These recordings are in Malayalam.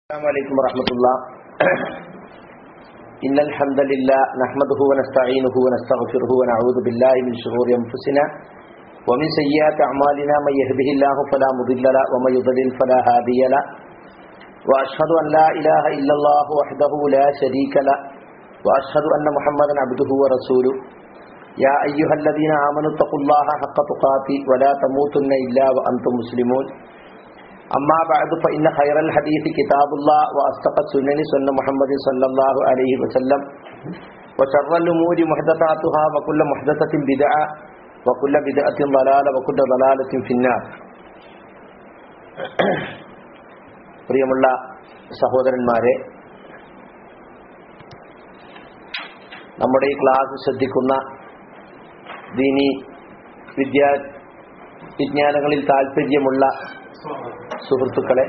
السلام عليكم ورحمة الله إن الحمد لله نحمده ونستعينه ونستغفره ونعوذ بالله من شرور أنفسنا ومن سيئات أعمالنا من يهده الله فلا مضل له ومن يضلل فلا هادي له وأشهد أن لا إله إلا الله وحده لا شريك له وأشهد أن محمدا عبده ورسوله يا أيها الذين آمنوا اتقوا الله حق تقاته ولا تموتن إلا وأنتم مسلمون أما بعد فإن خير الحديث كتاب الله وأصدق السنن سنة محمد صلى الله عليه وسلم وشر الأمور محدثاتها وكل محدثة بدعة وكل بدعة ضلالة وكل ضلالة في النار പ്രിയമുള്ള സഹോദരന്മാരെ നമ്മുടെ ഈ ക്ലാസ് ശ്രദ്ധിക്കുന്ന ദീനി വിദ്യാ വിജ്ഞാനങ്ങളിൽ താല്പര്യമുള്ള സുഹൃത്തുക്കളെ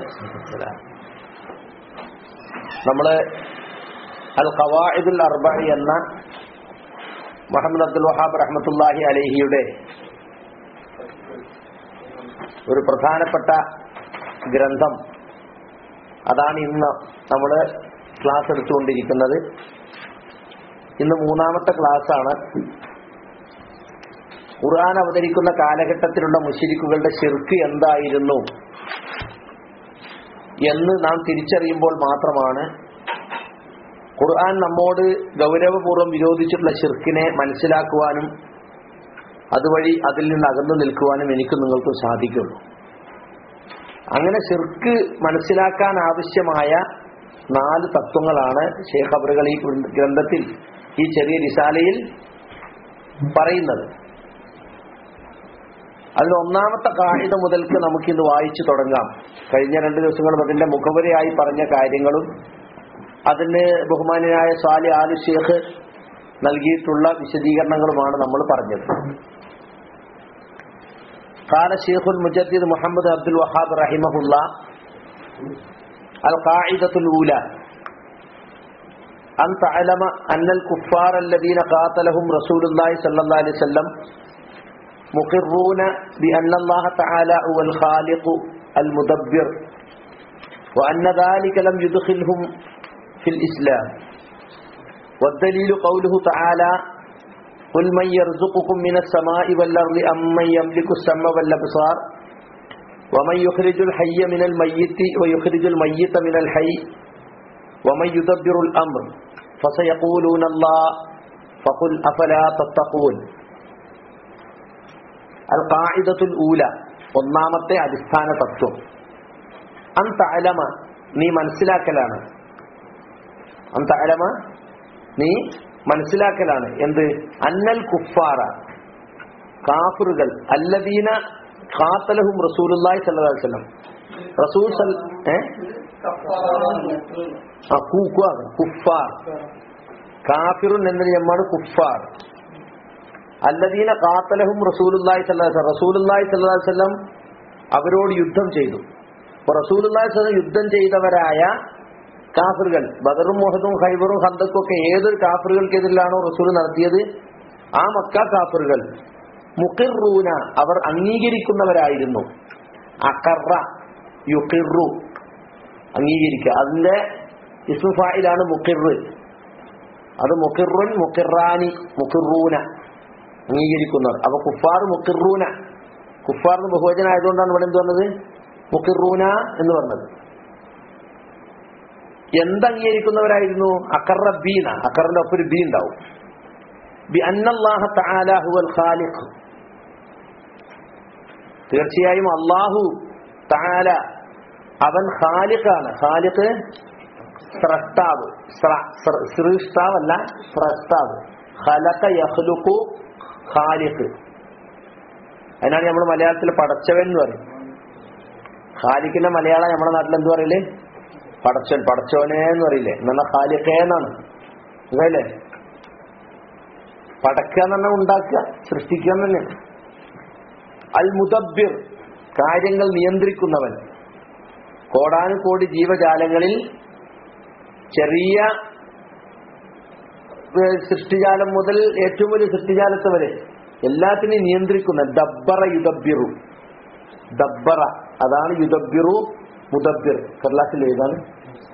നമ്മൾ അൽ ഖവാഇദുൽ അർബഇ എന്ന മുഹമ്മദ് അബ്ദുൽ വഹാബ് റഹ്മത്തുല്ലാഹി അലഹിയുടെ ഒരു പ്രധാനപ്പെട്ട ഗ്രന്ഥം അതാണ് ഇന്ന് നമ്മൾ ക്ലാസ് എടുത്തുകൊണ്ടിരിക്കുന്നത് ഇന്ന് മൂന്നാമത്തെ ക്ലാസ്സാണ് ഖുർആൻ അവതരിക്കുന്ന കാലഘട്ടത്തിലുള്ള മുഷിരിക്കുകളുടെ ശിർക്ക് എന്തായിരുന്നു എന്ന് നാം തിരിച്ചറിയുമ്പോൾ മാത്രമാണ് ഖുർആൻ നമ്മോട് ഗൗരവപൂർവ്വം വിരോധിച്ചിട്ടുള്ള ഷിർക്കിനെ മനസ്സിലാക്കുവാനും അതുവഴി അതിൽ നിന്ന് അകന്നു നിൽക്കുവാനും എനിക്ക് നിങ്ങൾക്കും സാധിക്കുള്ളൂ അങ്ങനെ ഷിർക്ക് മനസ്സിലാക്കാൻ ആവശ്യമായ നാല് തത്വങ്ങളാണ് ഷേഖ് അബറുകൾ ഈ ഗ്രന്ഥത്തിൽ ഈ ചെറിയ റിസാലയിൽ പറയുന്നത് അതിൽ ഒന്നാമത്തെ കായിക മുതൽക്ക് നമുക്കിന്ന് വായിച്ചു തുടങ്ങാം കഴിഞ്ഞ രണ്ട് ദിവസങ്ങളും അതിന്റെ മുഖവരയായി പറഞ്ഞ കാര്യങ്ങളും അതിന് ബഹുമാനായ സ്വാലി ആലു ഷേഖ് നൽകിയിട്ടുള്ള വിശദീകരണങ്ങളുമാണ് നമ്മൾ പറഞ്ഞത് قال شيخ المجدد محمد عبد الوهاب رحمه الله القاعدة الأولى أن تعلم أن الكفار الذين قاتلهم رسول الله صلى الله عليه وسلم مقرون بأن الله تعالى هو الخالق المدبر وأن ذلك لم يدخلهم في الإسلام والدليل قوله تعالى قل من يرزقكم من السماء والأرض أم من يملك السماء والأبصار ومن يخرج الحي من الميت ويخرج الميت من الحي ومن يدبر الأمر فسيقولون الله فقل أفلا تتقون അൽ ഖായിദത്തുൽ ഊല ഒന്നാമത്തെ അടിസ്ഥാന തത്വം അൻ തഅലമ നീ മനസ്സിലാക്കലാണ് അൻ തഅലമ നീ മനസ്സിലാക്കലാണ് എന്ത് അന്നൽ കുഫാറ കാഫിറുകൾ അല്ലദീന ഖാത്തലഹും റസൂലുള്ളാഹി സ്വല്ലല്ലാഹു അലൈഹി വസല്ലം റസൂൽ ഏ ആ കൂക്കുക കുഫാർ കാഫിറുൻ എന്നതിന് ഞമ്മാണ് കുഫാർ അല്ലദീന കാത്തലഹും റസൂലുല്ലാഹി സ്വല്ലല്ലാഹു റസൂലുല്ലാഹി സ്വല്ലല്ലാഹു അലൈഹി വസല്ലം അവരോട് യുദ്ധം ചെയ്തു അപ്പോൾ റസൂലുല്ലാഹി സ്വല്ലം യുദ്ധം ചെയ്തവരായ കാഫിറുകൾ ബദറും മുഹദും ഖൈബറും ഹന്തക്കും ഒക്കെ ഏതൊരു കാഫിറുകൾക്കെതിരിലാണോ റസൂൽ നടത്തിയത് ആ മക്ക കാഫിറുകൾ മുഖിറൂന അവർ അംഗീകരിക്കുന്നവരായിരുന്നു അക്കറ യുഖിറു അംഗീകരിക്കുക അതിന്റെ ഇസ്മുഫായിലാണ് മുഖിറ് അത് മുഖിറുൻ മുഖിറാനി മുഖിറൂന അംഗീകരിക്കുന്നവർ അപ്പൊ കുഫാർ മുക്കിറൂന കുഫാറിന് ബഹുവചന ആയതുകൊണ്ടാണ് ഇവിടെ എന്ത് പറഞ്ഞത് മുക്കിറൂന എന്ന് പറഞ്ഞത് എന്തംഗീകരിക്കുന്നവരായിരുന്നു അക്കറ ബീന അക്കറിന്റെ ഒപ്പം ഒരു ബി ഉണ്ടാവും ബി അന്നല്ലാഹ തആല ഹുവൽ ഖാലിഖ് തീർച്ചയായും അള്ളാഹു തആല അവൻ ഖാലിഖാണ് ഖാലിഖ് സ്രഷ്ടാവ് സൃഷ്ടാവല്ല സ്രഷ്ടാവ് ഖലഖ യഖ്ലുഖു ഖാലിഖ് അതിനാണ് നമ്മൾ മലയാളത്തിൽ പടച്ചവൻ എന്ന് പറയും ഖാലിഖിന്റെ മലയാളം നമ്മുടെ നാട്ടിൽ എന്ത് പറയില്ലേ പടച്ചവൻ പടച്ചവനെ എന്ന് പറയില്ലേ എന്നാ ഖാലിഖേ എന്നാണ് അതല്ലേ പടക്കുക എന്ന് പറഞ്ഞാൽ ഉണ്ടാക്കുക സൃഷ്ടിക്കുക എന്ന് തന്നെ അൽ മുദബിർ കാര്യങ്ങൾ നിയന്ത്രിക്കുന്നവൻ കോടാനുകോടി ജീവജാലങ്ങളിൽ ചെറിയ സൃഷ്ടിജാലം മുതൽ ഏറ്റവും വലിയ സൃഷ്ടിജാലത്ത് വരെ എല്ലാത്തിനെയും നിയന്ത്രിക്കുന്ന ദബ്ബറ യുദബിറു ദബ്ബറ അതാണ് യുദബിറു മുദബിർ കർലാസിൽ ഏതാണ്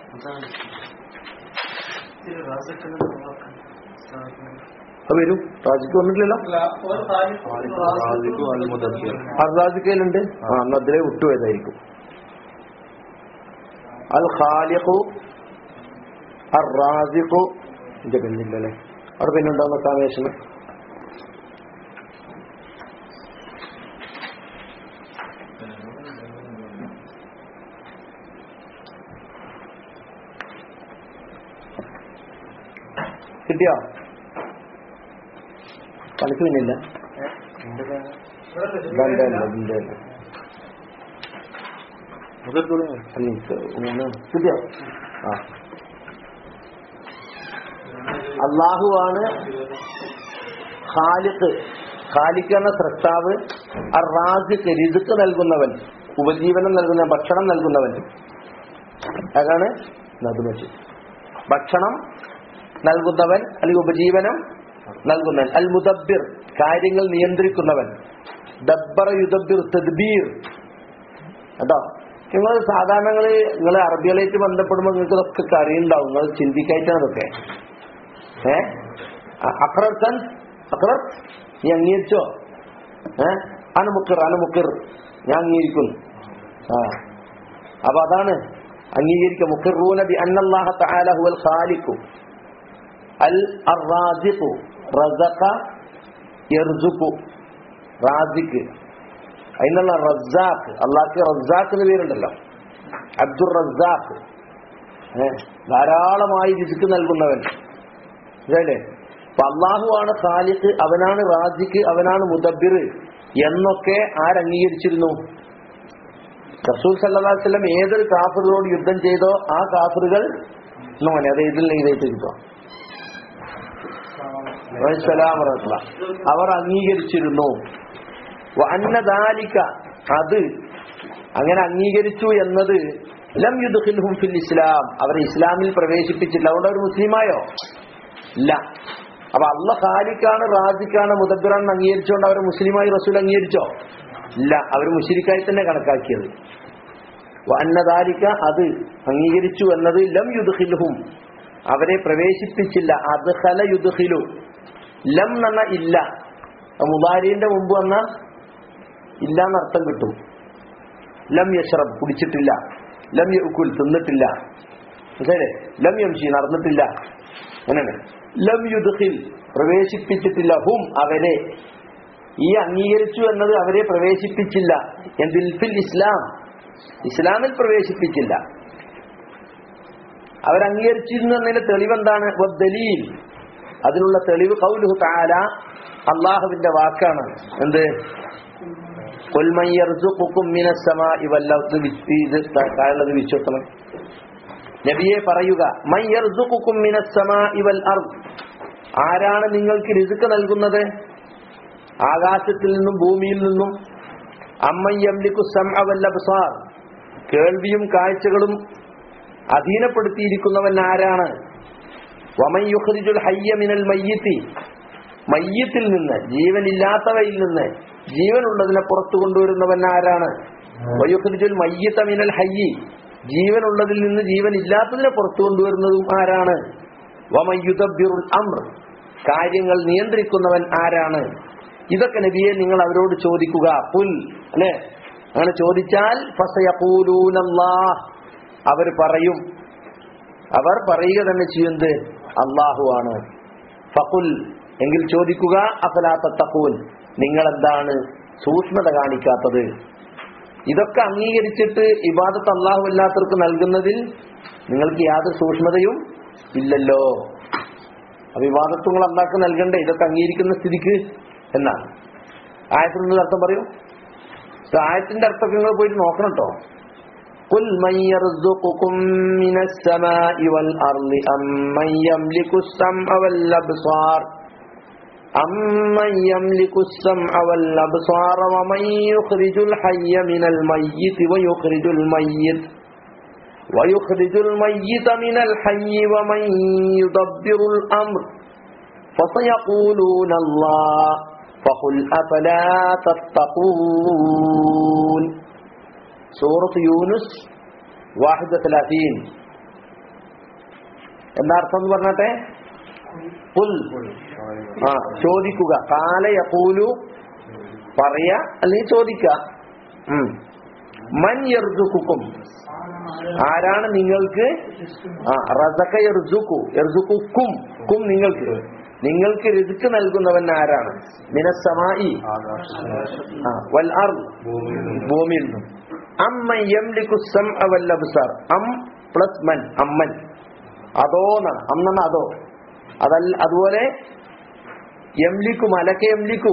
അത് വരും റാജിക്ക് വന്നിട്ടില്ലല്ലോ അർദാജിക്കയിലുണ്ട് ആ അന്ന് അതിലെ വിട്ടുപോയതായിരിക്കും അൽ ഖാലിഖു അർ റാസിഖു എന്റെ പെണ്ണില്ലല്ലേ അവിടെ പെണ്ണുണ്ടാവുന്ന കാമേഷന് കിട്ടിയോ കണക്ക് പിന്നില്ല ഇതെന്റെ അല്ല, ഇതിന്റെ അല്ല. അല്ല, എനിക്ക് ഒന്ന് കിട്ടിയോ ആ അള്ളാഹുവാണ് ഖാലിഖ് ഖാലിഖ് എന്ന സൃഷ്ടാവ് റാസിഖ് രിസുക്ക് നൽകുന്നവൻ ഉപജീവനം നൽകുന്ന ഭക്ഷണം നൽകുന്നവൻ അതാണ് നദുമച്ച് ഭക്ഷണം നൽകുന്നവൻ അല്ലെങ്കിൽ ഉപജീവനം നൽകുന്നവൻ അൽ മുദബ്ബിർ കാര്യങ്ങൾ നിയന്ത്രിക്കുന്നവൻ ദബ്ബറ യുദബ്ബിർ തദ്ബീർ കേട്ടോ നിങ്ങൾ സാധാരണ നിങ്ങൾ അറബികളായിട്ട് ബന്ധപ്പെടുമ്പോൾ നിങ്ങൾക്ക് ഇതൊക്കെ അറിയുണ്ടാവും നിങ്ങൾ ചിന്തിക്കായിട്ടാണ് ഇതൊക്കെ ഏ അക്രർത്തൻ അക്രർ നീ അംഗീകരിച്ചോ ഏ അനുമുക്കർ അനുമുക്കർ ഞാൻ അംഗീകരിക്കുന്നു ആ അപ്പൊ അതാണ് അംഗീകരിക്കുക മുഖറൂന ബി അന്നല്ലാഹ തആല ഹുവൽ ഖാലിഖു അൽ അറാസിഖു റസഖ യർസുഖു റാസിഖ് അതിനുള്ള റസാഖ് അള്ളാഹ്ക്ക് റസാഖ് എന്ന് പേരുണ്ടല്ലോ അബ്ദുർ റസാഖ് ഏ ധാരാളമായി രിസ്ക് നൽകുന്നവൻ ഇതല്ലേ അപ്പൊ അള്ളാഹുവാണ് ഖാലിഖ് അവനാണ് റാജിഖ് അവനാണ് മുദബിർ എന്നൊക്കെ ആരംഗീകരിച്ചിരുന്നു റസൂൽ സല്ലല്ലാഹു അലൈഹി വസല്ലം ഏതൊരു കാഫിറുകളോട് യുദ്ധം ചെയ്തോ ആ കാഫിറുകൾ നോനെ അത് ഇതിൽ എഴുതിയിട്ടിരിക്കോ അവർ അംഗീകരിച്ചിരുന്നു അന്നദാലിക്ക അത് അങ്ങനെ അംഗീകരിച്ചു എന്നത് ലം യുദ്ഖിൽഹും ഫിൽ ഇസ്ലാം അവരെ ഇസ്ലാമിൽ പ്രവേശിപ്പിച്ചില്ല അതുകൊണ്ട് അവർ മുസ്ലിമായോ ഇല്ല അപ്പൊ അള്ള ഖാലിക്കാണ് റാജിക്കാണ് മുദബിറാണെന്ന് അംഗീകരിച്ചുകൊണ്ട് അവർ മുസ്ലിമായി റസൂൽ അംഗീകരിച്ചോ ഇല്ല അവർ മുഷിരിക്കായി തന്നെ കണക്കാക്കിയത് അന്നദാലിക്ക അത് അംഗീകരിച്ചു എന്നത് ലം യുദ്ഖിൽഹും അവരെ പ്രവേശിപ്പിച്ചില്ല അദ്ഖല യുദ്ഖിലു ലം എന്ന ഇല്ല മുബാരിന്റെ മുമ്പ് വന്ന ഇല്ല എന്നർത്ഥം കിട്ടും ലം യഷ്റബ് കുടിച്ചിട്ടില്ല ലം യക്കുൽ തിന്നിട്ടില്ല മനസ്സിലായില്ലേ ലം യംഷി നടന്നിട്ടില്ല അങ്ങനെയാണ് ലം യുദ്ഖിൽ പ്രവേശിപ്പിച്ചിട്ടില്ല ഹും അവരെ ഈ അംഗീകരിച്ചു എന്നത് അവരെ പ്രവേശിപ്പിച്ചില്ല എന്തിൽ ഫിൽ ഇസ്ലാം ഇസ്ലാമിൽ പ്രവേശിപ്പിച്ചില്ല അവരംഗീകരിച്ചിരുന്നു എന്നതിന്റെ തെളിവെന്താണ് ദലീൽ അതിനുള്ള തെളിവ് കൗലുഹു താല അള്ളാഹുവിന്റെ വാക്കാണ് എന്ത് താഴെ വിശ്വസനം നബിയെ പറയുക ആരാണ് നിങ്ങൾക്ക് രിസുക്ക് നൽകുന്നത് ആകാശത്തിൽ നിന്നും ഭൂമിയിൽ നിന്നും അമ്മയ്യംലിക്കുസാർ കേൾവിയും കാഴ്ചകളും അധീനപ്പെടുത്തിയിരിക്കുന്നവൻ ആരാണ് വമയുഖ്രിജുൽ ഹയ്യ മിനൽ മയ്യിത്തി മയ്യത്തിൽ നിന്ന് ജീവനില്ലാത്തവയിൽ നിന്ന് ജീവനുള്ളതിനെ പുറത്തു കൊണ്ടുവരുന്നവൻ ആരാണ് വയുഖ്രിജുൽ മയ്യത്ത മിനൽ ഹയ്യി ജീവനുള്ളതിൽ നിന്ന് ജീവനില്ലാത്തതിനെ പുറത്തു കൊണ്ടുവരുന്നതും ആരാണ് വമയുദബ്ബിറുൽ അമ്ർ കാര്യങ്ങൾ നിയന്ത്രിക്കുന്നവൻ ആരാണ് ഇതൊക്കെ നബിയെ നിങ്ങൾ അവരോട് ചോദിക്കുക പുൽ അല്ലെ അങ്ങനെ ചോദിച്ചാൽ ഫസയഖൂലൂനല്ലാഹ് അവർ പറയും അവർ പറയുക തന്നെ ചെയ്യുന്നത് അള്ളാഹു ആണ് ഫകുൽ എങ്കിൽ ചോദിക്കുക അഫലാത്തൂൻ നിങ്ങൾ എന്താണ് സൂക്ഷ്മത കാണിക്കാത്തത് ഇതൊക്കെ അംഗീകരിച്ചിട്ട് ഇബാദത്ത് അള്ളാഹു അല്ലാത്തവർക്ക് നൽകുന്നതിൽ നിങ്ങൾക്ക് യാതൊരു സൂക്ഷ്മതയും ഇല്ലല്ലോ അപ്പൊ ഇബാദത്ത് നിങ്ങൾ അള്ളാഹ്ക്ക് നൽകണ്ടേ ഇതൊക്കെ അംഗീകരിക്കുന്ന സ്ഥിതിക്ക് എന്നാണ് ആയത്തിന്റെ അർത്ഥം പറയൂ ആയത്തിന്റെ അർത്ഥമൊക്കെ നിങ്ങൾ പോയിട്ട് നോക്കണം കേട്ടോ قل من يرزقكم من السماء والأرض أم من يملك السمع والأبصار أمن يملك السمع والأبصار ومن يخرج الحي من الميت ويخرج الميت ويخرج الميت من الحي ومن يدبر الأمر فسيقولون الله فقل أفلا تتقون സൂറത്ത് യൂനുസ് വാഹിദ് തലാത്തീൻ എന്താ അർത്ഥം എന്ന് പറഞ്ഞാട്ടെ പുൽ ആ ചോദിക്കുക കാല യഖൂലു പറയാ അല്ലെങ്കിൽ ചോദിക്കുക ഉം. മൻ യർസുക്കും ആരാണ് നിങ്ങൾക്ക് ആ റസക്ക യർസുക്കു യർസുക്കും കും നിങ്ങൾക്ക് നിങ്ങൾക്ക് രിസ്ക് നൽകുന്നവൻ ആരാണ് മിനസമായി ആ വൽ അർദ് ഭൂമിയിൽ നിന്നും അമ്മ യംലിക്കു സംഅ വൽ അബ്സാർ അം പ്ലസ് മൻ അമ്മൻ അതോ എന്നാണ് അന്നാണ് അതോ അതല്ല അതുപോലെ യംലിക്കു മലക്ക യംലിക്കു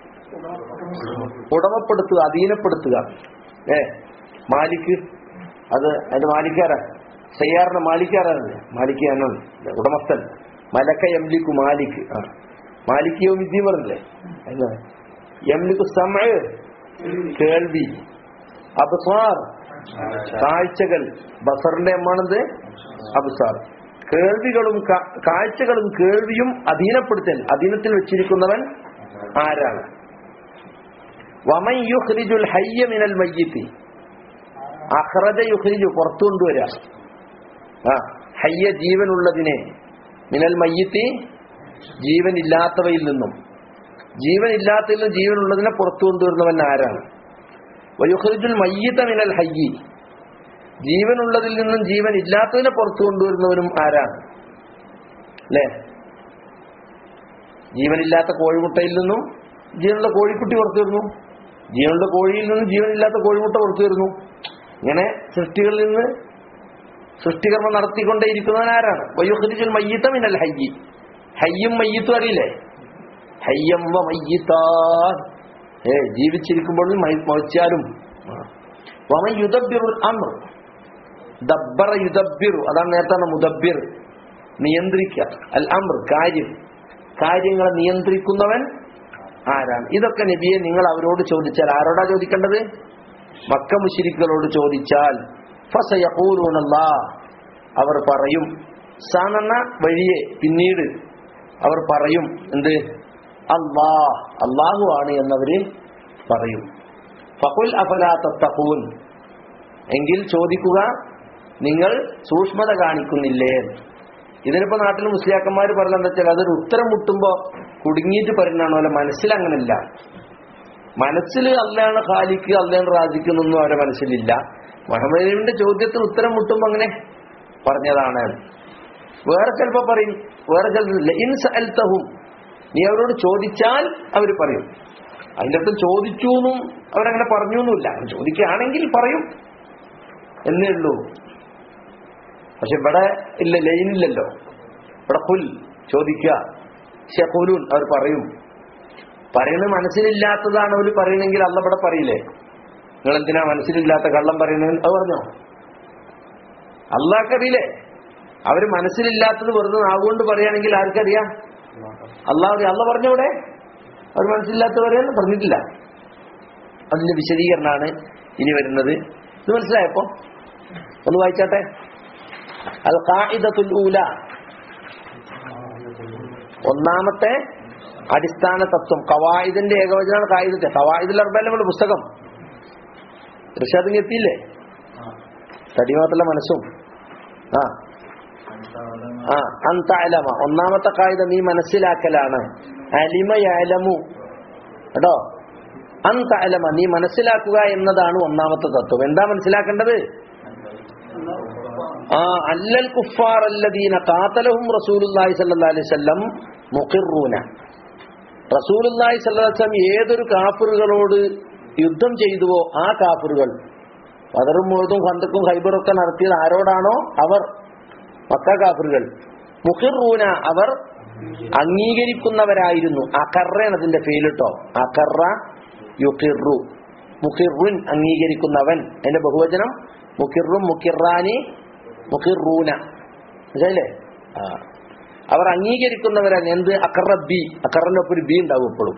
ഉടമപ്പെടുത്തുക അധീനപ്പെടുത്തുക ഏ മാലിക്ക് അത് അതിന്റെ മാലിക്കാരാ സയ്യാറിന്റെ മാലിക്കാരാണ് മാലിക്ക് എന്നാണ് ഉടമസ്ഥൻ മലക്ക യംലിക്കു മാലിക്ക് ആ മാലിക്ക് യോമിദ്ദീൻ പറഞ്ഞില്ലേ എന്താ യംലിക്കു സമ കേൾവി അബ്സാർ കാഴ്ചകൾ ബസറിന്റെ എമ്മാണത് അബ്സാർ കേൾവികളും കാ- കാഴ്ചകളും കേൾവിയും അധീനപ്പെടുത്തൽ അധീനത്തിൽ വെച്ചിരിക്കുന്നവൻ ആരാണ് വമൻ യുഖ്രിജുൽ ഹയ്യ മിനൽ മയ്യിത്തി അഖ്റജ യുഖ്രിജു പുറത്തു കൊണ്ടുവരാ ആ ഹയ്യ ജീവനുള്ളതിനെ മിനൽ മയ്യിത്തി ജീവനില്ലാത്തവയിൽ നിന്നും ജീവനില്ലാത്തതിൽ നിന്നും ജീവനുള്ളതിനെ പുറത്തു കൊണ്ടുവരുന്നവൻ ആരാണ് വയുഖ്രിജുൽ മയ്യിത്ത മിനൽ ഹയ്യി ജീവനുള്ളതിൽ നിന്നും ജീവൻ ഇല്ലാത്തതിനെ പുറത്തു കൊണ്ടുവരുന്നവനും ആരാണ് അല്ലേ ജീവനില്ലാത്ത കോഴിമുട്ടയിൽ നിന്നും ജീവനുള്ള കോഴിക്കുട്ടി പുറത്തു വരുന്നു ജീവനുള്ള കോഴിയിൽ നിന്നും ജീവനില്ലാത്ത കോഴിമുട്ട പുറത്തു വരുന്നു ഇങ്ങനെ സൃഷ്ടികളിൽ നിന്ന് സൃഷ്ടികർമ്മം നടത്തിക്കൊണ്ടേയിരിക്കുന്നവൻ ആരാണ് വയുഖ്രിജുൽ മയ്യിത്ത മിനൽ ഹയ്യി ഹയ്യും മയ്യത്തും അറിയില്ലേ ഹയ്യം വ മയ്യിത്താ ഏ ജീവിച്ചിരിക്കുമ്പോഴും മരിച്ചാലും വമൻ യുദബ്ബിറുൽ അംർ ദബ്ബറ യുദബ്ബിറു അതാണ് നേരത്തെ മുദബ്ബിർ നിയന്ത്രിക്കുക അൽ അംർ കാര്യം കാര്യങ്ങളെ നിയന്ത്രിക്കുന്നവൻ ആരാണ് ഇതൊക്കെ നബിയെ നിങ്ങൾ അവരോട് ചോദിച്ചാൽ ആരോടാ ചോദിക്കേണ്ടത് മക്ക മുശിരിക്കുകളോട് ചോദിച്ചാൽ ഫസയഖൂലൂനല്ലാ അവർ പറയും സാണെന്ന വഴിയെ പിന്നീട് അവർ പറയും എന്ത് അല്ലാ അള്ളാഹു ആണ് എന്നവര് പറയും ഫഖുൽ അഫലാ തത്തഖൂൻ എങ്കിൽ ചോദിക്കുക നിങ്ങൾ സൂക്ഷ്മത കാണിക്കുന്നില്ലേ ഇതിനിപ്പോ നാട്ടിൽ മുസ്ലിയാക്കന്മാർ പറഞ്ഞ എന്താ വെച്ചാൽ അതൊരു ഉത്തരം മുട്ടുമ്പോ കുടുങ്ങിയിട്ട് പറയുന്നതാണോ അല്ല മനസ്സിൽ അങ്ങനല്ല മനസ്സിൽ അല്ലാണ് ഖാലിക്ക് അല്ലാണ് റാജിക്ക് എന്നൊന്നും അവരുടെ മനസ്സിലില്ല മുഹമ്മദിന്റെ ചോദ്യത്തിന് ഉത്തരം മുട്ടുമ്പോ അങ്ങനെ പറഞ്ഞതാണ് വേറെ ചിലപ്പോ പറയും വേറെ ചിലപ്പോൾ ഇൻ സഅൽതഹും നീ അവരോട് ചോദിച്ചാൽ അവർ പറയും അതിന്റെ അടുത്ത് ചോദിച്ചു എന്നും അവരങ്ങനെ പറഞ്ഞു എന്നുമില്ല ചോദിക്കുകയാണെങ്കിൽ പറയും എന്നേ ഉള്ളൂ പക്ഷെ ഇവിടെ ഇല്ല ലൈനില്ലല്ലോ ഇവിടെ പുൽ ചോദിക്കുക ഷെഖുലൂൻ അവർ പറയും പറയുന്നത് മനസ്സിലില്ലാത്തതാണ് അവർ പറയണെങ്കിൽ അല്ല ഇവിടെ പറയില്ലേ നിങ്ങൾ എന്തിനാ മനസ്സിലില്ലാത്ത കള്ളം പറയുന്നത് അത് പറഞ്ഞോ അള്ളാഹ്ക്കറിയില്ലേ അവര് മനസ്സിലില്ലാത്തത് വെറുതെ നാവുകൊണ്ട് പറയുകയാണെങ്കിൽ ആർക്കറിയാം അള്ളാഹ് അല്ല പറഞ്ഞവിടെ അവർ മനസ്സിലില്ലാത്തവരെ പറഞ്ഞിട്ടില്ല അതിന്റെ വിശദീകരണമാണ് ഇനി വരുന്നത് ഇത് മനസ്സിലായപ്പോ ഒന്ന് വായിച്ചാട്ടെ അൽ ഖാഇദത്തുൽ ഊല ഒന്നാമത്തെ അടിസ്ഥാന തത്വം കവായിദിന്റെ ഏകവചനാണ് കായിദത്തെ കവായിദുൽ അർബയിലെ നമ്മുടെ പുസ്തകം ഋഷാദിന് എത്തിയില്ലേ തടി മാത്രമല്ല മനസ്സും ആ ആ അന്തലമ ഒന്നാമത്തെ കായിക നീ മനസ്സിലാക്കലാണ് അലിമയലമു കേട്ടോ അന്തലമ നീ മനസ്സിലാക്കുക എന്നതാണ് ഒന്നാമത്തെ തത്വം എന്താ മനസ്സിലാക്കേണ്ടത് ആ അല്ലൽ കുഫാർ അല്ലദീന കാത്തലഹും റസൂലുള്ളാഹി സ്വല്ലല്ലാഹി അലൈഹി വസല്ലം മുഖിറൂന റസൂലുള്ളാഹി സ്വല്ലല്ലാഹി അലൈഹി വസല്ലം ഏതൊരു കാഫിറുകളോട് യുദ്ധം ചെയ്തുവോ ആ കാഫിറുകൾ ബദറും മുഴുതും ഖന്തക്കും ഖൈബറും ഒക്കെ നടത്തിയത് ആരോടാണോ അവർ മക്ക കാഫിറുകൾ മുഖിറൂന അവർ അംഗീകരിക്കുന്നവരായിരുന്നു അക്കറയാണ് അതിന്റെ ഫെയിലിട്ടോ അക്കറ യുഖിറു മുഖിറുൻ അംഗീകരിക്കുന്നവൻ അതിന്റെ ബഹുവചനം മുഖിറും മുഖിറാനി മുഖിറൂന മനസ്സിലായില്ലേ ആ അവർ അംഗീകരിക്കുന്നവരാണ് എന്ത് അക്കറ ബി അക്കറിന്റെ ഒപ്പം ഒരു ബി ഉണ്ടാവും എപ്പോഴും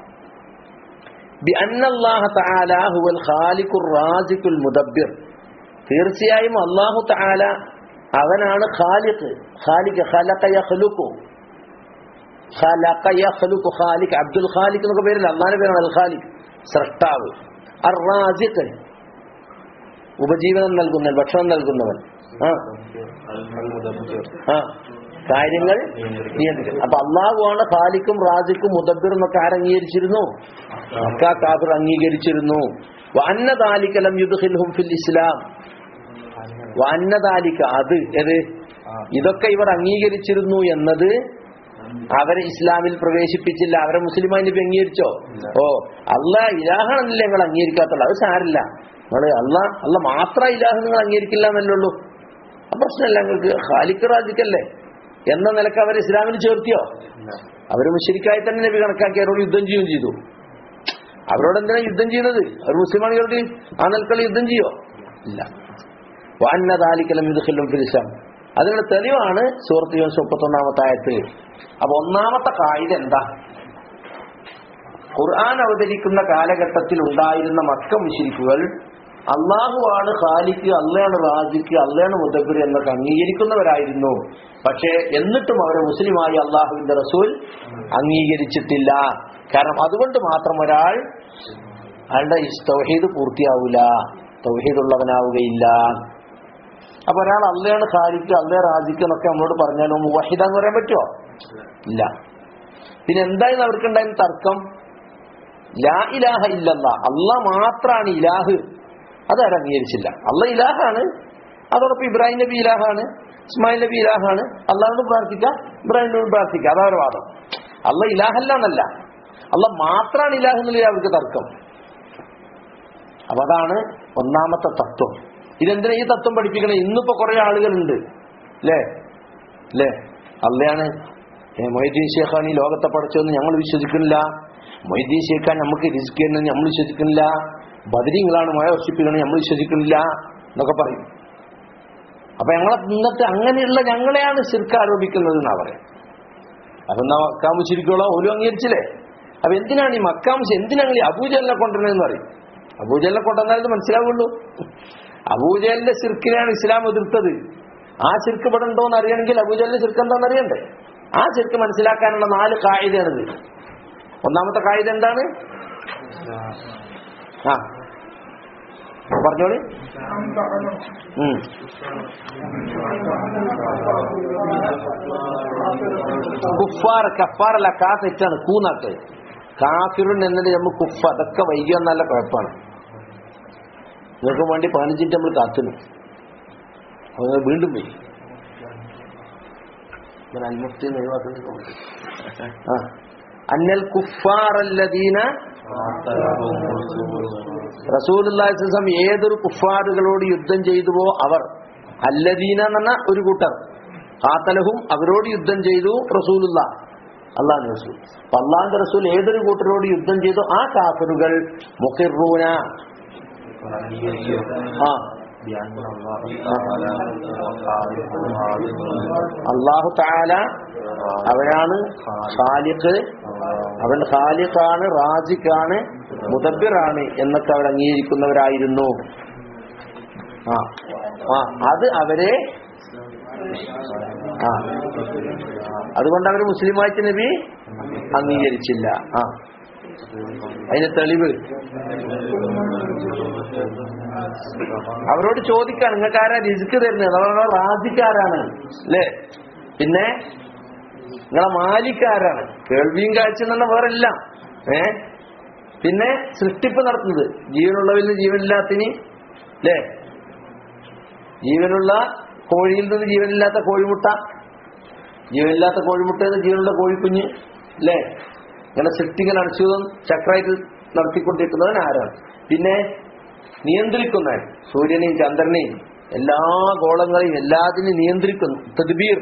ബി അന്നല്ലാഹ തആല ഹുവൽ ഖാലിഖുർ റാസിഖുൽ മുദബ്ബിർ തീർച്ചയായും അല്ലാഹു തആല അവനാണ് ഖാലിഖ് ഖാലിഖ് ഖലഖ യഖ്ലുഖു ഖലഖ യഖ്ലുഖു ഖാലിഖ് അബ്ദുൽ ഖാലിഖ് എന്നൊക്കെ പേരില്ല അള്ളാഹിന്റെ പേരാണ് അൽ ഖാലിഖ് സൃഷ്ടാവ് അർ റാസിഖ് ഉപജീവനം നൽകുന്നവൻ ഭക്ഷണം നൽകുന്നവൻ ആ ആ കാര്യങ്ങൾ നിയന്ത്രിക്കും അപ്പൊ അള്ളാഹുവാണ് ഖാലിക്കും റാജിക്കും മുദബിർ എന്നൊക്കെ ആരംഗീകരിച്ചിരുന്നു മക്ക കാബിർ അംഗീകരിച്ചിരുന്നു വന്നതാലിക്കലം യുദ്ഹിൽഹും ഫിൽ ഇസ്ലാം വന്നതാലിക്ക അത് ഏത് ഇതൊക്കെ ഇവർ അംഗീകരിച്ചിരുന്നു എന്നത് അവരെ ഇസ്ലാമിൽ പ്രവേശിപ്പിച്ചില്ല അവരെ മുസ്ലിമായി നബി അംഗീകരിച്ചോ ഓ അല്ല ഇലാഹാണല്ലേ നിങ്ങൾ അംഗീകരിക്കാത്തുള്ളൂ അത് സാരില്ല നിങ്ങൾ അല്ല അല്ല മാത്രം ഇലാഹ് നിങ്ങൾ അംഗീകരിക്കില്ല എന്നല്ലേ ഉള്ളൂ ആ പ്രശ്നമല്ല നിങ്ങൾക്ക് ഖാലിക്ക് റാജിക്കല്ലേ എന്ന നിലക്ക് അവർ ഇസ്ലാമിൽ ചേർത്തിയോ അവര് മുഷരിക്കായി തന്നെ നബി കണക്കാക്കി അവരോട് യുദ്ധം ചെയ്യുകയും ചെയ്തു അവരോട് എന്തിനാ യുദ്ധം ചെയ്യുന്നത് അവർ മുസ്ലിമാണികൾക്ക് ആ നിലക്കുള്ള യുദ്ധം ചെയ്യോ ഇല്ല വാന്നതാലിക്കലം യുദ്ധം ഫിലിസം അതിനുള്ള തെളിവാണ് സുഹൃത്ത് യൂസ് മുപ്പത്തൊന്നാമത്തെ ആയത്തിൽ അപ്പൊ ഒന്നാമത്തെ കായിക എന്താ ഖുർആൻ അവതരിക്കുന്ന കാലഘട്ടത്തിൽ ഉണ്ടായിരുന്ന മക്ക മുഷിരിക്കുകൾ അള്ളാഹുവാണ് ഖാലിക്ക് അള്ളയാണ് റാജിക്ക് അള്ളയാണ് മുദബിർ എന്നൊക്കെ അംഗീകരിക്കുന്നവരായിരുന്നു പക്ഷേ എന്നിട്ടും അവരെ മുസ്ലിമായി അള്ളാഹുവിന്റെ റസൂൽ അംഗീകരിച്ചിട്ടില്ല കാരണം അതുകൊണ്ട് മാത്രം ഒരാൾ അയാളുടെ ഈ തൗഹീദ് പൂർത്തിയാവൂല തൗഹീദ് ഉള്ളവനാവുകയില്ല അപ്പൊ ഒരാൾ അള്ളയാണ് ഖാലിക്ക് അള്ളേ റാജിക്ക് എന്നൊക്കെ നമ്മളോട് പറഞ്ഞാലോ മുവഹിദ എന്ന് പറയാൻ പറ്റുമോ ഇല്ല പിന്നെ എന്തായിരുന്നു അവർക്കുണ്ടായിരുന്ന തർക്കം ലാ ഇലാഹ ഇല്ലല്ല അല്ല മാത്രാണ് ഇലാഹ് അത് അവർ അംഗീകരിച്ചില്ല അല്ല ഇലാഹാണ് അതോടൊപ്പം ഇബ്രാഹിം നബി ഇലാഹാണ് ഇസ്മായിൽ നബി ഇലാഹാണ് അള്ളാഹിനോട് പ്രാർത്ഥിക്കാം ഇബ്രാഹിമിനോട് പ്രാർത്ഥിക്കാം അതാ ഒരു വാദം അല്ല ഇലാഹല്ല എന്നല്ല അല്ല മാത്രാണ് ഇലാഹ് എന്നുള്ള അവർക്ക് തർക്കം അപ്പൊ അതാണ് ഒന്നാമത്തെ തത്വം ഇതെന്തിനാ ഈ തത്വം പഠിപ്പിക്കണേ ഇന്നിപ്പോ കുറെ ആളുകളുണ്ട് അല്ലേ അല്ലേ അല്ലയാണ് ഏ, മൊയ്തീൻ ഷേഖാണ് ഈ ലോകത്തെ പഠിച്ചതെന്ന് ഞങ്ങൾ വിശ്വസിക്കുന്നില്ല മൊയ്തീൻ ഷേഖാൻ നമുക്ക് റിസ്ക് എന്ന് നമ്മൾ വിശ്വസിക്കുന്നില്ല ബദരീങ്ങളാണ് മഴ വർഷിപ്പിക്കണം നമ്മൾ വിശ്വസിക്കുന്നില്ല എന്നൊക്കെ പറയും അപ്പൊ ഞങ്ങളെ ഇന്നത്തെ അങ്ങനെയുള്ള ഞങ്ങളെയാണ് ശിർക്ക് ആരോപിക്കുന്നത് എന്നാ പറയാം അപ്പൊ എന്നാ മക്കാമ് ശരിക്കുള്ള ഓലും അംഗീകരിച്ചില്ലേ അപ്പൊ എന്തിനാണ് ഈ മക്കാംസ് എന്തിനാണ് ഈ അബൂജലിനെ കൊണ്ടുവരണമെന്ന് പറയും അബൂജലിനെ കൊണ്ടുവന്നാലത് മനസ്സിലാവുള്ളൂ അബൂജലിന്റെ ശിർക്കിനെയാണ് ഇസ്ലാം എതിർത്തത് ആ ശിർക്ക് ഇവിടെ ഉണ്ടോ എന്ന് അറിയണമെങ്കിൽ അബൂജലിന്റെ ശിർക്ക് എന്താണെന്ന് അറിയണ്ടേ ആ ശിർക്ക് മനസ്സിലാക്കാനുള്ള നാല് കായികയാണിത് ഒന്നാമത്തെ കായിക എന്താണ് ആ പറഞ്ഞോളി ഉം. കുഫാർ കഫാറല്ല കാ തെറ്റാണ് കൂന്നാക്ക് കാഫിറുൻ എന്നിട്ട് നമ്മൾ കുഫ അതൊക്കെ വൈകിയ നല്ല കുഴപ്പമാണ് നിങ്ങൾക്ക് വേണ്ടി പതിനഞ്ചിട്ട് നമ്മൾ കാത്തുന്നു അപ്പൊ നിങ്ങൾ വീണ്ടും പോയി ഞാൻ അൽമുഫ്തി എന്ന് ഒഴിവാക്കുന്നുണ്ട് ആ അന്നൽ കുഫാറല്ലദീന റസൂലുല്ലാസം ഏതൊരു കുഫാറുകളോട് യുദ്ധം ചെയ്തുവോ അവർ അല്ലദീന എന്ന് പറഞ്ഞ ഒരു കൂട്ടർ കാത്തലഹും അവരോട് യുദ്ധം ചെയ്തു റസൂലുള്ള അള്ളാഹു റസൂൽ അപ്പൊ അള്ളാഹുന്റെ റസൂൽ ഏതൊരു കൂട്ടരോട് യുദ്ധം ചെയ്തു ആ കാഫറുകൾ മുഖിറൂന ആ അള്ളാഹു താല അവനാണ് ഖാലിഖ് അവൻ ഖാലിഖാണ് റാജിഖാണ് മുദബിറാണ് എന്നൊക്കെ അവർ അംഗീകരിക്കുന്നവരായിരുന്നു ആ ആ അത് അവരെ ആ അതുകൊണ്ട് അവർ മുസ്ലിമായിട്ട് നബി അംഗീകരിച്ചില്ല ആ അതിന്റെ തെളിവ് അവരോട് ചോദിക്കാൻ നിങ്ങൾക്ക് ആരാ റിസ്ക് തരുന്നത് അവരുടെ റാജിക്കാരാണ് അല്ലേ പിന്നെ നിങ്ങളെ മാലിക്കാരാണ് കേൾവിയും കാഴ്ച എന്നുള്ള വേറെല്ല ഏ പിന്നെ സൃഷ്ടിപ്പ് നടത്തുന്നത് ജീവനുള്ളവരിൽ നിന്ന് ജീവനില്ലാത്തിന് അല്ലേ ജീവനുള്ള കോഴിയിൽ നിന്ന് ജീവനില്ലാത്ത കോഴിമുട്ട ജീവനില്ലാത്ത കോഴിമുട്ട നിന്ന് ജീവനുള്ള കോഴിക്കുഞ്ഞ് അല്ലേ ഇങ്ങനെ സൃഷ്ടിങ്ങനെ അടിച്ചുതം ചക്രായിട്ട് നടത്തിക്കൊണ്ടിരിക്കുന്നവൻ ആരാണ് പിന്നെ നിയന്ത്രിക്കുന്നവൻ സൂര്യനെയും ചന്ദ്രനെയും എല്ലാ ഗോളങ്ങളെയും എല്ലാത്തിനെയും നിയന്ത്രിക്കുന്നു തദ്ബീർ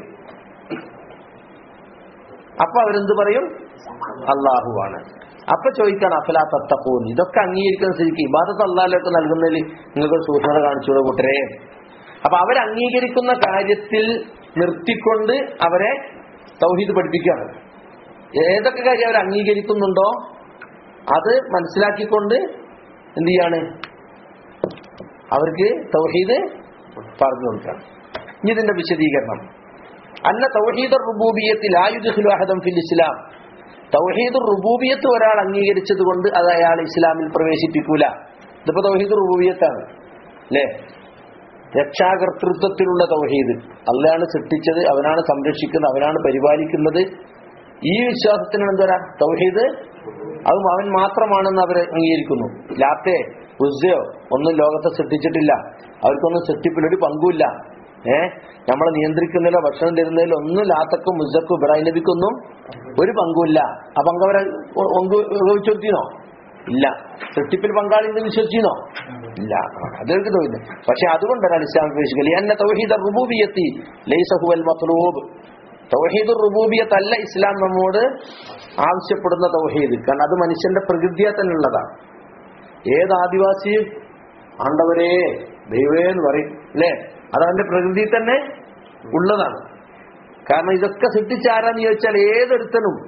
അപ്പൊ അവരെന്ത് പറയും അള്ളാഹുവാണ് അപ്പൊ ചോദിക്കാണ് അഫലാ തത്തക്കൂൻ ഇതൊക്കെ അംഗീകരിക്കുന്ന സ്ഥിതിക്ക് ഇബാദത്ത് അള്ളാഹിലേക്ക് നൽകുന്നതിൽ നിങ്ങൾക്ക് സൂക്ഷ്മത കാണിച്ചുകൂടെ കൂട്ടരെ അപ്പൊ അവരംഗീകരിക്കുന്ന കാര്യത്തിൽ നിർത്തിക്കൊണ്ട് അവരെ തൗഹീദ് പഠിപ്പിക്കുകയാണ് ഏതൊക്കെ കാര്യം അവർ അംഗീകരിക്കുന്നുണ്ടോ അത് മനസ്സിലാക്കിക്കൊണ്ട് എന്ത് ചെയ്യാണ് അവർക്ക് തൗഹീദ് പറഞ്ഞു കൊടുക്കണം ഇനി ഇതിന്റെ വിശദീകരണം അന്ന തൗഹീദ് റുബൂബിയത്തിൽ ആയുദ്ഹുൽ അഹദം ഫിൽ ഇസ്ലാം തൗഹീദ് റുബൂബിയത്ത് ഒരാൾ അംഗീകരിച്ചത് കൊണ്ട് അത് അയാൾ ഇസ്ലാമിൽ പ്രവേശിപ്പിക്കൂല ഇതിപ്പോ തൗഹീദ് റുബൂബിയത്താണ് അല്ലേ രക്ഷാകർത്തൃത്വത്തിലുള്ള തൗഹീദ് അള്ളയാണ് സൃഷ്ടിച്ചത് അവനാണ് സംരക്ഷിക്കുന്നത് അവനാണ് പരിപാലിക്കുന്നത് ഈ വിശ്വാസത്തിനാണ് എന്താ തൗഹീദ് അതും അവൻ മാത്രമാണെന്ന് അവർ അംഗീകരിക്കുന്നു ലാത്തെ ഉസ്സയോ ഒന്നും ലോകത്തെ സൃഷ്ടിച്ചിട്ടില്ല അവർക്കൊന്നും സൃഷ്ടിപ്പിൽ ഒരു പങ്കുമില്ല ഏ നമ്മളെ നിയന്ത്രിക്കുന്നില്ല ഭക്ഷണം തരുന്നതിൽ ഒന്നും ലാത്തക്കും മുസക്കും ഇബ്രാഹിം നബിക്കൊന്നും ഒരു പങ്കുമില്ല ആ പങ്ക് അവരെ ഉപയോഗിച്ചെടുത്തിനോ ഇല്ല സൃഷ്ടിപ്പിൽ പങ്കാളിന്ന് വിശ്വസിച്ചിനോ ഇല്ല അതെനിക്ക് തോന്നുന്നു പക്ഷെ അതുകൊണ്ടാണ് ഇസ്ലാം പ്രവേശിക്കൽ എന്നെ തൗഹീദ് റുബൂബിയത്തി ലൈസഹുവൽ മത്ലൂബ് തൗഹീദ് റുബൂബിയത്ത് അല്ല ഇസ്ലാം നമ്മോട് ആവശ്യപ്പെടുന്ന തൗഹീദ് കാരണം അത് മനുഷ്യന്റെ പ്രകൃതിയെ തന്നെ ഉള്ളതാണ് ഏത് ആദിവാസിയും ആണ്ടവരെ ദൈവേ എന്ന് പറയും അല്ലേ അത് അവന്റെ പ്രകൃതി തന്നെ ഉള്ളതാണ് കാരണം ഇതൊക്കെ സൃഷ്ടിച്ച ആരാന്ന് ചോദിച്ചാൽ ഏതൊരുത്തനും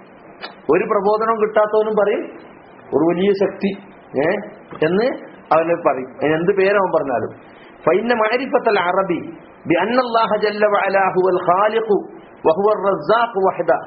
ഒരു പ്രബോധനവും കിട്ടാത്തവനും പറയും ഒരു വലിയ ശക്തി ഏ എന്ന് അവന് പറയും അതിന് എന്ത് പേരവൻ പറഞ്ഞാലും ഫൈന മാരിഫത്തൽ അറബി بأن الله جل وعلا هو الخالق وهو الرزاق وحده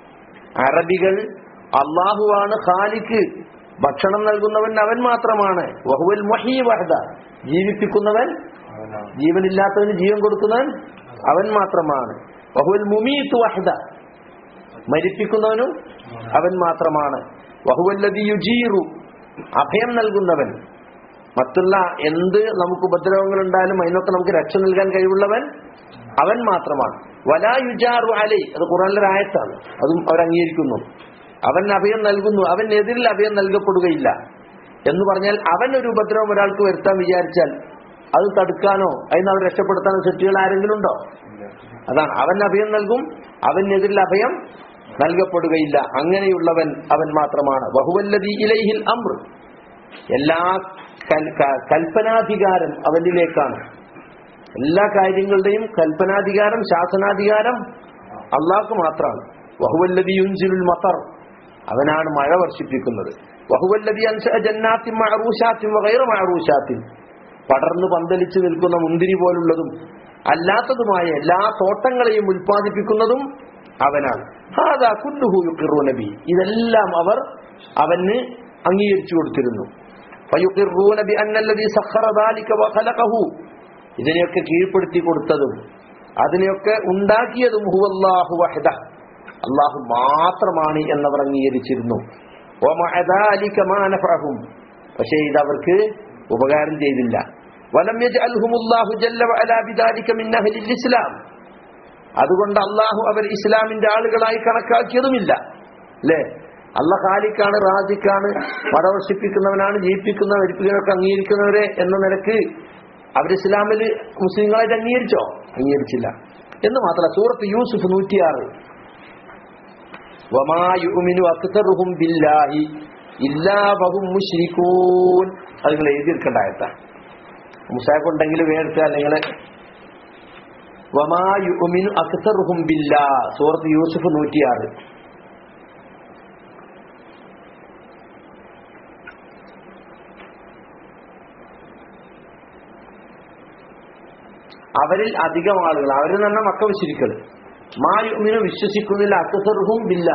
അറബികൾ അള്ളാഹുവാണ് ഖാലിക്ക് ഭക്ഷണം നൽകുന്നവൻ അവൻ മാത്രമാണ് വഹുവൽ മഹീ വഹദ ജീവിപ്പിക്കുന്നവൻ ജീവനില്ലാത്തവന് ജീവൻ കൊടുക്കുന്നവൻ അവൻ മാത്രമാണ് വഹുവൽ മുമീത്ത് വഹദ മരിപ്പിക്കുന്നവനും അവൻ മാത്രമാണ് വഹുവല്ലതി യുജീറു അഭയം നൽകുന്നവൻ മറ്റുള്ള എന്ത് നമുക്ക് ഉപദ്രവങ്ങൾ ഉണ്ടായാലും അതിനൊക്കെ നമുക്ക് രക്ഷ നൽകാൻ കഴിവുള്ളവൻ അവൻ മാത്രമാണ് വലാ യുജാറു അലൈ അത് ഖുറാനിലെ ആയത്താണ് അതും അവർ അംഗീകരിക്കുന്നു അവൻ അഭയം നൽകുന്നു അവനെതിരിൽ അഭയം നൽകപ്പെടുകയില്ല എന്ന് പറഞ്ഞാൽ അവൻ ഒരു ഉപദ്രവം ഒരാൾക്ക് വരുത്താൻ വിചാരിച്ചാൽ അത് തടുക്കാനോ അതിന് അവർ രക്ഷപ്പെടുത്താനോ ശക്തികൾ ആരെങ്കിലും ഉണ്ടോ അതാണ് അവൻ അഭയം നൽകും അവനെതിരിൽ അഭയം നൽകപ്പെടുകയില്ല അങ്ങനെയുള്ളവൻ അവൻ മാത്രമാണ് ബഹുവല്ലതി ഇലൈഹിൽ അമ്ര എല്ലാ കൽ- ക- കൽപ്പനാധികാരം അവനിലേക്കാണ് എല്ലാ കാര്യങ്ങളുടെയും കൽപ്പനാധികാരം ശാസനാധികാരം അള്ളാഹ്ക്ക് മാത്രമാണ് വഹുവല്ലതി യുൻസിലുൽ മത്തർ അവനാണ് മഴ വർഷിപ്പിക്കുന്നത് വഹുവല്ലതി അൻഷ ജന്നാത്തിൻ മഅറൂശാത്തിൻ വഗൈറ മഅറൂശാത്തിൻ പടർന്നു പന്തലിച്ചു നിൽക്കുന്ന മുന്തിരി പോലുള്ളതും അല്ലാത്തതുമായ എല്ലാ തോട്ടങ്ങളെയും ഉൽപ്പാദിപ്പിക്കുന്നതും അവനാണ് ഹാദാ കുല്ലുഹു യുഖിറു നബി ഇതെല്ലാം അവർ അവന് അംഗീകരിച്ചു കൊടുത്തിരുന്നു ഫയുഖിറൂന ബിഅന്നല്ലദീ സഖറ ദാലിക വഖലഖഹു ഇതിനെയൊക്കെ കീഴ്പ്പെടുത്തി കൊടുത്തതും അതിനെയൊക്കെ ഉണ്ടാക്കിയതും ഹുവല്ലാഹു വഹദ അള്ളാഹു മാത്രമാണ് എന്നവർ അംഗീകരിച്ചിരുന്നു വമഅ ദാലിക മാ നഫഅഹും പക്ഷേ ഇതവർക്ക് ഉപകാരം ചെയ്തില്ല വലം യജ്അൽഹുമുല്ലാഹു ജല്ല വഅലാ ബിദാലിക മിൻ അഹ്ലിൽ ഇസ്ലാം അതുകൊണ്ട് അള്ളാഹു അവർ ഇസ്ലാമിന്റെ ആളുകളായി കണക്കാക്കിയതുമില്ല അല്ലേ അല്ല ഖാലിക്കാണ് റാജിക്കാണ് പടവർഷിപ്പിക്കുന്നവനാണ് ജീവിപ്പിക്കുന്ന വരിപ്പിക്കുന്നവരൊക്കെ അംഗീകരിക്കുന്നവരെ എന്ന നിലക്ക് അവർ ഇസ്ലാമിൽ മുസ്ലിങ്ങളായിട്ട് അംഗീകരിച്ചോ അംഗീകരിച്ചില്ല എന്ന് മാത്രമല്ല സൂറത്ത് യൂസുഫ് നൂറ്റിയാറ് വമാ യുഅ്മിനു അക്തറുഹും ബില്ലാഹി ഇല്ലാ വഹും മുശ്രികൂൻ അത് നിങ്ങൾ എഴുതിയിരിക്കേണ്ട ആയത്താ മുസാഖുണ്ടെങ്കിൽ വേർത്ത് അല്ലെങ്കിൽ വമാ യുഅ്മിനു അക്തറുഹും ബില്ലാ സൂറത്ത് യൂസുഫ് നൂറ്റിയാറ് അവരിൽ അധികം ആളുകൾ അവരിൽ തന്നെ മക്ക വിശ്വസിക്കൾ മായുമിനെ വിശ്വസിക്കുന്നില്ല അക്സർഹും ബില്ല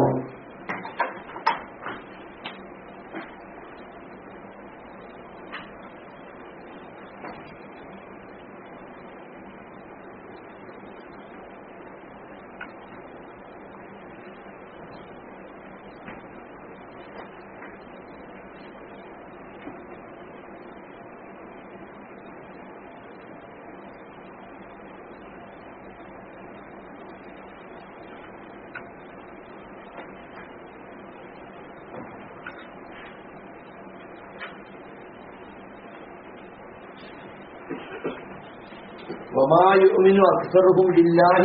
وما يؤمن أكثرهم بالله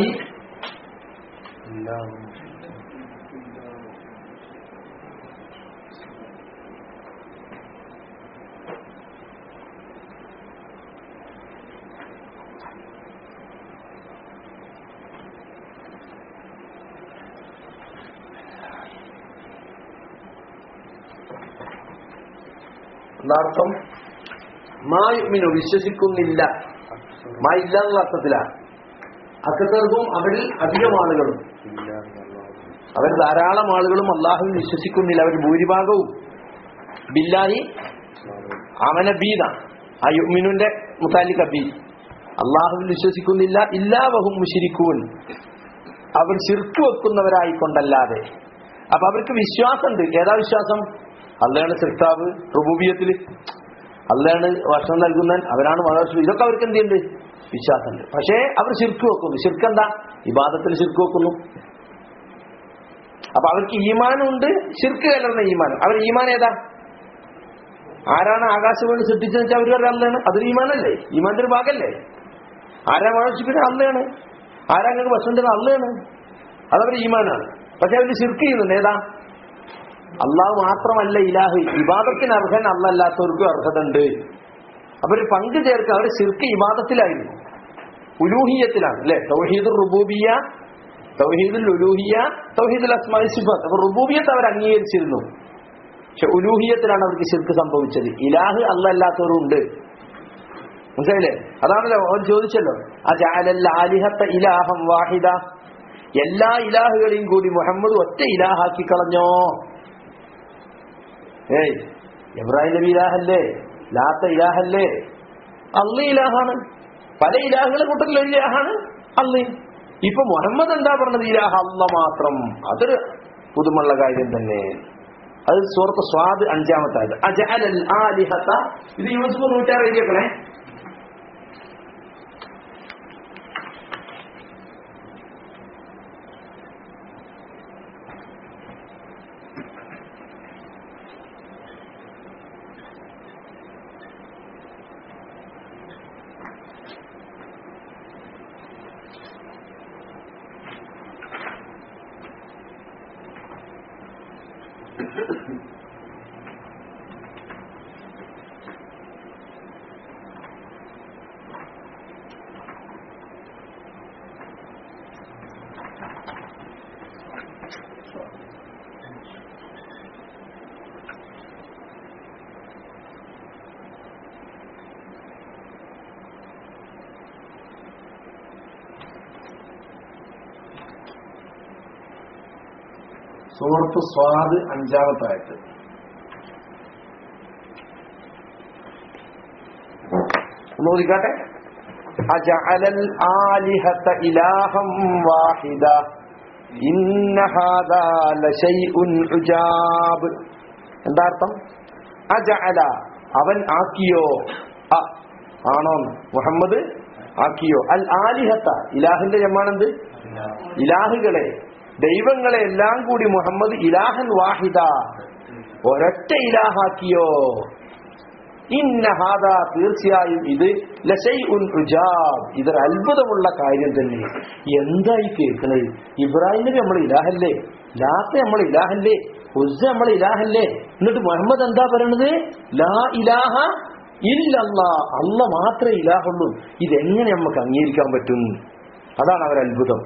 എന്താർത്ഥം മായുമിനു വിശ്വസിക്കുന്നില്ല മാ ഇല്ല എന്നുള്ള അർത്ഥത്തിലാണ് അക്കത്തർക്കും അവരിൽ അധികം ആളുകളും അവർ ധാരാളം ആളുകളും അള്ളാഹുവിൽ വിശ്വസിക്കുന്നില്ല അവർ ഭൂരിഭാഗവും ബില്ലാഹി അവനെ ബീദ ആ യുമിനുന്റെ മുത്താലിക്ക ബി അള്ളാഹുവിൽ വിശ്വസിക്കുന്നില്ല ഇല്ലാവഹും മുഷിരിക്കൂൻ അവർ ശിർക്ക് വെക്കുന്നവരായിക്കൊണ്ടല്ലാതെ അപ്പൊ അവർക്ക് വിശ്വാസമുണ്ട് ഏതാ വിശ്വാസം അള്ളയാണ് സൃഷ്ടാവ് റുബൂബിയത്തിൽ അള്ളയാണ് ഭക്ഷണം നൽകുന്നവൻ അവരാണ് മഴ ഇതൊക്കെ അവർക്ക് എന്തുണ്ട് വിശ്വാസമുണ്ട് പക്ഷേ അവർ ശിർക്ക് വെക്കുന്നു ശിർക്ക് എന്താ ഇബാദത്തിൽ ശിർക്ക് വെക്കുന്നു അപ്പൊ അവർക്ക് ഈമാനുണ്ട് ശിർക്ക് കലർന്ന ഈമാനും അവർ ഈമാൻ ഏതാ ആരാണ് ആകാശം കൊണ്ട് സൃഷ്ടിച്ചതെന്ന് വെച്ചാൽ അവർ പറയാം അള്ളയാണ് അതൊരു ഈമാനല്ലേ ഈമാന്റെ ഒരു ഭാഗല്ലേ ആരാ മഴ പിന്നെ അള്ളയാണ് ആരാ അങ്ങനെ ഭക്ഷണം തരുന്നത് അള്ളയാണ് അതവർ ഈമാനാണ് പക്ഷെ അവർ ശിർക്ക് ചെയ്യുന്നുണ്ട് ഏതാ അള്ളാഹ് മാത്രമല്ല ഇലാഹ് ഇബാദത്തിന് അർഹൻ അല്ലല്ലാത്തവർക്കും അർഹത ഉണ്ട് അവർ പങ്കു ചേർക്കുക അവർ ശിർക്ക് ഇബാദത്തിലായിരുന്നു ഉലൂഹിയത്തിലാണ് അല്ലെ തൗഹീദുൽ റുബൂബിയ തൗഹീദുൽ ഉലൂഹിയ തൗഹീദുൽ അസ്മായി സിഫത്ത് അപ്പൊ റുബൂബിയത്ത് അവർ അംഗീകരിച്ചിരുന്നു പക്ഷെ ഉലൂഹിയത്തിലാണ് അവർക്ക് ശിർക്ക് സംഭവിച്ചത് ഇലാഹ് അല്ലല്ലാത്തവരും ഉണ്ട് മനസ്സിലായില്ലേ അതാണല്ലോ അവർ ചോദിച്ചല്ലോ അജഅലൽ ആലിഹത്ത ഇലാഹം വാഹിദ എല്ലാ ഇലാഹുകളെയും കൂടി മുഹമ്മദ് ഒറ്റ ഇലാഹാക്കി കളഞ്ഞോ ഏയ് ഇബ്രാഹിം നബി ഇലാഹല്ലേ ലാത്ത ഇലാഹല്ലേ അള്ളി ഇലാഹാണ് പല ഇലാഹുകളെ കൂട്ടത്തിൽ ഒരു ഇലാഹാണ് അള്ളി ഇപ്പൊ മുഹമ്മദ് എന്താ പറഞ്ഞത് ഇലാഹ അല്ല മാത്രം അതൊരു പുതുമുള്ള കാര്യം തന്നെ അത് സുഹൃത്ത് സ്വാദ് അഞ്ചാമത്തായത് അജഅലൽ ആലിഹത്ത ഇത് യൂസഫ് നൂറ്റാറ് എഴുതിയേക്കണേ സൂറത്ത് സ്വാദ് അഞ്ചാമത്തായിട്ട് ഒന്ന് ഓദിക്കാട്ടെ അജഅലൽ ആലിഹത ഇലാഹം വാഹിദ ഇന്ന ഹാദാ ലശൈഉൻ ഉജാബ് എന്താ അർത്ഥം അജഅല അവൻ ആക്കിയോ അ ആണോ മുഹമ്മദ് ആക്കിയോ അൽ ആലിഹത്ത ഇലാഹിന്റെ ജമാണെന്ത് ഇലാഹുകളെ ദൈവങ്ങളെ എല്ലാം കൂടി മുഹമ്മദ് ഇലാഹൻ വാഹിദ ഒരൊറ്റ ഇലാഹാക്കിയോ ഇന്നഹാദ തീർച്ചയായും ഇത് ലശൈ ഉൻ ഉജാബ് ഇതൊരു അത്ഭുതമുള്ള കാര്യം തന്നെ എന്തായി കേൾക്കണത് ഇബ്രാഹിം നബി നമ്മൾ ഇലാഹല്ലേ ലാത്ത നമ്മൾ ഇലാഹല്ലേ ഉസ്സ നമ്മൾ ഇലാഹല്ലേ എന്നിട്ട് മുഹമ്മദ് എന്താ പറയണത് ലാ ഇലാഹ ഇല്ലല്ലാ അല്ല മാത്രമേ ഇലാഹുള്ളൂ ഇതെങ്ങനെ നമുക്ക് അംഗീകരിക്കാൻ പറ്റും അതാണ് അവർ അത്ഭുതം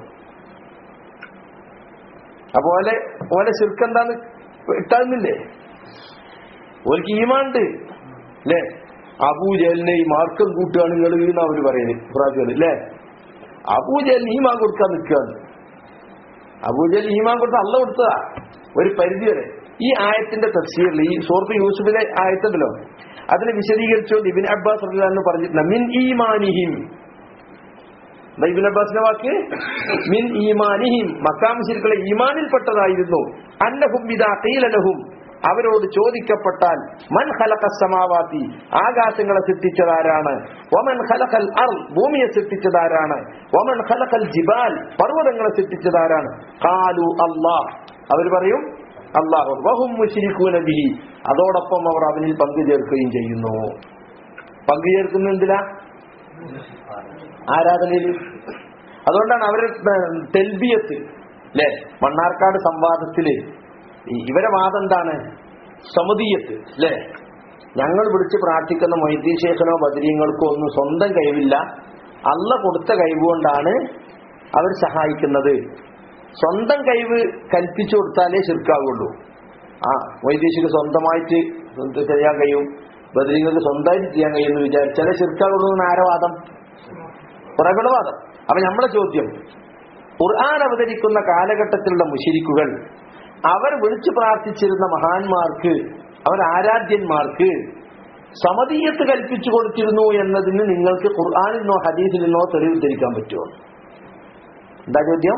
അപോലെ ഓലെ ശിർക്ക് എന്താന്ന് ഇട്ടാകുന്നില്ലേ ഓൽക്ക് ഈമാണ്ട് അല്ലേ അബൂജലിനെ ഈ മാർക്കം കൂട്ടുകയാണ് നിങ്ങൾ എന്ന് അവര് പറയുന്നത് പ്രാവശ്യം അല്ലേ അബൂജലിന് ഈമാൻ കൊടുക്കാൻ നിൽക്കുകയാണ് അബൂജൽ ഈമാൻ കൊടുത്ത അല്ല കൊടുത്തതാ ഒരു പരിധി വരെ ഈ ആയത്തിന്റെ തഫ്സീറിൽ ഈ സൂറത്ത് യൂസുഫിലെ ആയത്തുണ്ടല്ലോ അതിനെ വിശദീകരിച്ചുകൊണ്ട് ഇബിൻ അബ്ബാസ് റളിയല്ലാഹു പറഞ്ഞിട്ടുണ്ട് മിൻ ഈമാനിഹിം ദാ ഇബ്നു അബ്ബാസിന്റെ വാക്ക് മിൻ ഈമാനിഹിം മക്കാമുശിരിക്കളെ ഈമാനിൽപ്പെട്ടതായിരുന്നു അന്നഹും ഇദാ ഖീല ലഹും അവരോട് ചോദിക്കപ്പെട്ടാൽ മൻ ഖലഖ സമാവാതി ആകാശങ്ങളെ സൃഷ്ടിച്ചതാരാണ് വമൻ ഖലഖൽ അർ ഭൂമിയെ സൃഷ്ടിച്ചതാരാണ് വമൻ ഖലഖൽ ജിബാൽ പർവ്വതങ്ങളെ സൃഷ്ടിച്ചതാരാണ് ഖാലു അല്ലാഹ് അവർ പറയും അല്ലാഹു വഹും മുശ്രികൂന ബിഹി അതോടൊപ്പം അവർ അവനിൽ പങ്കു ചേർക്കുകയും ചെയ്യുന്നു പങ്കു ചേർക്കുന്ന എന്തിനാ ആരാധനയിൽ അതുകൊണ്ടാണ് അവർ തെൽബിയത്ത് അല്ലെ മണ്ണാർക്കാട് സംവാദത്തില് ഈ- ഇവരെ വാദം എന്താണ് സമതീയത്ത് അല്ലെ ഞങ്ങൾ വിളിച്ച് പ്രാർത്ഥിക്കുന്ന മൊയ്തീ ശേഖനോ ബദരീങ്ങൾക്കോ ഒന്നും സ്വന്തം കഴിവില്ല അല്ല കൊടുത്ത കഴിവുകൊണ്ടാണ് അവർ സഹായിക്കുന്നത് സ്വന്തം കഴിവ് കൽപ്പിച്ചു കൊടുത്താലേ ശിർക്കാവുള്ളൂ ആ വൈദേശിക്ക് സ്വന്തമായിട്ട് ഇത് ചെയ്യാൻ കഴിയും ബദരീങ്ങൾക്ക് സ്വന്തമായിട്ട് ചെയ്യാൻ കഴിയും എന്ന് വിചാരിച്ചാലേ ശിർക്കാവുള്ളൂ എന്ന് ആരോ വാദം കുറേകളുടെ വാദം അപ്പൊ നമ്മളെ ചോദ്യം ഖുർആൻ അവതരിക്കുന്ന കാലഘട്ടത്തിലുള്ള മുഷിരിക്കുകൾ അവർ വിളിച്ചു പ്രാർത്ഥിച്ചിരുന്ന മഹാന്മാർക്ക് അവർ ആരാധ്യന്മാർക്ക് സമതീയത്ത് കൽപ്പിച്ചു കൊടുത്തിരുന്നു എന്നതിന് നിങ്ങൾക്ക് ഖുർആാനിൽ നിന്നോ ഹദീസിൽ നിന്നോ തെളിവ് ധരിക്കാൻ പറ്റുമോ എന്താ ചോദ്യം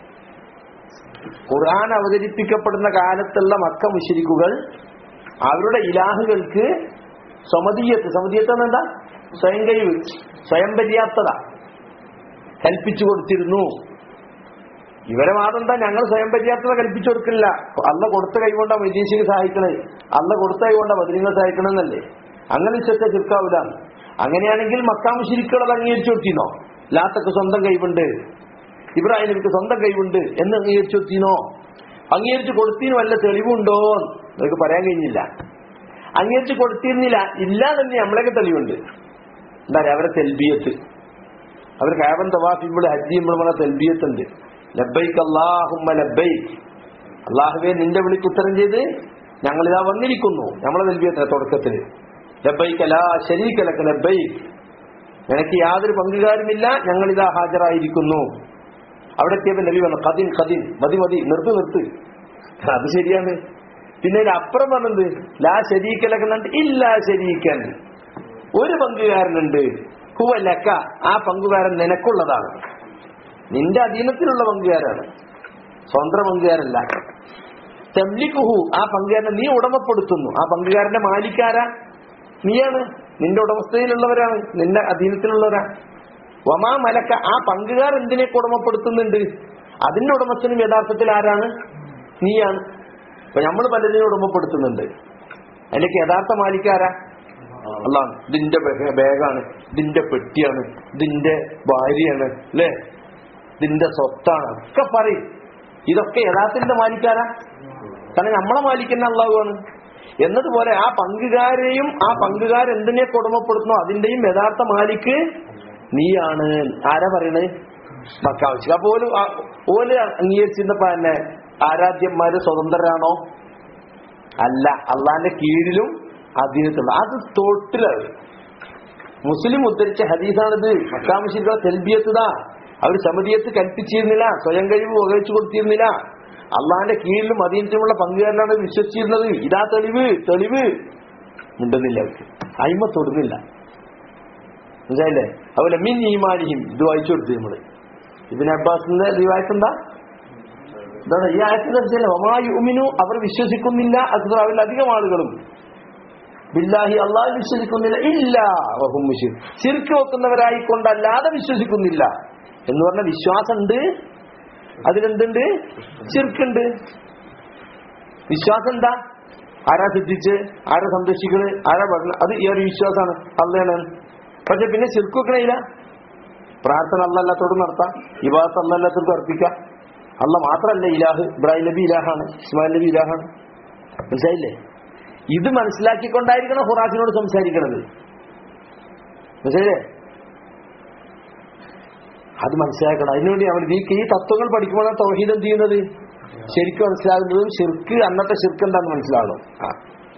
ഖുർആൻ അവതരിപ്പിക്കപ്പെടുന്ന കാലത്തുള്ള മക്ക മുശരിക്കുകൾ അവരുടെ ഇലാഹുകൾക്ക് സമതീയത്ത് സമതീയത്ത് എന്താ സ്വയം കഴിവ് സ്വയം പര്യാപ്തത കൽപ്പിച്ചു കൊടുത്തിരുന്നു ഇവരെ വാദം എന്താ ഞങ്ങൾ സ്വയം പര്യാപ്തത കൽപ്പിച്ചു കൊടുക്കില്ല അല്ല കൊടുത്ത കൈകൊണ്ടാ വിദേശികൾ സഹായിക്കണേ അല്ല കൊടുത്ത കൈകൊണ്ടാ ബദരീങ്ങൾ സഹായിക്കണമെന്നല്ലേ അങ്ങനെ വിശ്വസിച്ച ചുരുക്കാവൂല അങ്ങനെയാണെങ്കിൽ മക്കാമ് ശിരിക്കുകൾ അത് അംഗീകരിച്ചു കൊടുത്തിനോ ലാത്തൊക്കെ സ്വന്തം കൈവുണ്ട് ഇബ്രാഹിം നബിക്ക് സ്വന്തം കൈവുണ്ട് എന്ന് അംഗീകരിച്ചു കൊടുത്തിനോ അംഗീകരിച്ചു കൊടുത്തീന് വല്ല തെളിവുണ്ടോ നിങ്ങൾക്ക് പറയാൻ കഴിഞ്ഞില്ല അംഗീകരിച്ചു കൊടുത്തിരുന്നില്ല ഇല്ല തന്നെ നമ്മളെയൊക്കെ തെളിവുണ്ട് എന്താ പറയാ അവരെ തെൽബിയത്ത് അവർ കാബൻ തവാഫിമ്പോൾ ഹജ്ജ് ചെയ്യുമ്പോൾ തെൽബിയത്ത് ഉണ്ട് ലബൈക്ക് അള്ളാഹുമ്മ ലബൈക്ക് അള്ളാഹുവെ നിന്റെ വിളിക്ക് ഉത്തരം ചെയ്ത് ഞങ്ങളിതാ വന്നിരിക്കുന്നു നമ്മളെ തെൽബിയത്തിന് തുടക്കത്തില് ലബൈക്ക് അലാ ശരീക്കലക്ക് ലബൈക്ക് നിനക്ക് യാതൊരു പങ്കുകാരുമില്ല ഞങ്ങളിതാ ഹാജരായിരിക്കുന്നു അവിടെ എത്തിയപ്പോൾ നബി പറഞ്ഞു കതിൻ കതിൻ മതി മതി നിർത്ത് നിർത്ത് അത് ശരിയാണ് പിന്നെ ഇതിന് അപ്പുറം പറഞ്ഞത് ലാ ശരീക്കലക്കുന്നുണ്ട് ഇല്ല ശരീക്കൻ ഒരു പങ്കുകാരനുണ്ട് ഹുവ ലക്ക ആ പങ്കുകാരൻ നിനക്കുള്ളതാണ് നിന്റെ അധീനത്തിലുള്ള പങ്കുകാരാണ് സ്വന്തം പങ്കുകാരല്ല തെമ്ലിക്കുഹു ആ പങ്കുകാരനെ നീ ഉടമപ്പെടുത്തുന്നു ആ പങ്കുകാരന്റെ മാലിക്കാരാ നീയാണ് നിന്റെ ഉടമസ്ഥയിലുള്ളവരാണ് നിന്റെ അധീനത്തിലുള്ളവരാണ് വമാ മലക്ക ആ പങ്കുകാർ എന്തിനെ ഉടമപ്പെടുത്തുന്നുണ്ട് അതിന്റെ ഉടമസ്ഥനും യഥാർത്ഥത്തിൽ ആരാണ് നീയാണ് അപ്പൊ നമ്മൾ പലതിനെ ഉടമപ്പെടുത്തുന്നുണ്ട് അതിലേക്ക് യഥാർത്ഥ മാലിക്കാരാ അള്ളാണ് ഇതിന്റെ ബേ- ബാഗാണ് ഇതിന്റെ പെട്ടിയാണ് ഇതിന്റെ ഭാര്യയാണ് അല്ലേ ഇതിന്റെ സ്വത്താണ് ഒക്കെ പറയും ഇതൊക്കെ യഥാർത്ഥത്തിന്റെ മാലിക്കാരാ കാരണം നമ്മളെ മാലിക്കുന്ന അള്ളാഹുവാണ് എന്നതുപോലെ ആ പങ്കുകാരെയും ആ പങ്കുകാരെന്തിനെ കുടമപ്പെടുത്തുന്നു അതിന്റെയും യഥാർത്ഥ മാലിക്ക് നീയാണ് ആരാ പറയണത് മക്കാവശ്യം അപ്പൊ ഓല് ആ- ഓല് അംഗീകരിച്ചിരുന്നപ്പോ തന്നെ ആരാധ്യന്മാര് സ്വതന്ത്രരാണോ അല്ല അള്ളാന്റെ കീഴിലും അധീനത്തുള്ള അത് തൊട്ടിലാണ് മുസ്ലിം ഉദ്ധരിച്ച ഹദീസാണിത് മക്കാമശിരുടെ തെൽബിയത്തുതാ അവർ സമതിയത്ത് കൽപ്പിച്ചിരുന്നില്ല സ്വയം കഴിവ് വകവെച്ചു കൊടുത്തിരുന്നില്ല അള്ളാന്റെ കീഴിലും അധീനത്തിലുമുള്ള പങ്കുകാരനാണ് വിശ്വസിച്ചിരുന്നത് ഇതാ തെളിവ് തെളിവ് ഉണ്ടെന്നില്ല അവർക്ക് അയിമ തൊടുന്നില്ല മനസ്സിലായില്ലേ അതുപോലെ മിൻ ഈമാനിഹിം ഇത് വായിച്ചു കൊടുത്തു നമ്മള് ഇബിൻ അബ്ബാസിന്റെ റിവായത്ത് എന്താ എന്താണ് ഈ ആയത്തിനനുസരിച്ചല്ല ഒമായുമിനു അവർ വിശ്വസിക്കുന്നില്ല അത് അവരിൽ അധികം ആളുകളും ബില്ലാഹി അള്ളാഹ് വിശ്വസിക്കുന്നില്ല ഇല്ല വഹും മുഷിർ ശിർക്ക് വെക്കുന്നവരായിക്കൊണ്ടല്ലാതെ വിശ്വസിക്കുന്നില്ല എന്ന് പറഞ്ഞ വിശ്വാസമുണ്ട് അതിലെന്തുണ്ട് ശിർക്കുണ്ട് വിശ്വാസം എന്താ ആരാ സിദ്ധിച്ച് ആരാ സംരക്ഷിക്കണ് ആരാ പറഞ്ഞ അത് ഈ ഒരു വിശ്വാസമാണ് അള്ളയാണ് പക്ഷെ പിന്നെ ശിർക്ക് വെക്കണില്ല പ്രാർത്ഥന അല്ലല്ലാത്തോട് നടത്താം ഇവാദത്ത് അല്ലല്ലാത്തോട് അർപ്പിക്കാം അല്ല മാത്രല്ല ഇലാഹ് ഇബ്രാഹിം നബി ഇലാഹാണ് ഇസ്മായിൽ നബി ഇലാഹാണ് മനസ്സിലായില്ലേ ഇത് മനസ്സിലാക്കിക്കൊണ്ടായിരിക്കണം ഹുറാസിനോട് സംസാരിക്കണത് മനസ്സിലായില്ലേ അത് മനസ്സിലാക്കണം അതിനുവേണ്ടി നമ്മൾ ഈ ഈ തത്വങ്ങൾ പഠിക്കുമ്പോഴാണ് തൗഹീദ് എന്ത് ചെയ്യുന്നത് ശരിക്കും മനസ്സിലാകുന്നതും ശിർക്ക് അന്നത്തെ ശിർക്ക് എന്താന്ന് മനസ്സിലാകണം ആ.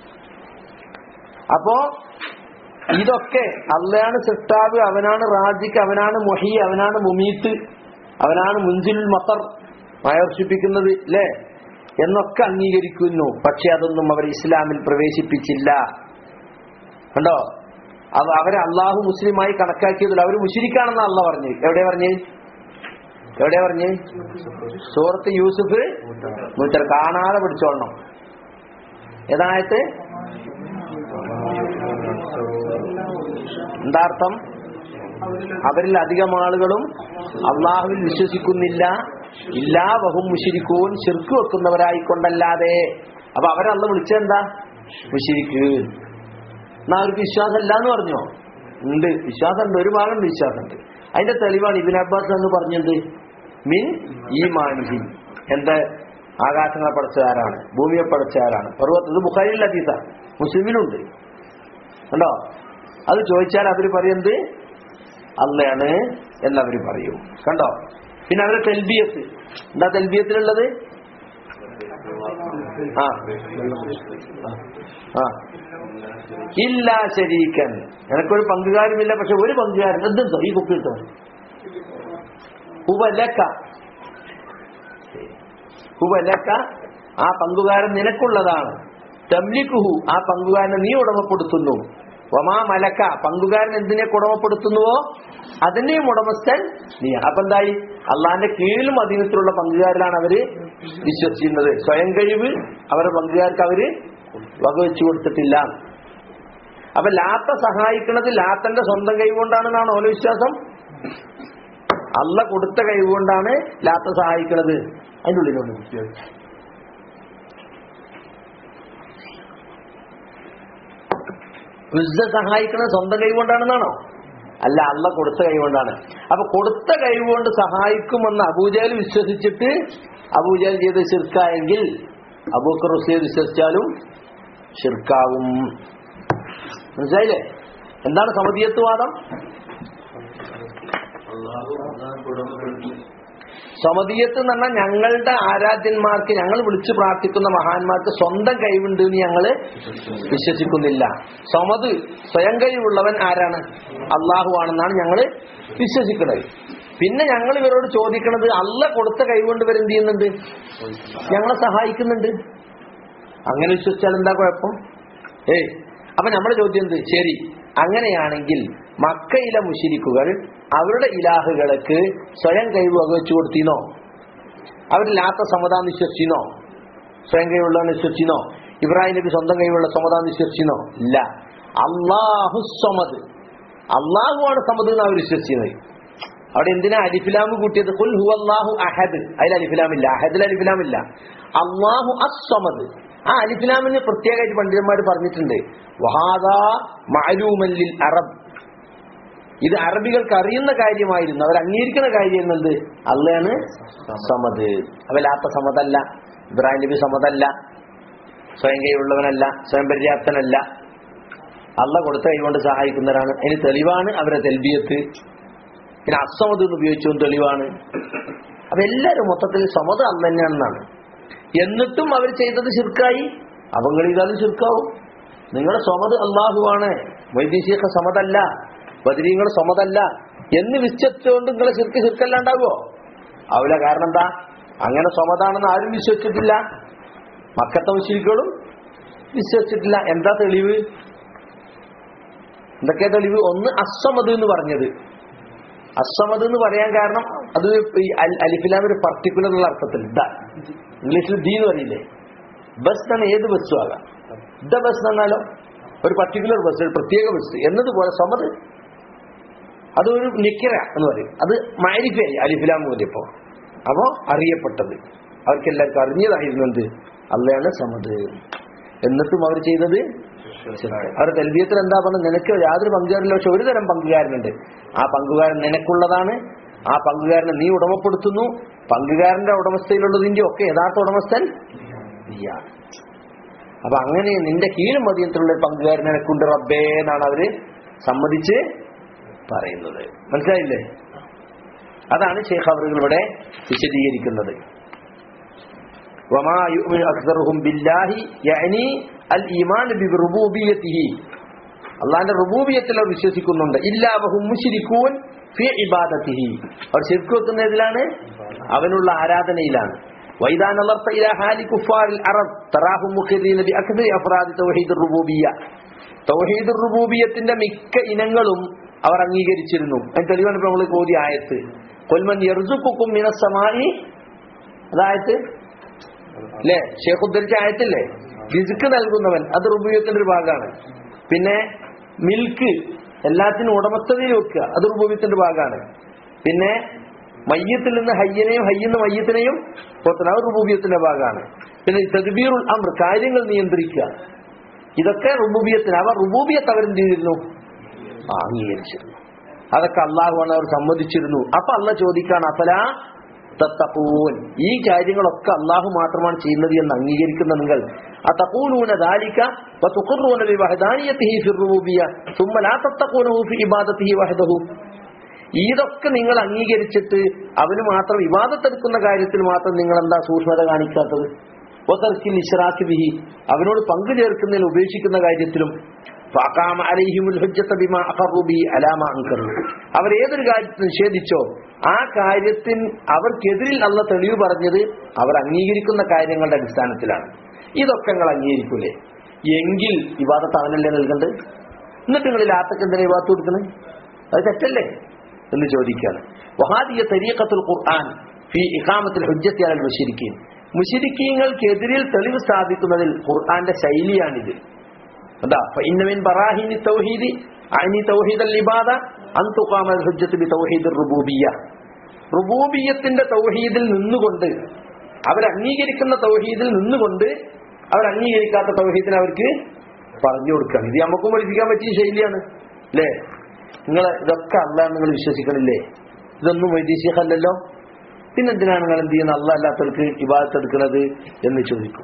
അപ്പോ ഇതൊക്കെ അള്ളയാണ് സൃഷ്ടാവ് അവനാണ് റാജിക്ക് അവനാണ് മൊഹി അവനാണ് മുമീത്ത് അവനാണ് മുഞ്ചിൽ മത്തർ മയർഷിപ്പിക്കുന്നത് അല്ലേ എന്നൊക്കെ അംഗീകരിക്കുന്നു പക്ഷെ അതൊന്നും അവർ ഇസ്ലാമിൽ പ്രവേശിപ്പിച്ചില്ല കണ്ടോ അവ അവരെ അള്ളാഹു മുസ്ലിമായി കണക്കാക്കിയതിൽ അവർ മുഷിരിക്കാണെന്ന് അള്ള പറഞ്ഞു എവിടെ പറഞ്ഞു എവിടെ പറഞ്ഞു സൂറത്ത് യൂസുഫ് നൂറ്റർ കാണാതെ പിടിച്ചോളണം ഏതായത് എന്താ അർത്ഥം അവരിൽ അധികം ആളുകളും അള്ളാഹുവിൽ വിശ്വസിക്കുന്നില്ല ഇല്ലാ വഹും മുഷിരിക്കൂൻ ശിർക്ക് വെക്കുന്നവരായിക്കൊണ്ടല്ലാതെ അപ്പൊ അവരല്ല വിളിച്ചെന്താ മുഷിരിക്ക് എന്നാ അവർക്ക് വിശ്വാസം ഇല്ല എന്ന് പറഞ്ഞോ ഉണ്ട് വിശ്വാസമുണ്ട് ഒരു ഭാഗമുണ്ട് വിശ്വാസമുണ്ട് അതിന്റെ തെളിവാണ് ഇബിൻ അബ്ബാസ് എന്ന് പറഞ്ഞത് മിൻ ഈ മാനിഹി എന്താ ആകാശങ്ങളെ പഠിച്ചതാരാണ് ഭൂമിയെ പഠിച്ചതാരാണ് പർവ്വത്ത് ഇത് ബുഖാരിയിൽ അതീത മുസ്ലിമിലുണ്ട് കണ്ടോ അത് ചോദിച്ചാൽ അവര് പറയുന്നത് അള്ളയാണ് എന്നവര് പറയും കണ്ടോ പിന്നെ അവരെ തെൽബിയത്ത് എന്താ തെൽബിയത്തിലുള്ളത് ആ ആ ഇല്ല ശരീക്കൻ എനക്കൊരു പങ്കുകാരുമില്ല പക്ഷെ ഒരു പങ്കുകാരൻ എന്തെന്തോ ഈ കുപ്പി ഇട്ടോ ഹുവലക്ക ഹുവലക്ക ആ പങ്കുകാരൻ നിനക്കുള്ളതാണ് തംലിക്കുഹു ആ പങ്കുകാരനെ നീ ഉടമപ്പെടുത്തുന്നു വമാ മലക്ക പങ്കുകാരൻ എന്തിനെ ഉടമപ്പെടുത്തുന്നുവോ അതിന്റെയും ഉടമസ്ഥൻ നീ അപ്പൊ എന്തായി അള്ളാന്റെ കീഴിലും അധീനത്തിലുള്ള പങ്കുകാരിലാണ് അവര് വിശ്വസിക്കുന്നത് സ്വയം കഴിവ് അവരുടെ പങ്കുകാർക്ക് അവര് വകവെച്ചു കൊടുത്തിട്ടില്ല അപ്പൊ ലാത്ത സഹായിക്കുന്നത് ലാത്തന്റെ സ്വന്തം കൈകൊണ്ടാണെന്നാണ് ഓരോ വിശ്വാസം അല്ല കൊടുത്ത കൈകൊണ്ടാണ് ലാത്ത സഹായിക്കുന്നത് അതിൻ്റെ ഉള്ളിലുണ്ട് ഉസ്സ സഹായിക്കുന്നത് സ്വന്തം കൈകൊണ്ടാണെന്നാണോ അല്ല അല്ല കൊടുത്ത കൈകൊണ്ടാണ് അപ്പൊ കൊടുത്ത കൈകൊണ്ട് സഹായിക്കുമെന്ന് അബൂജാൽ വിശ്വസിച്ചിട്ട് അബൂജാൽ ചെയ്ത് ശിർക്കായെങ്കിൽ അബൂക്കർ ഹുസൈൻ വിശ്വസിച്ചാലും ഷിർക്കാവും മനസ്സിലായില്ലേ എന്താണ് സമതീയത്വവാദം സമതീയത്ത് എന്ന് പറഞ്ഞാൽ ഞങ്ങളുടെ ആരാധ്യന്മാർക്ക് ഞങ്ങൾ വിളിച്ചു പ്രാർത്ഥിക്കുന്ന മഹാന്മാർക്ക് സ്വന്തം കഴിവുണ്ട് എന്ന് ഞങ്ങള് വിശ്വസിക്കുന്നില്ല സമത് സ്വയം കഴിവുള്ളവൻ ആരാണ് അള്ളാഹു ആണെന്നാണ് ഞങ്ങൾ വിശ്വസിക്കുന്നത് പിന്നെ ഞങ്ങൾ ഇവരോട് ചോദിക്കുന്നത് അല്ല കൊടുത്ത കൈകൊണ്ട് ഇവർ എന്ത് ചെയ്യുന്നുണ്ട് ഞങ്ങളെ സഹായിക്കുന്നുണ്ട് അങ്ങനെ വിശ്വസിച്ചാൽ എന്താ കുഴപ്പം ഏയ് അപ്പൊ നമ്മുടെ ചോദ്യം എന്ത് ശരി അങ്ങനെയാണെങ്കിൽ മക്കയിലെ മുഷിരിക്കുകൾ അവരുടെ ഇലാഹുകൾക്ക് സ്വയം കഴിവ് വകവെച്ചു കൊടുത്തിനോ അവർ ലാത്ത സമാധാനം വിശ്വസിച്ചിനോ സ്വയം കഴിവുള്ളവനെ വിശ്വസിച്ചിനോ ഇബ്രാഹിം നബി സ്വന്തം കഴിവുള്ള സമാധാനം വിശ്വസിച്ചിനോ ഇല്ല അള്ളാഹു സമത് അള്ളാഹുവാണ് സമത് എന്ന് അവർ വിശ്വസിക്കുന്നത് അവിടെ എന്തിനാ അലിഫിലാമ് കൂട്ടിയത് കുൽ ഹു അള്ളാഹു അഹദ് അതിൽ അലിഫിലാമില്ല അഹദിൽ അലിഫിലാമില്ല അള്ളാഹു അസ്വമത് ആ അലിഫിലാമിന് പ്രത്യേകമായിട്ട് പണ്ഡിതന്മാർ പറഞ്ഞിട്ടുണ്ട് വഹാദാ മഅലൂമല്ലിൽ അറബ് ഇത് അറബികൾക്ക് അറിയുന്ന കാര്യമായിരുന്നു അവർ അംഗീകരിക്കുന്ന കാര്യം എന്ത് അള്ളയാണ് സമത് അവലാത്ത സമതല്ല ഇബ്രാഹിം നബി സമതല്ല സ്വയം കൈയുള്ളവനല്ല സ്വയം പര്യാപ്തനല്ല അള്ള കൊടുത്ത കൈകൊണ്ട് സഹായിക്കുന്നവരാണ് അതിന് തെളിവാണ് അവരെ തെൽബിയത്ത് പിന്നെ അസമത് എന്ന് ഉപയോഗിച്ചും തെളിവാണ് അപ്പൊ എല്ലാവരും മൊത്തത്തിൽ സമത് അല്ല തന്നെയാണെന്നാണ് എന്നിട്ടും അവർ ചെയ്തത് ശിർക്കായി അവങ്ങൾ ചെയ്താലും ശിർക്കാവും നിങ്ങളുടെ സമത് അള്ളാഹുവാണ് വൈദേശിക സമതല്ല ബദരീങ്ങൾ സമതല്ല എന്ന് വിശ്വസിച്ചുകൊണ്ട് നിങ്ങളെ ശിർക്ക് ശിർക്കല്ലാണ്ടാകുമോ ആവില്ല കാരണം എന്താ അങ്ങനെ സമതാണെന്ന് ആരും വിശ്വസിച്ചിട്ടില്ല മക്കത്തെ മുസ്ലിക്കുകളും വിശ്വസിച്ചിട്ടില്ല എന്താ തെളിവ് എന്തൊക്കെയാ തെളിവ് ഒന്ന് അസമത് എന്ന് പറഞ്ഞത് അസമത് എന്ന് പറയാൻ കാരണം അത് ഈ അൽ- അലിഫിലാം ഒരു പർട്ടിക്കുലർ ഉള്ള അർത്ഥത്തിൽ ദ ഇംഗ്ലീഷിൽ ദി എന്ന് പറയില്ലേ ബസ് തന്നെ ഏത് ബസ്സും ആകാം ദ ബസ് എന്നാലോ ഒരു പർട്ടിക്കുലർ ബസ് ഒരു പ്രത്യേക ബസ് എന്നതുപോലെ സമത് അതൊരു നിക്കര എന്ന് പറയും അത് മാരിഫയായി അലിഫിലാം മൂല്യപ്പോ അപ്പോ അറിയപ്പെട്ടത് അവർക്ക് എല്ലാവർക്കും അറിഞ്ഞതായിരുന്നു എന്ത് അള്ളയാണ് സമത് എന്നിട്ടും അവർ ചെയ്തത് അവർ തെൽബിയത്തിൽ എന്താ പറഞ്ഞത് നിനക്ക് യാതൊരു പങ്കുകാരില്ല പക്ഷെ ഒരു തരം പങ്കുകാരനുണ്ട് ആ പങ്കുകാരൻ നിനക്കുള്ളതാണ് ആ പങ്കുകാരനെ നീ ഉടമപ്പെടുത്തുന്നു പങ്കുകാരന്റെ ഉടമസ്ഥയിലുള്ളതിന്റെ ഒക്കെ യഥാർത്ഥ ഉടമസ്ഥൻ നീയാണ് അപ്പൊ അങ്ങനെ നിന്റെ കീഴും മതിയത്തിലുള്ള ഒരു പങ്കുകാരൻ നിനക്കുണ്ട് റബ്ബേ എന്നാണ് അവര് സമ്മതിച്ച് പറയുന്നത് മനസ്സിലായില്ലേ അതാണ് ഷേഖ് അവറുകൾ ഇവിടെ വിശദീകരിക്കുന്നത് وما يؤمن أكثرهم بالله يعني الإيمان بربوبيته അള്ളാന്റെ റുബൂബിയത്തിൽ അവർ വിശ്വസിക്കുന്നുണ്ട് ഇല്ലാവഹും മുഷിരിക്കൂൻ ഫി ഇബാദത്തിഹി അവർ ശരിക്കും വെക്കുന്നതിലാണ് അവനുള്ള ആരാധനയിലാണ് വൈദാൻ അലർത്ത ഇലാ ഹാലി കുഫാറിൽ അറബ് തറാഹും മുഖദീന ബി അക്ദരി അഫ്രാദി തൗഹീദ് റുബൂബിയ തൗഹീദ് റുബൂബിയത്തിന്റെ മിക്ക ഇനങ്ങളും അവർ അംഗീകരിച്ചിരുന്നു അതിന് തെളിവാണ് ഇപ്പൊ നമ്മൾ കോതി ആയത്ത് കൊൽമൻ യർസുക്കും മിനസമായി അതായത് അല്ലേ ഷേഖ് ഉദ്ധരിച്ച ആയത്തില്ലേ റിസ്ക് നൽകുന്നവൻ അത് റുബൂബിയത്തിന്റെ ഒരു ഭാഗമാണ് പിന്നെ മിൽക്ക് എല്ലാത്തിനും ഉടമസ്ഥതയിൽ വെക്കുക അത് റുബൂബിയത്തിന്റെ ഭാഗമാണ് പിന്നെ മയ്യത്തിൽ നിന്ന് ഹയ്യനെയും ഹയ്യെന്ന് മയ്യത്തിനെയും പുറത്തുനിന്ന് അത് റുബൂബിയത്തിന്റെ ഭാഗമാണ് പിന്നെ തദ്ബീറുൽ അമ്ര കാര്യങ്ങൾ നിയന്ത്രിക്കുക ഇതൊക്കെ റുബൂബിയത്തിന് അവർ റുബൂബിയത്ത് അവരെന്ത് ചെയ്തിരുന്നു ആ, അംഗീകരിച്ചിരുന്നു അതൊക്കെ അള്ളാഹുവാണ് അവർ സമ്മതിച്ചിരുന്നു അപ്പൊ അള്ള ചോദിക്കാണ് അഫല തത്തഖൂൻ ഈ കാര്യങ്ങളൊക്കെ അള്ളാഹു മാത്രമാണ് ചെയ്യുന്നത് എന്ന് അംഗീകരിക്കുന്ന നിങ്ങൾ അതഖൂലൂന ദാലിക വതുഖറൂന ബിവഹദാനിയതിഹി ഫി റുബൂബിയ ثم لا تتقونه في عبادته وحده ഇതൊക്കെ നിങ്ങൾ അംഗീകരിച്ചിട്ട് അവന് മാത്രം വിവാദത്തെടുക്കുന്ന കാര്യത്തിൽ മാത്രം നിങ്ങൾ എന്താ സൂക്ഷ്മത കാണിക്കാത്തത് വതർക്കിൽ ഇഷ്റാഖ് ബിഹി അവനോട് പങ്കു ചേർക്കുന്നതിൽ ഉപേക്ഷിക്കുന്ന കാര്യത്തിലും ഫഅഖാമ അലൈഹിമുൽ ഹുജ്ജത ബിമാ അഖറു ബിഹി അലാ മാ അൻകറു അവർ ഏതൊരു കാര്യത്തിൽ നിഷേധിച്ചോ ആ കാര്യത്തിൽ അവർക്കെതിരിൽ അള്ള തെളിവ് പറഞ്ഞത് അവർ അംഗീകരിക്കുന്ന കാര്യങ്ങളുടെ അടിസ്ഥാനത്തിലാണ് ഇതൊക്കെ നിങ്ങൾ അംഗീകരിക്കൂലേ എങ്കിൽ വിവാദത്ത് അവനല്ലേ നൽകേണ്ടത് എന്നിട്ട് നിങ്ങൾ ലാത്തക്ക് എന്തിനാ വിവാദത്ത് കൊടുക്കുന്നത് അത് തെറ്റല്ലേ എന്ന് ചോദിക്കുകയാണ് വഹാദിയ തരീഖത്തുൽ ഖുർആൻ ഫി ഇഖാമത്തിൽ ഹുജ്ജത്തി അലൽ മുശരിക്കീൻ മുശരിക്കീങ്ങൾക്കെതിരിൽ തെളിവ് സ്ഥാപിക്കുന്നതിൽ ഖുർആന്റെ ശൈലിയാണിത് എന്താ ഇന്നമിൻ ബറാഹിനി തൗഹീദി അനി തൗഹീദ് അൽ ഇബാദ അൻ തുഖാമൽ ഹുജ്ജത്ത് ബി തൗഹീദ് റുബൂബിയ്യ റുബൂബിയത്തിന്റെ തൗഹീദിൽ നിന്നുകൊണ്ട് അവർ അംഗീകരിക്കുന്ന തൗഹീദിൽ നിന്നുകൊണ്ട് അവർ അംഗീകരിക്കാത്ത തൗഹീദിനെ അവർക്ക് പറഞ്ഞു കൊടുക്കുകയാണ് ഇത് നമുക്കും പഠിപ്പിക്കാൻ പറ്റിയ ശൈലിയാണ് അല്ലേ നിങ്ങൾ ഇതൊക്കെ അല്ലാന്ന് നിങ്ങൾ വിശ്വസിക്കണില്ലേ ഇതൊന്നും വൈദേശികല്ലല്ലോ പിന്നെന്തിനാണ് നിങ്ങൾ എന്ത് ചെയ്യുന്നത് അല്ല അല്ലാത്തവർക്ക് ഇബാദത്ത് എടുക്കുന്നത് എന്ന് ചോദിക്കും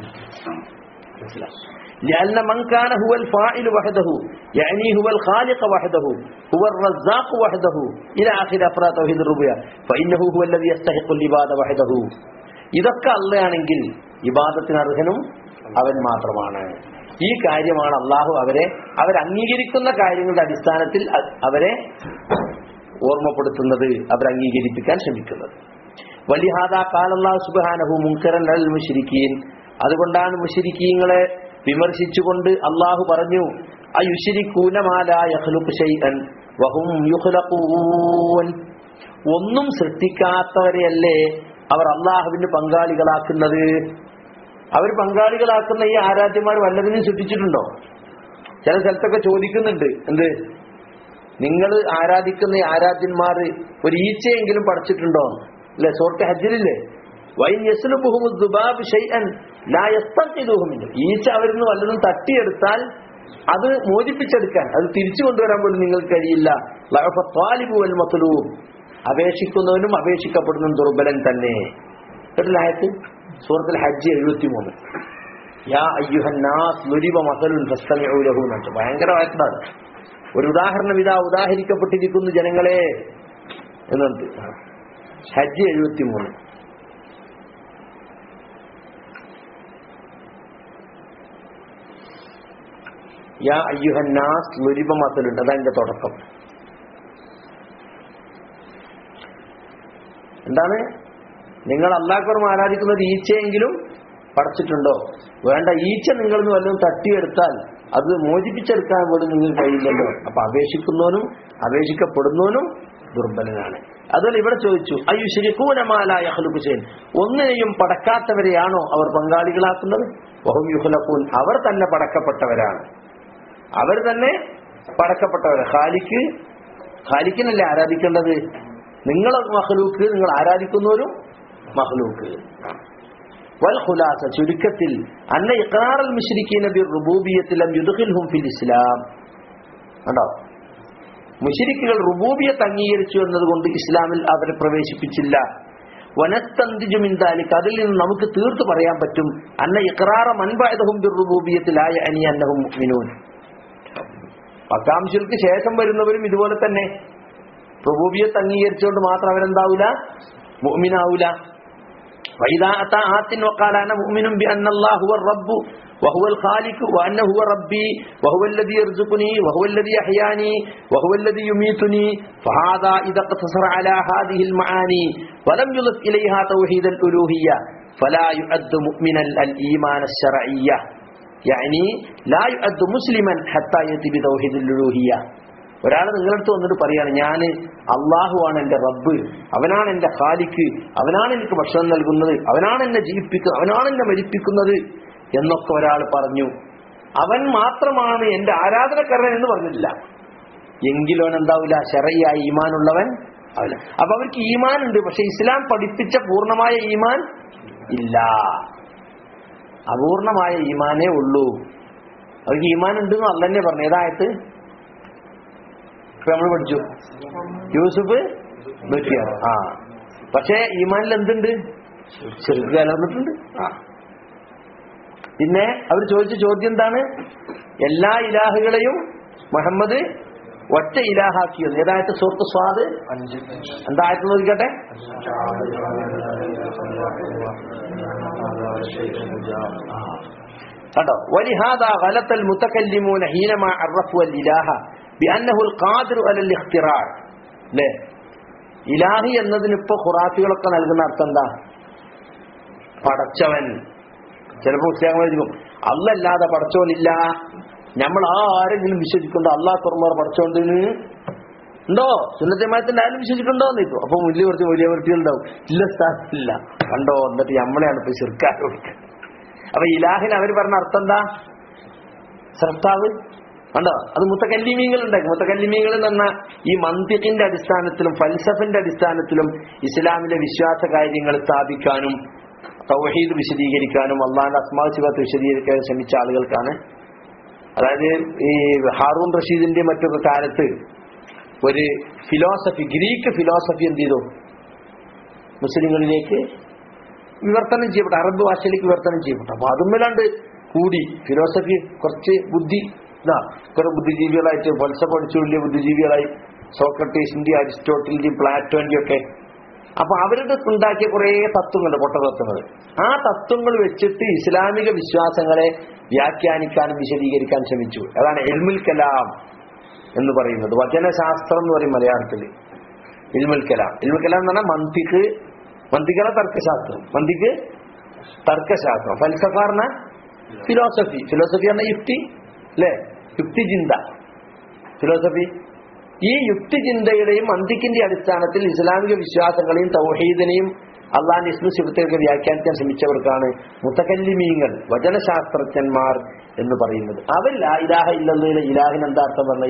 മനസ്സിലാവും لأن من كان هو الفاعل وحده يعني هو الخالق وحده هو الرزاق وحده إلى آخر أفراد توحيد الربوبية فإنه هو الذي يستحق العبادة وحده ഇതൊക്കെ അള്ളയാണെങ്കിൽ ഇബാദത്തിന് അർഹനും അവൻ മാത്രമാണ് ഈ കാര്യമാണ് അള്ളാഹു അവരെ അവർ അംഗീകരിക്കുന്ന കാര്യങ്ങളുടെ അടിസ്ഥാനത്തിൽ അ- അവരെ ഓർമ്മപ്പെടുത്തുന്നത് അവർ അംഗീകരിപ്പിക്കാൻ ശ്രമിക്കുന്നത് വലിഹാദ കാലല്ലാഹു സുബ്ഹാനഹു മുൻകരൻ അൽ മുശ്രിക്കീൻ അതുകൊണ്ടാണ് മുശ്രിക്കീങ്ങളെ വിമർശിച്ചുകൊണ്ട് അള്ളാഹു പറഞ്ഞു അയുശ്രിക്കൂന മാ ലാ യഖ്ലുഖു ശൈഅൻ വഹും യുഖ്ലഖൂൻ ഒന്നും സൃഷ്ടിക്കാത്തവരെയല്ലേ അവർ അള്ളാഹുവിന് പങ്കാളികളാക്കുന്നത് അവർ പങ്കാളികളാക്കുന്ന ഈ ആരാധ്യന്മാർ വല്ലതിനും സൃഷ്ടിച്ചിട്ടുണ്ടോ ചില സ്ഥലത്തൊക്കെ ചോദിക്കുന്നുണ്ട് എന്ത് നിങ്ങൾ ആരാധിക്കുന്ന ഈ ആരാധ്യന്മാർ ഒരു ഈച്ചയെങ്കിലും പഠിച്ചിട്ടുണ്ടോ അല്ലെ സോർട്ട് ഹജ്ജിലില്ലേ വൈൻ യസ്ലുബുഹും ദുബാബ് ഷൈഅൻ ലാ യസ്തഖിദുഹുമിൻ ഈച്ച അവരിൽ നിന്ന് വല്ലതും തട്ടിയെടുത്താൽ അത് മോചിപ്പിച്ചെടുക്കാൻ അത് തിരിച്ചു കൊണ്ടുവരാൻ പോലും നിങ്ങൾക്ക് കഴിയില്ല ലഅഫ ത്വാലിബു വൽ മത്ലൂബ് അപേക്ഷിക്കുന്നവനും അപേക്ഷിക്കപ്പെടുന്നതും ദുർബലൻ തന്നെ കേട്ടില്ലായത് സൂറത്തിൽ ഹജ്ജ് എഴുപത്തി മൂന്ന് യാ അയ്യുഹന്നാസ് ലുരിബ മസലുൻ ഫസ്തമിഉ ലഹു എന്നു ഭയങ്കര വായത്താണ് ഒരു ഉദാഹരണം ഇതാ ഉദാഹരിക്കപ്പെട്ടിരിക്കുന്നു ജനങ്ങളെ എന്നുണ്ട് ഹജ്ജ് എഴുപത്തി മൂന്ന് യാ അയ്യുഹന്നാസ് ലുരിബ മസലുണ്ട് അതതിന്റെ തുടക്കം എന്താണ് നിങ്ങൾ അള്ളാഹ്പുറം ആരാധിക്കുന്നത് ഈച്ചയെങ്കിലും പഠിച്ചിട്ടുണ്ടോ വേണ്ട ഈച്ച നിങ്ങൾ വല്ലതും തട്ടിയെടുത്താൽ അത് മോചിപ്പിച്ചെടുക്കാൻ പോലും നിങ്ങൾക്ക് കഴിയില്ലല്ലോ അപ്പൊ അപേക്ഷിക്കുന്നവനും അപേക്ഷിക്കപ്പെടുന്നവനും ദുർബലനാണ് അതുപോലെ ഇവിടെ ചോദിച്ചു അയ്യു ശരിക്കൂനമാലായ ഹലുക്കുശേൻ ഒന്നിനെയും പടക്കാത്തവരെയാണോ അവർ പങ്കാളികളാക്കുന്നത് വഹും യുഹലക്കൂൻ അവർ തന്നെ പടക്കപ്പെട്ടവരാണ് അവർ തന്നെ പടക്കപ്പെട്ടവർ ഖാലിക്ക് ഖാലിക്കിനല്ലേ ആരാധിക്കേണ്ടത് നിങ്ങൾ മഹ്ലൂക്ക് നിങ്ങൾ ആരാധിക്കുന്നവരും മഹ്ലൂക്ക് വൽ ഖുലാസ ചുരുക്കത്തിൽ അന്ന ഇഖ്റാറൽ മുശ്രിക്കീന ബി റുബൂബിയത്തിലം യുദ്ഖിൽഹും ഫിൽ ഇസ്ലാം കണ്ടോ മുശ്രിക്കുകൾ റുബൂബിയത്ത് അംഗീകരിച്ചു എന്നതുകൊണ്ട് ഇസ്ലാമിൽ അവരെ പ്രവേശിപ്പിച്ചില്ല വനസ്തന്തിജു മിൻ ദാലിക് അതിൽ നിന്ന് നമുക്ക് തീർത്തു പറയാൻ പറ്റും അന്ന ഇഖ്റാറ മൻബഅദഹും ബി റുബൂബിയത്തിലായ അനി അന്നഹും മുഅ്മിനൂൻ പത്താം ശിർക്ക് ശേഷം വരുന്നവരും ഇതുപോലെ തന്നെ റുബൂബിയത്ത് അംഗീകരിച്ചുകൊണ്ട് മാത്രം അവരെന്താവൂല മുഅ്മിനാവൂല وإذا أتى آت وقال أنا مؤمن بأن الله هو الرب وهو الخالق وأنه هو ربي وهو الذي يرزقني وهو الذي يحياني وهو الذي يميتني فهذا إذا اقتصر على هذه المعاني ولم يضف إليها توحيد الألوهية فلا يؤد مؤمنا الإيمان الشرعية يعني لا يؤد مسلما حتى يأتي بتوحيد الألوهية ഒരാൾ നിങ്ങളടുത്ത് വന്നിട്ട് പറയാണ് ഞാൻ അള്ളാഹുവാണ് എൻ്റെ റബ്ബ് അവനാണ് എൻ്റെ ഖാലിക്ക് അവനാണ് എനിക്ക് ഭക്ഷണം നൽകുന്നത് അവനാണ് എന്നെ ജീവിപ്പിക്കുന്നത് അവനാണ് എന്നെ മരിപ്പിക്കുന്നത് എന്നൊക്കെ ഒരാൾ പറഞ്ഞു അവൻ മാത്രമാണ് എൻ്റെ ആരാധനക്കാരൻ എന്ന് പറഞ്ഞിട്ടില്ല എങ്കിലും അവൻ എന്താവില്ല ശരയായ ഈമാനുള്ളവൻ അവൻ അപ്പൊ അവർക്ക് ഈമാൻ ഉണ്ട് പക്ഷെ ഇസ്ലാം പഠിപ്പിച്ച പൂർണ്ണമായ ഈമാൻ ഇല്ല അപൂർണമായ ഈമാനേ ഉള്ളൂ അവർക്ക് ഈമാൻ ഉണ്ടെന്ന് അല്ല തന്നെ പറഞ്ഞു ഏതായത് ഇപ്പൊ നമ്മൾ പഠിച്ചു യൂസുഫ് നൂറ്റിയാറ് ആ പക്ഷേ ഈമാനിൽ എന്തുണ്ട് ചെറുക്ക് കലർന്നിട്ടുണ്ട് ആ പിന്നെ അവർ ചോദിച്ച ചോദ്യം എന്താണ് എല്ലാ ഇലാഹുകളെയും മുഹമ്മദ് ഒറ്റ ഇലാഹാക്കിയത് ഏതായിട്ട് സുഹൃത്ത് സ്വാദ് എന്തായിട്ട് നോക്കിക്കട്ടെ കേട്ടോ ولهذا غلط المتكلمون حينما عرفوا الاله بانه القادر على الاختراع ല്ലേ ഇലാഹി എന്നതിന് ഇപ്പൊ ഖുറാഫികളൊക്കെ നൽകുന്ന അർത്ഥം എന്താ പടച്ചവൻ ചിലപ്പോൾ പുസ്തകങ്ങൾ എഴുതും അല്ലല്ലാതെ പടച്ചവനില്ല നമ്മൾ ആരെങ്കിലും വിശ്വസിക്കുന്നുണ്ടോ അള്ളാഹ് തുറമാർ പഠിച്ചോണ്ട് ഉണ്ടോ സുന്നത്തമായത്തിന്റെ ആരും വിശ്വസിച്ചിട്ടുണ്ടോ എന്ന് ഇപ്പൊ അപ്പൊ വലിയ കുറച്ച് വലിയ വൃത്തികളുണ്ടാവും ഇല്ല സ്ഥാനത്തില്ല കണ്ടോ എന്നിട്ട് നമ്മളെയാണ് ഇപ്പൊ ശിർക്കാരോട് അപ്പൊ ഇലാഹിന് അവർ പറഞ്ഞ അർത്ഥം എന്താ സർത്താവ് കണ്ടോ അത് മുത്തക്കല്ലിമീങ്ങൾ ഉണ്ടാക്കി മുത്തക്കല്ലിമീങ്ങൾ എന്ന് പറഞ്ഞാൽ ഈ മന്തിക്കിന്റെ അടിസ്ഥാനത്തിലും ഫൽസഫിന്റെ അടിസ്ഥാനത്തിലും ഇസ്ലാമിലെ വിശ്വാസ കാര്യങ്ങൾ സ്ഥാപിക്കാനും തൗഹീദ് വിശദീകരിക്കാനും അള്ളാന്റെ അസ്മാവ് സിബത്ത് വിശദീകരിക്കാൻ ശ്രമിച്ച ആളുകൾക്കാണ് അതായത് ഈ ഹാറൂൺ റഷീദിന്റെ മറ്റൊക്കെ കാലത്ത് ഒരു ഫിലോസഫി ഗ്രീക്ക് ഫിലോസഫി എന്ത് ചെയ്തു മുസ്ലിങ്ങളിലേക്ക് വിവർത്തനം ചെയ്യപ്പെട്ടു അറബ് ഭാഷയിലേക്ക് വിവർത്തനം ചെയ്യപ്പെട്ടു അപ്പൊ അതുമ്മലാണ്ട് കൂടി ഫിലോസഫി കുറച്ച് ബുദ്ധി ഇതാ കുറെ ബുദ്ധിജീവികളായിട്ട് ഫൽസഫ പഠിച്ചു വലിയ ബുദ്ധിജീവികളായി സോക്രട്ടീസിന്റെയും അരിസ്റ്റോട്ടലിന്റെയും പ്ലാറ്റോന്റെയും ഒക്കെ അപ്പൊ അവരുടെ ഉണ്ടാക്കിയ കുറെ തത്വങ്ങളുണ്ട് പൊട്ട തത്വങ്ങൾ ആ തത്വങ്ങൾ വെച്ചിട്ട് ഇസ്ലാമിക വിശ്വാസങ്ങളെ വ്യാഖ്യാനിക്കാനും വിശദീകരിക്കാൻ ശ്രമിച്ചു അതാണ് എൽമുൽ കലാം എന്ന് പറയുന്നത് വചനശാസ്ത്രം എന്ന് പറയും മലയാളത്തിൽ ഇൽമുൽ കലാം ഇൽമുൽ കലാം എന്ന് പറഞ്ഞാൽ മന്തിക്ക് മന്തിക്കല തർക്കശാസ്ത്രം മന്തിക്ക് തർക്കശാസ്ത്രം ഫൽസഫ പറഞ്ഞ ഫിലോസഫി ഫിലോസഫി പറഞ്ഞ യുക്തി അല്ലേ യുക്തി ചിന്ത ഫിലോസഫി ഈ യുക്തി ചിന്തയുടെയും മന്തിക്കിന്റെ അടിസ്ഥാനത്തിൽ ഇസ്ലാമിക വിശ്വാസങ്ങളെയും തൗഹീദിനെയും അള്ളാന്റെ ഇസ്മു സിബത്തെയൊക്കെ വ്യാഖ്യാനിക്കാൻ ശ്രമിച്ചവർക്കാണ് മുത്തകല്ലിമീങ്ങൾ വചനശാസ്ത്രജ്ഞന്മാർ എന്ന് പറയുന്നത് അവർ ലാ ഇലാഹ ഇല്ലല്ലയിലെ ഇലാഹിന് എന്താ അർത്ഥം പറഞ്ഞത്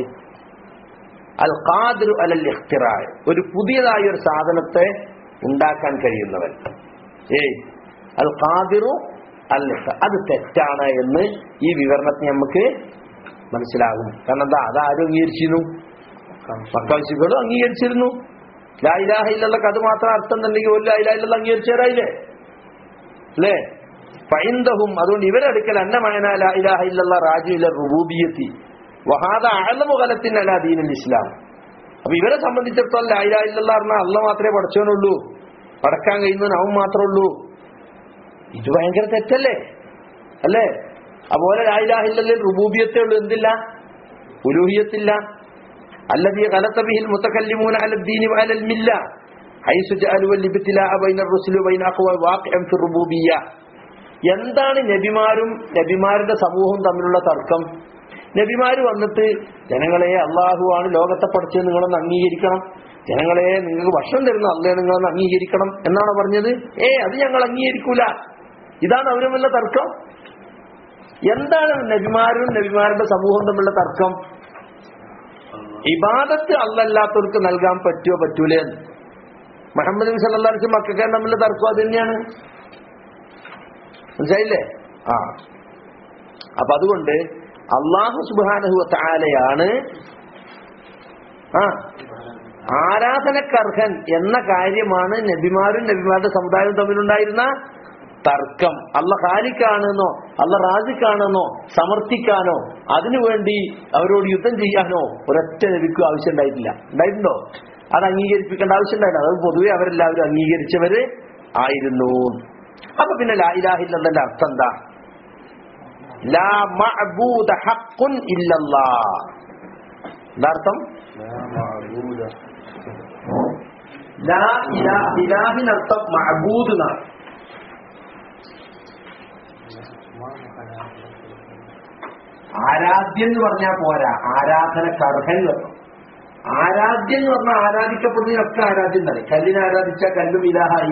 അൽ ഖാദിറു അലൽ ഇഖ്തിറായ് ഒരു പുതിയതായ ഒരു സാധനത്തെ ഉണ്ടാക്കാൻ കഴിയുന്നവൻ ഏയ് അൽ ഖാദിറു അൽ ഇഖ്ത- അത് തെറ്റാണ് എന്ന് ഈ വിവരണത്തിന് നമുക്ക് മനസ്സിലാകും കാരണം എന്താ അതാരും അംഗീകരിച്ചിരുന്നു മക്കാശികളും അംഗീകരിച്ചിരുന്നു ലായിലാഹ ഇല്ലല്ല അത് മാത്രം അർത്ഥം തന്നെങ്കിൽ ഒരു ലായിലാഹ ഇല്ലല്ല അംഗീകരിച്ചേരായില്ലേ അല്ലേ ഫൈന്ദഹും അതുകൊണ്ട് ഇവരെടുക്കൽ അന്നമയന ലാ ഇലാഹ ഇല്ലല്ല റാജു ഇല്ല റുബൂബിയത്തി വഹാദ അഴലമു കലത്തിന് അല ദീനുൽ ഇസ്ലാം അപ്പൊ ഇവരെ സംബന്ധിച്ചിടത്തോളം ലാ ഇലാഹ ഇല്ലല്ല പറഞ്ഞാൽ അല്ല മാത്രമേ പഠിച്ചവനുള്ളൂ പടക്കാൻ കഴിയുന്നവൻ അവൻ മാത്രമേ ഉള്ളൂ ഇത് ഭയങ്കര തെറ്റല്ലേ അല്ലേ അതുപോലെ ലാ ഇലാഹ ഇല്ലല്ലിൽ റുബൂബിയത്തേ ഉള്ളൂ എന്തില്ല ഉലൂഹിയത്തില്ല الذي غلط به المتكلمون على الدين وعلى الملة حيث جعلوا الابتلاء بين الرسل وبين أقوى واقعا في الربوبية എന്താണ് നബിമാരും നബിമാരുടെ സമൂഹവും തമ്മിലുള്ള തർക്കം നബിമാര് വന്നിട്ട് ജനങ്ങളെ അള്ളാഹു ആണ് ലോകത്തെ പഠിച്ചത് നിങ്ങളൊന്ന് അംഗീകരിക്കണം ജനങ്ങളെ നിങ്ങൾക്ക് ഭക്ഷണം തരുന്ന അള്ളേ നിങ്ങളൊന്ന് അംഗീകരിക്കണം എന്നാണ് പറഞ്ഞത് ഏ അത് ഞങ്ങൾ അംഗീകരിക്കൂല ഇതാണ് അവരുമുള്ള തർക്കം എന്താണ് നബിമാരും നബിമാരുടെ സമൂഹവും തമ്മിലുള്ള തർക്കം ഇബാദത്ത് അല്ലല്ലാത്തവർക്ക് നൽകാൻ പറ്റുമോ പറ്റൂലേ എന്ന്. മുഹമ്മദ് നബി സല്ലല്ലാഹു അലൈഹി വസല്ലം മക്കൾക്കാർ തമ്മിലുള്ള തർക്കം അത് തന്നെയാണ് മനസ്സിലായില്ലേ ആ അപ്പൊ അതുകൊണ്ട് അള്ളാഹു സുബാനഹു താലയാണ് ആ ആരാധനക്കർഹൻ എന്ന കാര്യമാണ് നബിമാരും നബിമാരുടെ സമുദായവും തമ്മിലുണ്ടായിരുന്ന തർക്കം അല്ല ഖാലിക്കാണെന്നോ അല്ല റാസിക്കാണെന്നോ സമർത്ഥിക്കാനോ അതിനുവേണ്ടി അവരോട് യുദ്ധം ചെയ്യാനോ ഒരൊറ്റ നബിക്കും ആവശ്യം ഉണ്ടായിട്ടില്ല ഉണ്ടായിട്ടുണ്ടോ അത് അംഗീകരിപ്പിക്കേണ്ട ആവശ്യം ഉണ്ടായില്ല അത് പൊതുവെ അവരെല്ലാവരും അംഗീകരിച്ചവര് ആയിരുന്നു അപ്പൊ പിന്നെ ലാ ഇലാഹ ഇല്ലല്ലന്റെ അർത്ഥം എന്താ ലാ മഅബൂദ ഹഖ്ഖുൻ ഇല്ലല്ലാ എന്താ അർത്ഥം ലാ ഇലാ ഇലാഹിനർത്ഥം മഅബൂദ് എന്നാണ് ആരാധ്യം എന്ന് പറഞ്ഞാൽ പോരാ ആരാധനക്കർഹൻ വേണം ആരാധ്യം എന്ന് പറഞ്ഞാൽ ആരാധിക്കപ്പെടുന്നതിനൊക്കെ ആരാധ്യം തന്നെ കല്ലിനെ ആരാധിച്ച കല്ലും ഇലാഹായി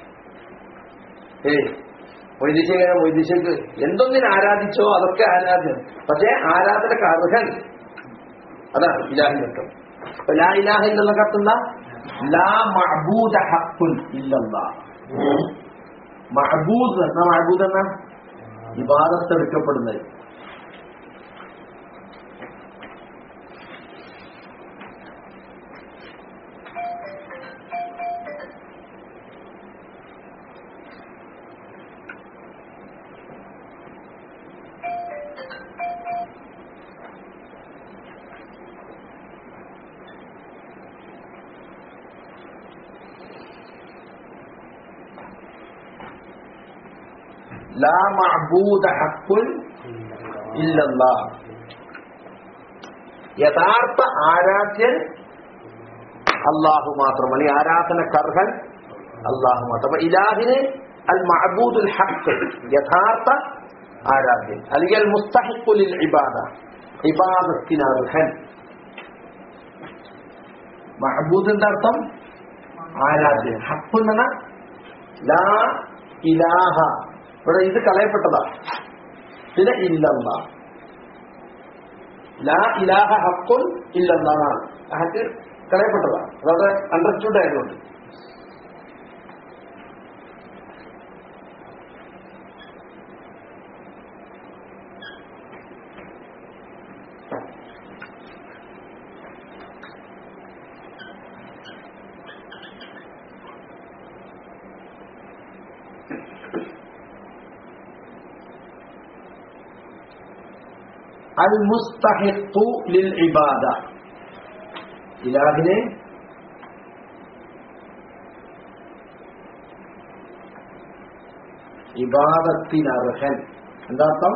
ഏ വൈദ്യശേഖര വൈദ്യശേഖർ എന്തൊന്നിനെ ആരാധിച്ചോ അതൊക്കെ ആരാധ്യം പക്ഷേ ആരാധനക്ക് അർഹൻ അതാണ് ഇലാഹിനർത്ഥം അപ്പൊ ലാ ഇലാഹ എന്നുള്ള കത്തുന്ന ലാ മഅബൂദ ഹഖുൻ ഇല്ലല്ലാ മഅബൂദ് എന്നാ മഅബൂദ് എന്നാ ഇബാദത്ത് എടുക്കപ്പെടുന്നത് ലാ മഅബൂദ ഹഖുൻ ഇല്ലല്ലാ യഥാർത്ഥ ആരാധ്യൻ അള്ളാഹു മാത്രമാണ് ഈ ആരാധനക്കർഹൻ അള്ളാഹു മാത്രം അപ്പൊ ഇലാഹിന് അൽ മഅബൂദുൽ ഹഖ് യഥാർത്ഥ ആരാധ്യൻ അല്ലെങ്കിൽ അൽ മുസ്തഹിഖുൽ ഇബാദ ഇബാദത്തിനർഹൻ മഹബൂദിന്റെ അർത്ഥം ആരാധ്യൻ ഹപ്പ് എന്ന് പറഞ്ഞാൽ ലാ ഇലാഹ ഇവിടെ ഇത് കളയപ്പെട്ടതാ പിന്നെ ഇല്ലല്ല ലാ ഇലാഹ ഹക്കുൻ ഇല്ലെന്നാണ് ഹക്ക് കളയപ്പെട്ടതാ അതവിടെ അണ്ടർസ്റ്റുഡ് ആയതുകൊണ്ട് അൽ മുസ്തഹിഖു ലിൽ ഇബാദ ഇലാഹിനെ ഇബാദത്തിനർഹൻ എന്താ അർത്ഥം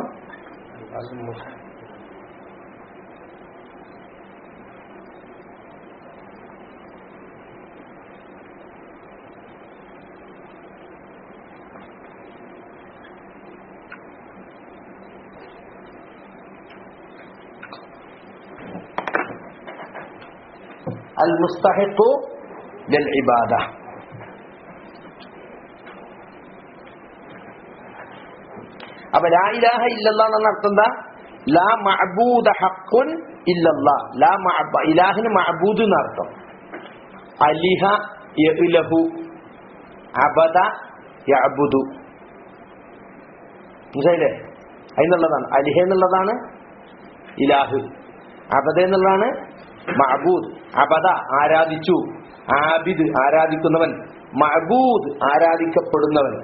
المستحق للعبادة അപ്പൊ ലാ ഇലാഹ ഇല്ലല്ലാ എന്ന അർത്ഥം എന്താ ലാ മഅബൂദ ഹഖുൻ ഇല്ലല്ലാ ലാ മഅബ ഇലാഹിന് മഅബൂദ് എന്ന അർത്ഥം അലിഹ യഅ്ലഹു അബദ യഅബുദു മനസ്സിലായില്ലേ അതിനുള്ളതാണ് അലിഹ എന്നുള്ളതാണ് ഇലാഹ് അബദ എന്നുള്ളതാണ് മഅബൂദ് അബദ ആരാധിച്ചു ആബിദ് ആരാധിക്കുന്നവൻ മഅബൂദ് ആരാധിക്കപ്പെടുന്നവൻ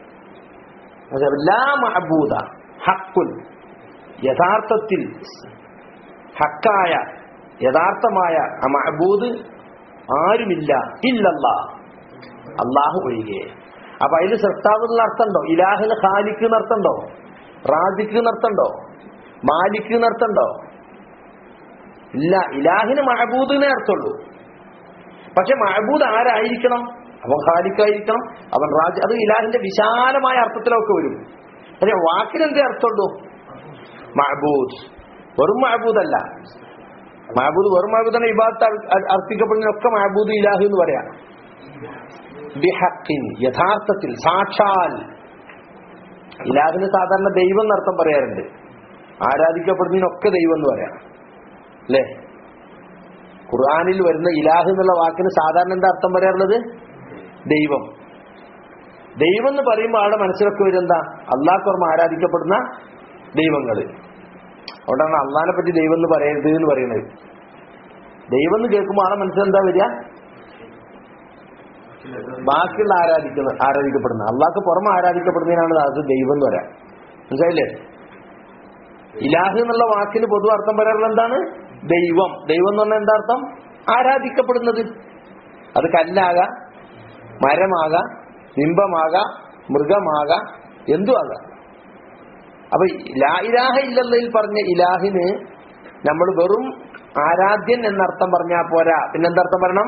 ലാ മഅബൂദ ഹക്കുൻ യഥാർത്ഥത്തിൽ ഹക്കായ യഥാർത്ഥമായ ആ മഅബൂദ് ആരുമില്ല ഇല്ലല്ല അള്ളാഹു ഒഴികെ അപ്പൊ അതിൽ സൃഷ്ടാവ് എന്നുള്ള അർത്ഥമുണ്ടോ ഇലാഹിന് ഖാലിക്ക് എന്നർത്ഥമുണ്ടോ റാജിക്ക് എന്നർത്ഥമുണ്ടോ മാലിക്ക് എന്നർത്ഥമുണ്ടോ ഇല്ല ഇലാഹിന് മഹബൂദിനെ അർത്ഥമുള്ളൂ പക്ഷെ മഹബൂദ് ആരായിരിക്കണം അവൻ ഖാലിക്കായിരിക്കണം അവൻ റാജ് അത് ഇലാഹിന്റെ വിശാലമായ അർത്ഥത്തിലൊക്കെ വരും പക്ഷെ വാക്കിനെന്തേ അർത്ഥമുള്ളൂ മഹബൂദ് വെറും മഹബൂദല്ല മഹബൂദ് വെറും മഹബൂദാണ് ഇബാദത്ത് അർപ്പിക്കപ്പെടുന്നതിനൊക്കെ മഹബൂദ് ഇലാഹു എന്ന് പറയാം ബിഹക്കിൻ യഥാർത്ഥത്തിൽ സാക്ഷാൽ ഇലാഹിന് സാധാരണ ദൈവം എന്നർത്ഥം പറയാറുണ്ട് ആരാധിക്കപ്പെടുന്നതിനൊക്കെ ദൈവം എന്ന് പറയാം അല്ലേ ഖുർആാനിൽ വരുന്ന ഇലാഹ് എന്നുള്ള വാക്കിന് സാധാരണ എന്താ അർത്ഥം പറയാറുള്ളത് ദൈവം ദൈവം എന്ന് പറയുമ്പോൾ ആളുടെ മനസ്സിലൊക്കെ വരുന്ന അള്ളാഹ്ക്കോർമ്മ ആരാധിക്കപ്പെടുന്ന ദൈവങ്ങൾ അതുകൊണ്ടാണ് അള്ളാഹിനെ പറ്റി ദൈവം എന്ന് പറയരുത് എന്ന് പറയുന്നത് ദൈവം എന്ന് കേൾക്കുമ്പോൾ ആളെ മനസ്സിൽ എന്താ വരിക ബാക്കിയുള്ള ആരാധിക്കുന്ന ആരാധിക്കപ്പെടുന്ന അള്ളാഹ്ക്ക് പുറമെ ആരാധിക്കപ്പെടുന്നതിനാണ് അത് ദൈവം എന്ന് പറയാം മനസ്സിലായില്ലേ ഇലാഹ് എന്നുള്ള വാക്കിന് പൊതു അർത്ഥം പറയാറുള്ള എന്താണ് ദൈവം ദൈവം എന്ന് പറഞ്ഞാൽ എന്താ അർത്ഥം ആരാധിക്കപ്പെടുന്നത് അത് കല്ലാകാം മരമാകാം ബിംബമാകാം മൃഗമാകാം എന്തും ആകാം അപ്പൊ ലാ ഇലാഹ ഇല്ലല്ലയിൽ പറഞ്ഞ ഇലാഹിന് നമ്മൾ വെറും ആരാധ്യൻ എന്നർത്ഥം പറഞ്ഞാൽ പോരാ പിന്നെന്തർത്ഥം പറയണം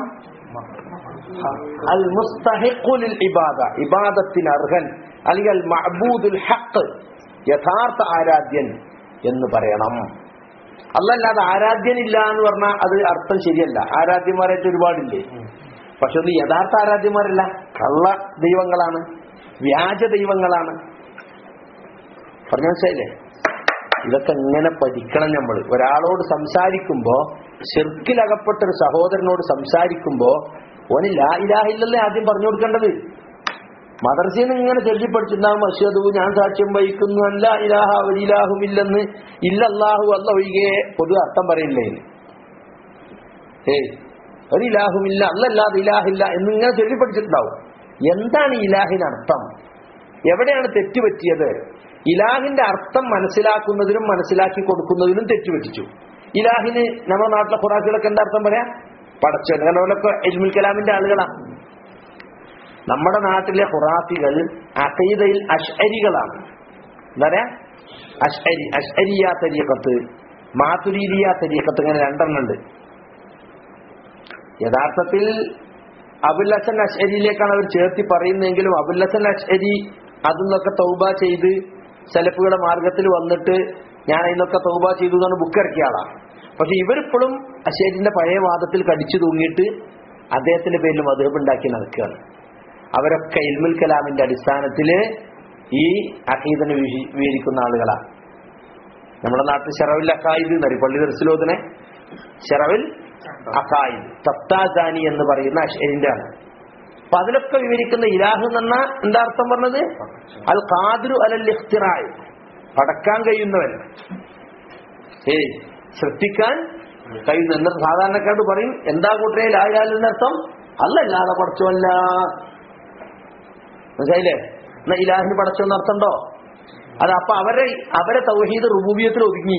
അൽ മുസ്തഹിഖുലിൽ ഇബാദ ഇബാദത്തിന് അർഹൻ അല്ലെങ്കിൽ അൽ മഅബൂദുൽ ഹഖ് യഥാർത്ഥ ആരാധ്യൻ എന്ന് പറയണം അല്ലല്ലാതെ ആരാധ്യനില്ല എന്ന് പറഞ്ഞാൽ അത് അർത്ഥം ശരിയല്ല ആരാധ്യന്മാരായിട്ട് ഒരുപാടില്ലേ പക്ഷെ ഒന്ന് യഥാർത്ഥ ആരാധ്യന്മാരല്ല കള്ള ദൈവങ്ങളാണ് വ്യാജ ദൈവങ്ങളാണ് പറഞ്ഞു മനസ്സിലായില്ലേ ഇതൊക്കെ എങ്ങനെ പഠിക്കണം നമ്മൾ ഒരാളോട് സംസാരിക്കുമ്പോ ശിർക്കിലകപ്പെട്ട ഒരു സഹോദരനോട് സംസാരിക്കുമ്പോ ഓന് ലാ ഇലാഹില്ലല്ലേ ആദ്യം പറഞ്ഞു കൊടുക്കേണ്ടത് മദർസയിൽ നിന്ന് ഇങ്ങനെ ചൊല്ലിപ്പടിച്ചിട്ടുണ്ടാകും അശ്വതു ഞാൻ സാക്ഷ്യം വഹിക്കുന്നു അല്ല ഇലാഹ ഇലാഹുമില്ലെന്ന് ഇല്ലല്ലാഹു അല്ല ഒഴികെ പൊതു അർത്ഥം പറയില്ലേ ഏയ് ഒരു ഇലാഹുമില്ല അല്ലല്ലാതെ ഇലാഹില്ല എന്നിങ്ങനെ ചൊല്ലിപ്പടിച്ചിട്ടുണ്ടാവും എന്താണ് ഈ ഇലാഹിന് അർത്ഥം എവിടെയാണ് തെറ്റുപറ്റിയത് ഇലാഹിന്റെ അർത്ഥം മനസ്സിലാക്കുന്നതിനും മനസ്സിലാക്കി കൊടുക്കുന്നതിനും തെറ്റുപറ്റിച്ചു ഇലാഹിന് നമ്മുടെ നാട്ടിലെ ഖുറാഖികളൊക്കെ എന്താ അർത്ഥം പറയാ പടച്ചവൻ കാരണം അവരൊക്കെ ഇൽമുൽ കലാമിന്റെ ആളുകളാണ് നമ്മുടെ നാട്ടിലെ ഖുറാഫികൾ അഖീദയിൽ അഷ്അരികളാണ് എന്താ പറയാ അഷ്അരി അഷ്അരിയ തരീഖത്ത് മാതുരീദിയ തരീഖത്ത് ഇങ്ങനെ രണ്ടെണ്ണം ഉണ്ട് യഥാർത്ഥത്തിൽ അബുൽ ഹസൻ അഷ്അരിയിലേക്കാണ് അവർ ചേർത്തി പറയുന്നതെങ്കിലും അബുൽ ഹസൻ അഷ്അരി അതിൽ നിന്നൊക്കെ തൗബ ചെയ്ത് സലഫുകളുടെ മാർഗത്തിൽ വന്നിട്ട് ഞാൻ അതിനൊക്കെ തൗബ ചെയ്തു എന്നാണ് ബുക്ക് ഇറക്കിയ ആളാണ് പക്ഷെ ഇവരിപ്പോഴും അശേരിന്റെ പഴയ വാദത്തിൽ കടിച്ചു തൂങ്ങിയിട്ട് അദ്ദേഹത്തിന്റെ പേരിൽ മധുഹബ് ഉണ്ടാക്കി നടക്കുകയാണ് അവരൊക്കെ ഇൽമുൽ കലാമിന്റെ അടിസ്ഥാനത്തില് ഈ അഹീദനെ വീശി- വിവരിക്കുന്ന ആളുകളാണ് നമ്മുടെ നാട്ടിൽ ഷറവിൽ അക്കായിദ് എന്നറിയും പള്ളി ദർശലോധനെ ഷറവിൽ അക്കായിദ് തത്താജാനി എന്ന് പറയുന്ന അഷേരിന്റെ ആണ് അപ്പൊ അതിലൊക്കെ വിവരിക്കുന്ന ഇലാഹ് എന്ന എന്താ അർത്ഥം പറഞ്ഞത് അൽ ഖാദിറു അലൽ ഇഖ്തിറായ് പടക്കാൻ കഴിയുന്നവൻ ഏയ് സൃഷ്ടിക്കാൻ കഴിയുന്ന എന്നിട്ട് സാധാരണക്കാരോട് പറയും എന്താ കൂട്ടരെ ലായാലെന്ന അർത്ഥം അല്ലല്ലാതെ പടച്ചോല്ല മനസ്സിലായില്ലേ എന്നാ ഇലാഹിന് പടച്ചോന്ന് അർത്ഥമുണ്ടോ അത് അപ്പൊ അവരെ അവരെ തൗഹീദ് റുബൂബിയത്തിൽ ഒതുങ്ങി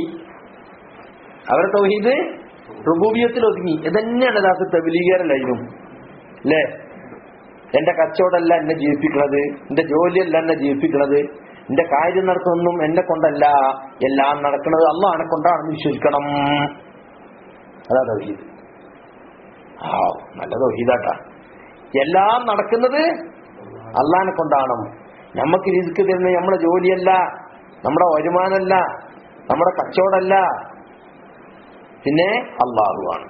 അവരെ തൗഹീദ് റുബൂബിയത്തിൽ ഒതുങ്ങി ഇതന്നെയാണ് യഥാർത്ഥ തെബിലീകരല്ലായിരുന്നു അല്ലേ എന്റെ കച്ചവടമല്ല എന്നെ ജീവിപ്പിക്കണത് എന്റെ ജോലിയല്ല എന്നെ ജീവിപ്പിക്കണത് എന്റെ കാര്യം നടക്കുന്നൊന്നും എന്നെ കൊണ്ടല്ല എല്ലാം നടക്കുന്നത് അള്ളാഹനെ കൊണ്ടാണെന്ന് വിശ്വസിക്കണം അതാ തൗഹീദ് ആ നല്ല തൗഹീദാട്ടാ എല്ലാം നടക്കുന്നത് അള്ളാഹിനെ കൊണ്ടാണ് നമുക്ക് രിസ്ക് തരുന്നത് നമ്മുടെ ജോലിയല്ല നമ്മുടെ വരുമാനമല്ല നമ്മുടെ കച്ചവടമല്ല പിന്നെ അള്ളാഹുവാണ്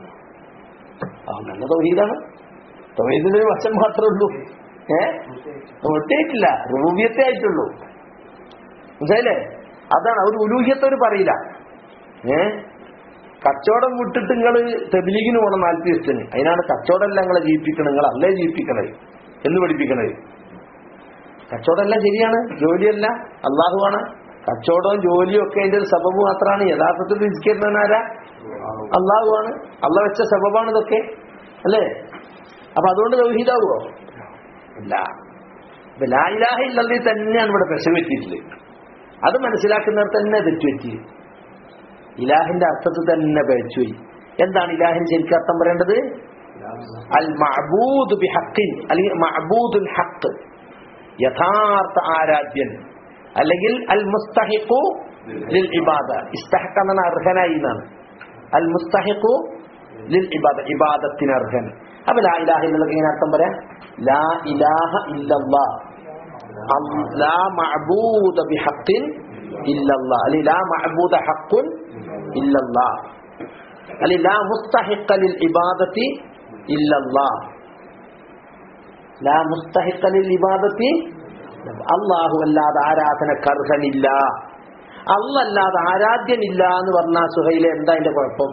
ആ നല്ല തൗഹീദാണ് തൗഹീദിന്റെ ഒരു വശം മാത്രമേ ഉള്ളൂ ഏ ഒറ്റയായിട്ടില്ല റൂബിയത്തെ ആയിട്ടുള്ളൂ മനസ്സിലായില്ലേ അതാണ് അവർ ഉലൂഹ്യത്തെ അവർ പറയില്ല ഏ കച്ചവടം വിട്ടിട്ട് നിങ്ങൾ തെബിലീഗിന് പോകണം നാൽപ്പത് ദിവസത്തിന് അതിനാണ് കച്ചവടമല്ല നിങ്ങളെ ജീവിപ്പിക്കണം നിങ്ങൾ അല്ലേ ജീവിപ്പിക്കണത് എന്ന് പഠിപ്പിക്കണത് കച്ചവടമല്ല ശരിയാണ് ജോലിയല്ല അള്ളാഹുവാണ് കച്ചവടവും ജോലിയും ഒക്കെ അതിന്റെ ഒരു സബബ് മാത്രമാണ് യഥാർത്ഥത്തിൽ രിസ്കരിക്കുന്നവൻ ആരാ അള്ളാഹുവാണ് അള്ള വെച്ച സബബാണ് ഇതൊക്കെ അല്ലേ അപ്പൊ അതുകൊണ്ട് തൗഹീദാവോ ഇല്ല ഇപ്പൊ ലാ ഇലാഹ ഇല്ലല്ലി തന്നെയാണ് ഇവിടെ പ്രശ്നം പറ്റിയിട്ടുള്ളത് അത് മനസ്സിലാക്കുന്നവർ തന്നെ തെറ്റുപറ്റി ഇലാഹിന്റെ അർത്ഥത്തിൽ തന്നെ പഴിച്ചുപോയി എന്താണ് ഇലാഹിന് ശരിക്കും അർത്ഥം പറയേണ്ടത് അൽ മഅബൂദ് ബി ഹക്കിൻ അല്ലെങ്കിൽ മഅബൂദുൽ ഹക്ക് യഥാർത്ഥ ആരാധ്യൻ അല്ലെങ്കിൽ അൽ മുസ്തഹിഖു ലിൽ ഇബാദ ഇസ്തഹഖ എന്ന അർഹനായി എന്നാണ് അൽ മുസ്തഹിഖു ലിൽ ഇബാദ ഇബാദത്തിന് അർഹൻ അപ്പൊ ലാ ഇലാഹ ഇല്ലല്ലാഹ് ഇങ്ങനെ അർത്ഥം പറയാം ലാ ഇലാഹ ഇല്ലല്ലാഹ് അൽ- ലാ മഅബൂദ ബിഹഖിൻ ഇല്ലല്ലാഹ് അല്ലെങ്കിൽ ലാ മഅബൂദ ഹഖുൻ ഇല്ലല്ലാഹ് അല്ലെങ്കിൽ ലാ മുസ്തഹിഖ ലിൽ ഇബാദത്തി ഇല്ലല്ലാഹ് ലാ മുസ്തഹിഖ ലിൽ ഇബാദത്തി അല്ലാഹു അല്ലാതെ ആരാധനക്ക് അർഹനില്ല അല്ലല്ലാതെ ആരാധ്യനില്ല എന്ന് പറഞ്ഞ സുഹൈലെ എന്താ അതിന്റെ കുഴപ്പം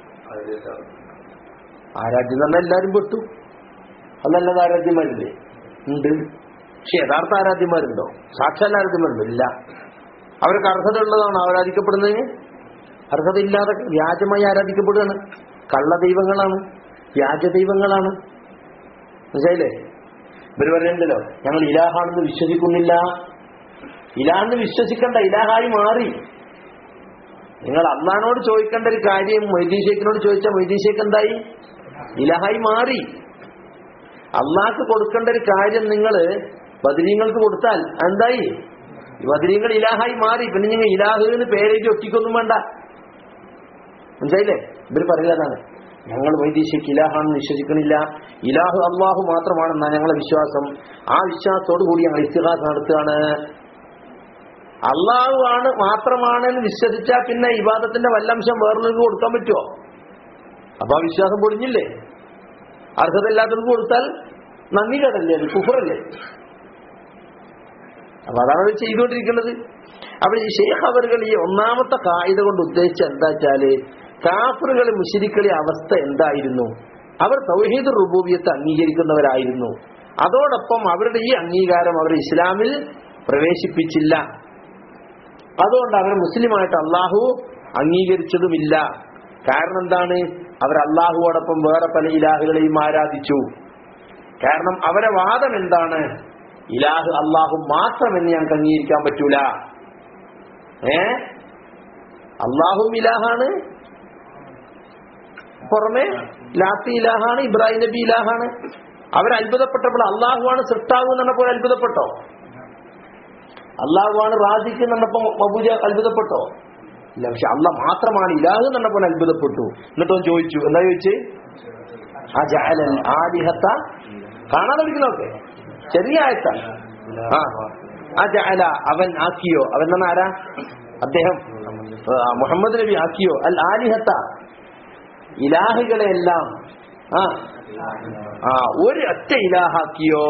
ആരാധ്യം എന്ന് പറഞ്ഞാൽ എല്ലാവരും പെട്ടു അല്ലല്ലാതെ ആരാധ്യന്മാരില്ലേ ഉണ്ട് പക്ഷെ യഥാർത്ഥ ആരാധ്യന്മാരുണ്ടോ സാക്ഷാൽ ആരാധ്യന്മാരുണ്ടോ ഇല്ല അവർക്ക് അർഹത ഉള്ളതാണ് ആരാധിക്കപ്പെടുന്നതിന് അർഹത ഇല്ലാതെ വ്യാജമായി ആരാധിക്കപ്പെടുകയാണ് കള്ള ദൈവങ്ങളാണ് വ്യാജ ദൈവങ്ങളാണ് മനസ്സിലായില്ലേ ഇവര് പറയുന്നുണ്ടല്ലോ ഞങ്ങൾ ഇലാഹാണെന്ന് വിശ്വസിക്കുന്നില്ല ഇലാന്ന് വിശ്വസിക്കണ്ട ഇലാഹായി മാറി നിങ്ങൾ അള്ളഹാനോട് ചോദിക്കേണ്ട ഒരു കാര്യം മൊയ്തീഷേഖിനോട് ചോദിച്ചാൽ മൊയ്തീഷേഖ് എന്തായി ഇലാഹായി മാറി അള്ളാഹ്ക്ക് കൊടുക്കേണ്ട ഒരു കാര്യം നിങ്ങൾ ബദരീങ്ങൾക്ക് കൊടുത്താൽ എന്തായി ബദരീങ്ങൾ ഇലാഹായി മാറി പിന്നെ നിങ്ങൾ ഇലാഹ് എന്ന് പേരെഴുതി ഒട്ടിക്കൊന്നും വേണ്ട മനസ്സിലായില്ലേ ഇവർ പറയുന്നതാണ് ഞങ്ങൾ വൈദേശിക്ക് ഇലാഹാണെന്ന് വിശ്വസിക്കണില്ല ഇലാഹ് അള്ളാഹു മാത്രമാണെന്നാണ് ഞങ്ങളെ വിശ്വാസം ആ വിശ്വാസത്തോടു കൂടി ഞങ്ങൾ ഇസ്തിഹാസ് നടത്തുകയാണ് അള്ളാഹു ആണ് മാത്രമാണെന്ന് വിശ്വസിച്ചാൽ പിന്നെ ഇബാദത്തിന്റെ വല്ലംശം വേറൊരു കൊടുക്കാൻ പറ്റുമോ അപ്പൊ ആ വിശ്വാസം പൊളിഞ്ഞില്ലേ അർഹതയില്ലാത്തവർക്ക് കൊടുത്താൽ നന്ദി കേടല്ലേ അത് കുഫറല്ലേ അപ്പൊ അതാണ് അവർ ചെയ്തുകൊണ്ടിരിക്കുന്നത് അപ്പൊ ഈ ഷെയ്ഖ് അവറുകൾ ഈ ഒന്നാമത്തെ കായിക കൊണ്ട് ഉദ്ദേശിച്ച എന്താ വെച്ചാല് കാഫറുകളെ മുഷിരിക്കളി അവസ്ഥ എന്തായിരുന്നു അവർ തൗഹീദ് റുബൂബിയത്ത് അംഗീകരിക്കുന്നവരായിരുന്നു അതോടൊപ്പം അവരുടെ ഈ അംഗീകാരം അവർ ഇസ്ലാമിൽ പ്രവേശിപ്പിച്ചില്ല അതുകൊണ്ട് അവർ മുസ്ലിമായിട്ട് അള്ളാഹു അംഗീകരിച്ചതുമില്ല കാരണം എന്താണ് അവർ അള്ളാഹുവോടൊപ്പം വേറെ പല ഇലാഹുകളെയും ആരാധിച്ചു കാരണം അവരെ വാദം എന്താണ് ഇലാഹ് അള്ളാഹു മാത്രമെന്ന് ഞങ്ങൾക്ക് അംഗീകരിക്കാൻ പറ്റൂല ഏ അള്ളാഹും ഇലാഹാണ് പുറമെ ലാത്തി ഇലാഹാണ് ഇബ്രാഹിം നബി ഇലാഹാണ് അവർ അത്ഭുതപ്പെട്ടപ്പോൾ അള്ളാഹുവാണ് സൃഷ്ടാവ് എന്ന് പോലെ അത്ഭുതപ്പെട്ടോ അള്ളാഹുവാണ് റാജിക്ക് എന്നപ്പോ മബൂജ അത്ഭുതപ്പെട്ടോ ഇല്ല പക്ഷെ അള്ളാഹ് മാത്രമാണ് ഇലാഹ് എന്ന് പോലെ അത്ഭുതപ്പെട്ടു എന്നിട്ടോ ചോദിച്ചു എന്താ ചോദിച്ച് അജഅലൽ ആലിഹത്ത കാണാൻ പഠിക്കുന്നൊക്കെ ചെറിയ ആയത്ത ആ അജഅല അവൻ ആക്കിയോ അവൻ എന്നാ ആരാ അദ്ദേഹം ആ, മുഹമ്മദ് നബി ആക്കിയോ അൽ ആലിഹത്ത ഇലാഹികളെ എല്ലാം ആ ആ ഒരു ഒറ്റ ഇലാഹാക്കിയോ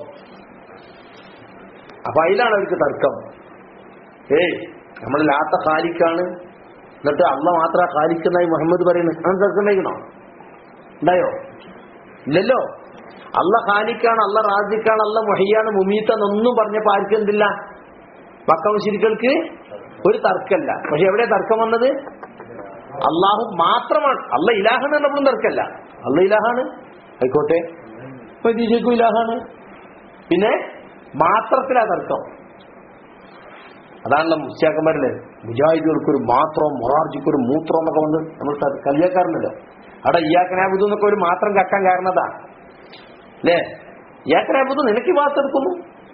അപ്പൊ അതിലാണ് അവർക്ക് തർക്കം ഏയ് നമ്മൾ ലാത്ത ഖാലിക്കാണ് എന്നിട്ട് അള്ള മാത്ര ഖാലിക്കെന്നായി മുഹമ്മദ് പറയുന്നത് അങ്ങനെ തർക്കം ഉണ്ടായിക്കണോ ഉണ്ടായോ ഇല്ലല്ലോ അള്ള ഖാലിക്കാണ് അള്ള റാജിക്കാണ് അള്ള മൊഹിയാണ് മുമീത്തെന്നൊന്നും പറഞ്ഞപ്പോ ആർക്കും എന്തില്ല മക്കമുശിരിക്കൾക്ക് ഒരു തർക്കമല്ല പക്ഷെ എവിടെ തർക്കം വന്നത് അള്ളാഹു മാത്രമാണ് അല്ല ഇലാഹാണ് എന്നപ്പോഴും തർക്കമല്ല അല്ല ഇലാഹാണ് ആയിക്കോട്ടെ പരീക്ഷയ്ക്കും ഇലാഹാണ് പിന്നെ മാത്രത്തിലാ തർക്കം അതാണല്ലോ മുസ്യാക്കന്മാരില് മുജാഹിദുകൾക്ക് ഒരു മാത്രം മൊറാർജിക്ക് ഒരു മൂത്രം എന്നൊക്കെ വന്ന് നമ്മൾ ത- കളിയാക്കാറുണ്ടല്ലോ അവിടെ ഇയാക്കനാബുദു എന്നൊക്കെ ഒരു മാത്രം കക്കാൻ കാരണതാ അല്ലേ ഇയാക്കനാബുദു നിനക്ക് വാർത്തെടുക്കുന്നു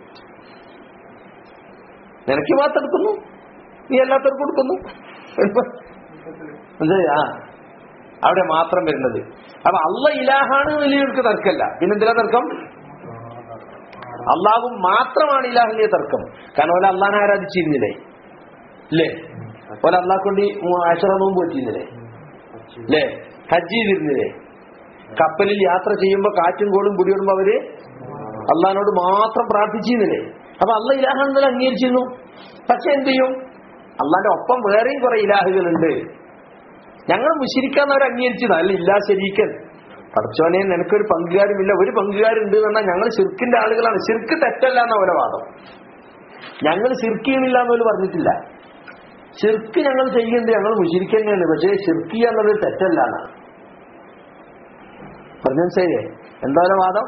നിനക്ക് വാർത്തെടുക്കുന്നു നീ എല്ലാത്തവർക്കും കൊടുക്കുന്നു മനസ്സിലായി? ആ അവിടെ മാത്രം വരുന്നത് അപ്പൊ അള്ള ഇലാഹാണ് വലിയവർക്ക് തർക്കമല്ല പിന്നെന്തിനാ തർക്കം അള്ളാഹു മാത്രമാണ് ഇലാഹിന്റെ തർക്കം കാരണം ഓല അള്ളാഹാനെ ആരാധിച്ചിരുന്നില്ലേ ഇല്ലേ ഓല അള്ളാഹ് കൊണ്ട് അഷറ നോമ്പ് പറ്റിയിരുന്നില്ലേ അല്ലേ ഹജ്ജ് ചെയ്തിരുന്നില്ലേ കപ്പലിൽ യാത്ര ചെയ്യുമ്പോ കാറ്റും കോളും കുടിയോടുമ്പോ അവര് അള്ളഹാനോട് മാത്രം പ്രാർത്ഥിച്ചിരുന്നില്ലേ അപ്പൊ അള്ള ഇലാഹാണെന്നല്ല അംഗീകരിച്ചിരുന്നു പക്ഷെ എന്ത് ചെയ്യും അള്ളാന്റെ ഒപ്പം വേറെയും കുറെ ഇലാഹുകളുണ്ട് ഞങ്ങൾ മുഷിരിക്കാന്നവർ അംഗീകരിച്ചത് അല്ല ഇല്ലാ ശരീക്കൻ പഠിച്ചോനെ നിനക്കൊരു പങ്കുകാരുമില്ല ഒരു പങ്കുകാരുണ്ട് എന്ന് പറഞ്ഞാൽ ഞങ്ങൾ ശിർക്കിന്റെ ആളുകളാണ് ശിർക്ക് തെറ്റല്ല എന്ന പോലെ വാദം ഞങ്ങൾ ശിർക്ക് ചെയ്യുന്നില്ല എന്നോല് പറഞ്ഞിട്ടില്ല ശിർക്ക് ഞങ്ങൾ ചെയ്യുന്നത് ഞങ്ങൾ മുഷിരിക്ക് തന്നെയാണ് പക്ഷേ ശിർക്ക് എന്നുള്ളത് തെറ്റല്ല എന്നാണ് പറഞ്ഞു മനസ്സിലായില്ലേ എന്താ ഒരു വാദം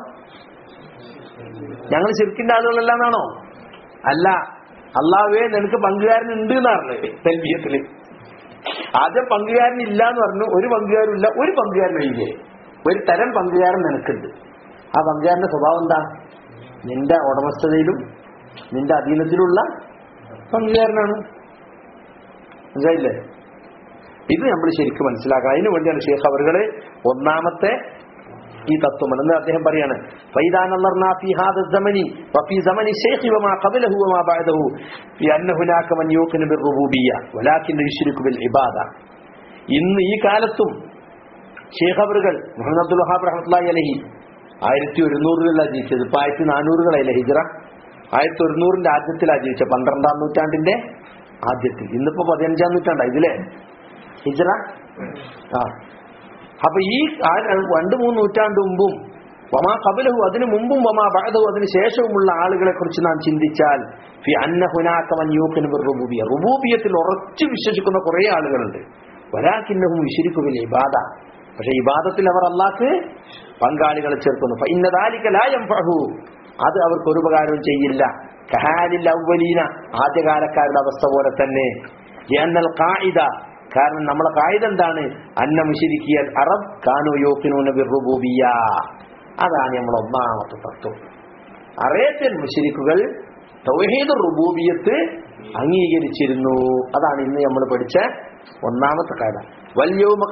ഞങ്ങൾ ശിർക്കിന്റെ ആളുകളല്ല എന്നാണോ അല്ല അള്ളാഹുവേ നിനക്ക് പങ്കുകാരനുണ്ട് എന്നാണ് തെൽബിയത്തില് ആദ്യം പങ്കുകാരൻ ഇല്ല എന്ന് പറഞ്ഞു ഒരു പങ്കുകാരും ഇല്ല ഒരു പങ്കുകാരൻ ഒഴികെ ഒരു തരം പങ്കുകാരൻ നിനക്കുണ്ട് ആ പങ്കുകാരന്റെ സ്വഭാവം എന്താ നിന്റെ ഉടമസ്ഥതയിലും നിന്റെ അധീനത്തിലുള്ള പങ്കുകാരനാണ് മനസ്സിലായില്ലേ ഇത് നമ്മൾ ശരിക്കും മനസ്സിലാക്കണം അതിനു വേണ്ടിയാണ് ഷേഖ് അവറുകള് ഒന്നാമത്തെ ഈ തത്വം എന്ന് അദ്ദേഹം പറയാണ് فإذا نظرنا في هذا الزمن وفي زمن الشيخ وما قبله وما بعده في أن هناك من يوقن بالربوبية ولكن يشرك بالعبادة ഇന്ന് ഈ കാലത്തും ഷേഖ് അവറുകൾ മുഹമ്മദ് അബ്ദുൽ വഹാബ് റഹ്മത്തുള്ളാഹി അലഹി ആയിരത്തി ഒരുന്നൂറിലല്ല ജീവിച്ചത് ഇപ്പൊ ആയിരത്തി നാനൂറുകളായില്ലേ ഹിജ്റ ആയിരത്തി ഒരുന്നൂറിന്റെ ആദ്യത്തിലാണ് ജീവിച്ചത് പന്ത്രണ്ടാം നൂറ്റാണ്ടിന്റെ ആദ്യത്തിൽ ഇന്നിപ്പോ പതിനഞ്ചാം നൂറ്റാണ്ടായി ഇതിലെ ഹിജ്റ ആ അപ്പൊ ഈ ആ രണ്ട് മൂന്ന് നൂറ്റാണ്ട് മുമ്പും വമാ കബലഹു അതിനു മുമ്പും വമാ ബഅദഹു അതിന് ശേഷവുമുള്ള ആളുകളെ കുറിച്ച് നാം ചിന്തിച്ചാൽ ഫി അന്ന ഹുനാക മൻ യൂഖിനു ബിർറുബൂബിയ റുബൂബിയത്തിൽ ഉറച്ചു വിശ്വസിക്കുന്ന കുറെ ആളുകളുണ്ട് വലാകിന്നഹും യുശ്രിക്കു ബിൽ ഇബാദ പക്ഷെ ഇബാദത്തിൽ അവർ അല്ലാഹ്ക്ക് പങ്കാളികളെ ചേർക്കുന്നു ഫഇന്ന ദാലിക ലാ യൻഫഉ അത് അവർക്ക് ഒരു ഉപകാരവും ചെയ്യില്ല കഹാലിൽ അവലീന ആദ്യകാലക്കാരുടെ അവസ്ഥ പോലെ തന്നെ ലിഅന്നൽ ഖായിദ കാരണം നമ്മളെ കായിക എന്താണ് അന്ന മുശിരിക്കിയൽ അറബ് കാനു യോക്കിനൂന ബിർറുബൂബിയ അതാണ് നമ്മൾ ഒന്നാമത്തെ തത്വം അറേബ്യൻ മുശിരിക്കുകൾ തൗഹീദ് റുബൂബിയത്ത് അംഗീകരിച്ചിരുന്നു അതാണ് ഇന്ന് നമ്മൾ പഠിച്ച ഒന്നാമത്തെ കാര്യം വല്യവും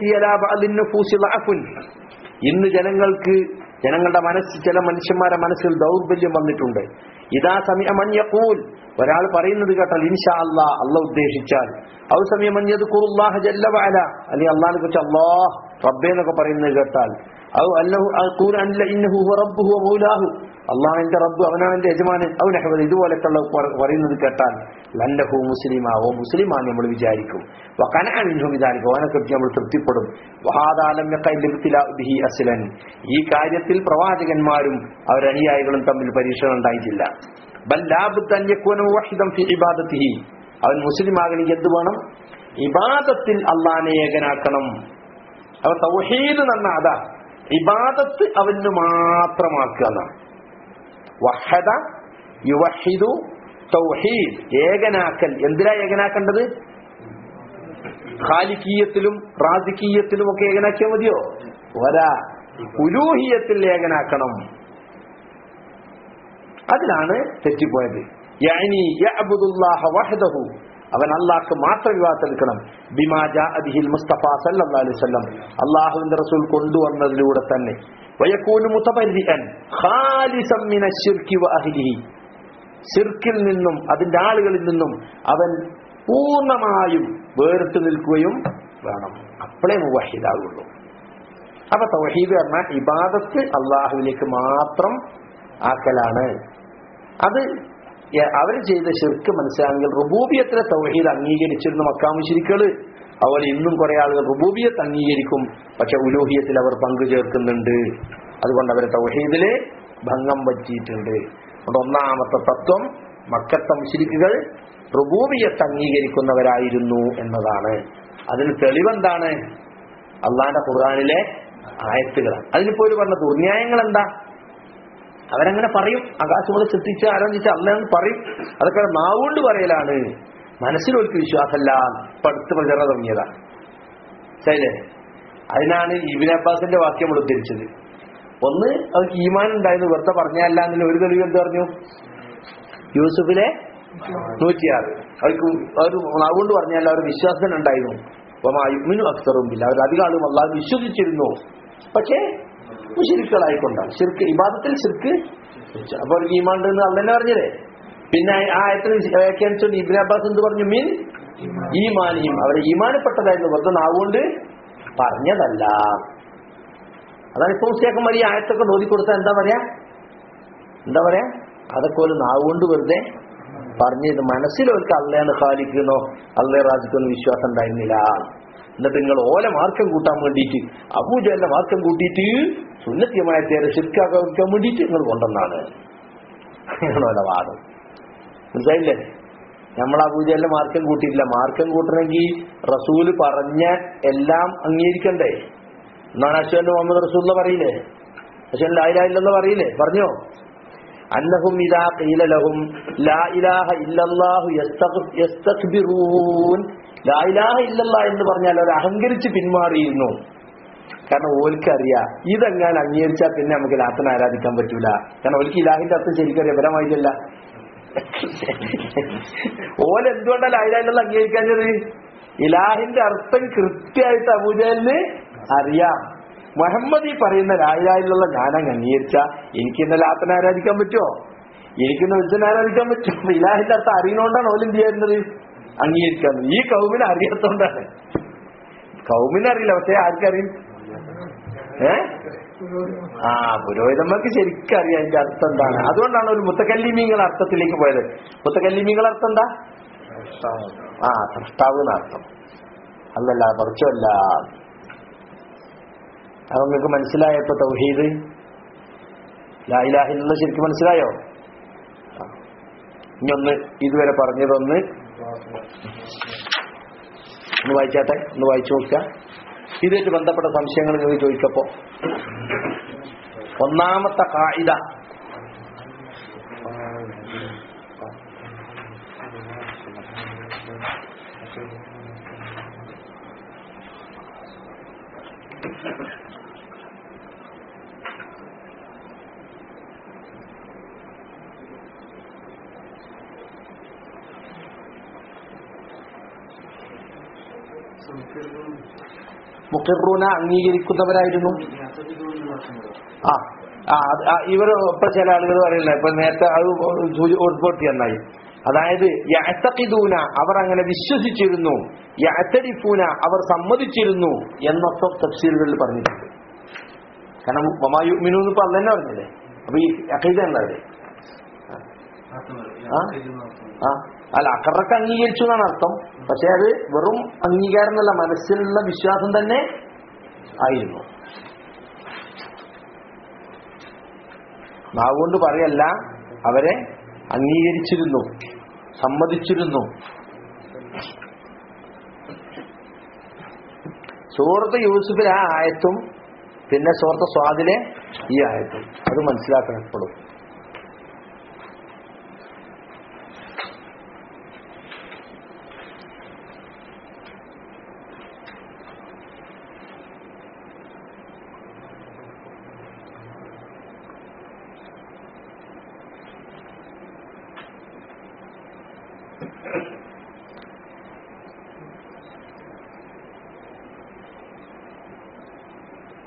ഇന്ന് ജനങ്ങൾക്ക് ജനങ്ങളുടെ മനസ്സ് ചില മനുഷ്യന്മാരെ മനസ്സിൽ ദൗർബല്യം വന്നിട്ടുണ്ട് ഇതാ സമയം മഞ്ഞക്കൂൽ ഒരാൾ പറയുന്നത് കേട്ടാൽ ഇൻഷാ അല്ലാ അല്ല ഉദ്ദേശിച്ചാൽ ഔ സമയം മഞ്ഞത് കുറുല്ലാഹ ജല്ല വഅല അല്ലെങ്കിൽ അള്ളാഹിനെ കുറിച്ച് അല്ലാഹ് റബ്ബേ എന്നൊക്കെ പറയുന്നത് കേട്ടാൽ ഔ അല്ലഹു അഖൂൽ അല്ല ഇന്നഹു ഹുവ റബ്ബുഹു വ മൗലാഹു അള്ളാഹ് എന്റെ റബ്ബ് അവനാണ് എന്റെ യജമാനൻ ഔ നഹ്വദ് ഇതുപോലൊക്കെയുള്ള പറ- പറയുന്നത് കേട്ടാൽ ലല്ലഹു മുസ്ലിമാ ഓ മുസ്ലിമാൻ നമ്മൾ വിചാരിക്കും വകനഅമിൻഹു വിചാരിക്കും അവനെ കുറിച്ച് നമ്മൾ തൃപ്തിപ്പെടും വഹാദാലം ബിഹി അസ്ലൻ ഈ കാര്യത്തിൽ പ്രവാചകന്മാരും അവരനുയായികളും തമ്മിൽ പരീക്ഷണം ഉണ്ടായിട്ടില്ല ബൽ ലാബുദ്ദ അൻ യകൂന മുവഹിദൻ ഫി ഇബാദത്തിഹി അവൻ മുസ്ലിം ആകണമെങ്കിൽ എന്ത് വേണം ഇബാദത്തിൽ അള്ളാനെ ഏകനാക്കണം അവൻ തൗഹീദ് എന്ന അതാ ഇബാദത്ത് അവന് മാത്രമാക്കുക എന്നാണ് വഹദ യുവഹിദു തൗഹീദ് ഏകനാക്കൽ എന്തിനാ ഏകനാക്കേണ്ടത് ഖാലിക്കീയത്തിലും റാസിക്കീയത്തിലും ഒക്കെ ഏകനാക്കിയാൽ മതിയോ ഒരാ ഉലൂഹിയത്തിൽ ഏകനാക്കണം അതിലാണ് തെറ്റിപ്പോയത് യഅനി യഅബുദുല്ലാഹ വഹദഹു അവൻ അള്ളാഹ്ക്ക് മാത്രം വിവാഹത്തെടുക്കണം ബിമാ ജാഅ മുസ്തഫ സല്ലല്ലാഹു അലൈഹി വസല്ലം അള്ളാഹുവിന്റെ റസൂൽ കൊണ്ടുവന്നതിലൂടെ തന്നെ വയക്കൂനു മുതബരിഅൻ ഖാലിസൻ മിനശ് ശിർക്കി വഅഹ്ലിഹി ശിർക്കിൽ നിന്നും അതിന്റെ ആളുകളിൽ നിന്നും അവൻ പൂർണ്ണമായും വേറിട്ട് നിൽക്കുകയും വേണം അപ്പോഴേ മുവഹിദാകുള്ളൂ അപ്പൊ തൗഹീദ് പറഞ്ഞാൽ ഇബാദത്ത് അള്ളാഹുവിലേക്ക് മാത്രം ആക്കലാണ് അത് അവർ ചെയ്ത ശിർക്ക് മനസ്സിലാണെങ്കിൽ റുബൂബിയത്തിലെ തൗഹീദ് അംഗീകരിച്ചിരുന്ന മക്കാമുശിരിക്കള് അതുപോലെ ഇന്നും കുറെ ആളുകൾ റുബൂബിയത്ത് അംഗീകരിക്കും പക്ഷെ ഉലൂഹിയത്തിൽ അവർ പങ്കു ചേർക്കുന്നുണ്ട് അതുകൊണ്ട് അവരെ തൗഹീദില് ഭംഗം പറ്റിയിട്ടുണ്ട് അതുകൊണ്ട് ഒന്നാമത്തെ തത്വം മക്കത്തെ മുശിരിക്കുകൾ റുബൂബിയത്ത് അംഗീകരിക്കുന്നവരായിരുന്നു എന്നതാണ് അതിന് തെളിവെന്താണ് അള്ളാന്റെ ഖുർആാനിലെ ആയത്തുകളാണ് അതിനിപ്പോ ഒരു പറഞ്ഞ ദുർന്യായങ്ങൾ എന്താ അവരങ്ങനെ പറയും ആകാശങ്ങളെ സൃഷ്ടിച്ച് ആരംഭിച്ച് അല്ലെന്ന് പറയും അതൊക്കെ നാവുകൊണ്ട് പറയലാണ് മനസ്സിലൊരു വിശ്വാസമല്ല പടുത്ത് പ്രചരണം തുടങ്ങിയതാണ് ശരിയല്ലേ അതിനാണ് ഇബിൻ അബ്ബാസിന്റെ വാക്യം നമ്മൾ ഉദ്ധരിച്ചത് ഒന്ന് അവർക്ക് ഈമാൻ ഉണ്ടായിരുന്നു വെറുതെ പറഞ്ഞല്ല എന്നതിന് ഒരു തെളിവ് എന്ത് പറഞ്ഞു യൂസുഫിലെ നൂറ്റിയാറ് അവർക്ക് അവർ നാവുകൊണ്ട് പറഞ്ഞല്ല അവർ വിശ്വാസം ഉണ്ടായിരുന്നു അപ്പൊ അക്സറും ഇല്ല അവർ അധികം ആളും അല്ലാതെ വിശ്വസിച്ചിരുന്നു പക്ഷേ ശിർക്കളായിക്കൊണ്ടാണ് ശിർക്ക് ഇബാദത്തിൽ ശിർക്ക് അപ്പൊ അവർക്ക് ഈമാണ്ട് എന്ന് അന്നെ പറഞ്ഞില്ലേ പിന്നെ ആ എത്ര വ്യാഖ്യാനിച്ചുകൊണ്ട് ഇബിൻ അബ്ബാസ് എന്ത് പറഞ്ഞു മീൻ ഈമാനിയും അവരെ ഈമാനപ്പെട്ടതായിരുന്നു വെറുതെ നാവുകൊണ്ട് പറഞ്ഞതല്ല അതാണ് ഇപ്പൊ മുസ്ലിയാക്കന്മാർ ഈ ആയത്തൊക്കെ നോക്കി കൊടുത്താൽ എന്താ പറയാ എന്താ പറയാ അതൊക്കെ ഒരു നാവുകൊണ്ട് വെറുതെ പറഞ്ഞത് മനസ്സിലൊക്കെ അള്ളയാണ് ഖാലിക്കുന്നോ അള്ളേ റാജിക്കൊന്നും വിശ്വാസം ഉണ്ടായിരുന്നില്ല എന്നിട്ട് നിങ്ങൾ ഓല മാർക്കം കൂട്ടാൻ വേണ്ടിയിട്ട് അബൂജന്റെ മാർക്കം കൂട്ടിയിട്ട് സുന്നത്യമായ തേരെ ശിർക്കാക്കാൻ വേണ്ടിയിട്ട് നിങ്ങൾ കൊണ്ടുവന്നാണ് അങ്ങനെയുള്ള വാദം മനസ്സിലായില്ലേ നമ്മൾ അബൂജന്റെ മാർക്കം കൂട്ടിയിട്ടില്ല മാർക്കം കൂട്ടണമെങ്കിൽ റസൂല് പറഞ്ഞ എല്ലാം അംഗീകരിക്കണ്ടേ എന്നാണ് അശ്വന്റെ മുഹമ്മദ് റസൂല്ല പറയില്ലേ അശ്വൻ ലായിലായില്ലെന്ന് പറയില്ലേ പറഞ്ഞോ അന്നഹും ഇദാ ഖീല ലഹും ലാ ഇലാഹ ഇല്ലല്ലാഹു യസ്തക്ബിറൂൻ ലാ ഇലാഹ ഇല്ലല്ലാ എന്ന് പറഞ്ഞാൽ അവർ അഹങ്കരിച്ച് പിന്മാറിയിരുന്നു കാരണം ഓൽക്കറിയാ ഇതെങ്ങാൻ അംഗീകരിച്ചാൽ പിന്നെ നമുക്ക് ലാത്തനെ ആരാധിക്കാൻ പറ്റൂല കാരണം ഓൽക്ക് ഇലാഹിന്റെ അർത്ഥം ശരിക്കറിയാം പരമായിട്ടല്ല ഓൽ എന്തുകൊണ്ടാണ് ലായിലാഹില്ല അംഗീകരിക്കാഞ്ഞത് ഇലാഹിന്റെ അർത്ഥം കൃത്യമായിട്ട് അബൂജലിന് അറിയാം മുഹമ്മദ് ഈ പറയുന്ന ലായിലായിലുള്ള ഞാനങ്ങ് അംഗീകരിച്ച എനിക്ക് ഇന്ന് ലാത്തനെ ആരാധിക്കാൻ പറ്റുമോ എനിക്കിന്ന് വിദ്യനെ ആരാധിക്കാൻ പറ്റുമോ ഇലാഹിന്റെ അർത്ഥം അറിയുന്നോണ്ടാണ് ഓൽ എന്ത് ചെയ്യുന്നത് അംഗീകരിക്കുന്നത് ഈ കൗമിനെ അറിയാത്തോണ്ടാണ് കൗമിനെ അറിയില്ല പക്ഷെ ആർക്കറിയും ഏ ആ പുരോഹിതന്മാർക്ക് ശരിക്കും അറിയാം അതിന്റെ അർത്ഥം എന്താണ് അതുകൊണ്ടാണ് ഒരു മുത്തക്കല്ലിമീങ്ങൾ അർത്ഥത്തിലേക്ക് പോയത് മുത്തക്കല്ലിമീങ്ങൾ അർത്ഥം എന്താ ആ സൃഷ്ടാവ് എന്നർത്ഥം അല്ലല്ല കുറച്ചല്ല അത് നിങ്ങൾക്ക് മനസ്സിലായപ്പോ തൗഹീദ് ലായിലാഹില്ല ശരിക്കും മനസ്സിലായോ ഇനി ഒന്ന് ഇതുവരെ പറഞ്ഞതൊന്ന് ഒന്ന് വായിച്ചാട്ടെ ഒന്ന് വായിച്ചു നോക്കുക ഇതുമായിട്ട് ബന്ധപ്പെട്ട സംശയങ്ങൾ നിങ്ങൾ ചോദിക്കപ്പോ ഒന്നാമത്തെ കായിക മുഖറൂന അംഗീകരിക്കുന്നവരായിരുന്നു ആ ആ അത് ആ ഇവർ ഇപ്പൊ ചില ആളുകൾ പറയുന്നില്ല ഇപ്പൊ നേരത്തെ അത് ഉൾപ്പെടുത്തി എന്നായി അതായത് യഅ്തഖിദൂന അവർ അങ്ങനെ വിശ്വസിച്ചിരുന്നു യഅ്തരിഫൂന അവർ സമ്മതിച്ചിരുന്നു എന്നൊക്കെ തഫ്സീലുകളിൽ പറഞ്ഞിട്ടുണ്ട് കാരണം മമായുമിനു ഇപ്പൊ അന്ന് തന്നെ പറഞ്ഞില്ലേ അപ്പൊ ഈ അഖീദ ഉണ്ടല്ലേ ആ ആ അല്ല അക്കറൊക്കെ അംഗീകരിച്ചു എന്നാണ് അർത്ഥം പക്ഷെ അത് വെറും അംഗീകാരം എന്നല്ല മനസ്സിലുള്ള വിശ്വാസം തന്നെ ആയിരുന്നു നാവുകൊണ്ട് പറയല്ല അവരെ അംഗീകരിച്ചിരുന്നു സമ്മതിച്ചിരുന്നു സൂറത്ത് യൂസുഫിലെ ആ ആയത്തും പിന്നെ സൂറത്ത് സ്വാദിലെ ഈ ആയത്തും അത് മനസ്സിലാക്കണം എപ്പോഴും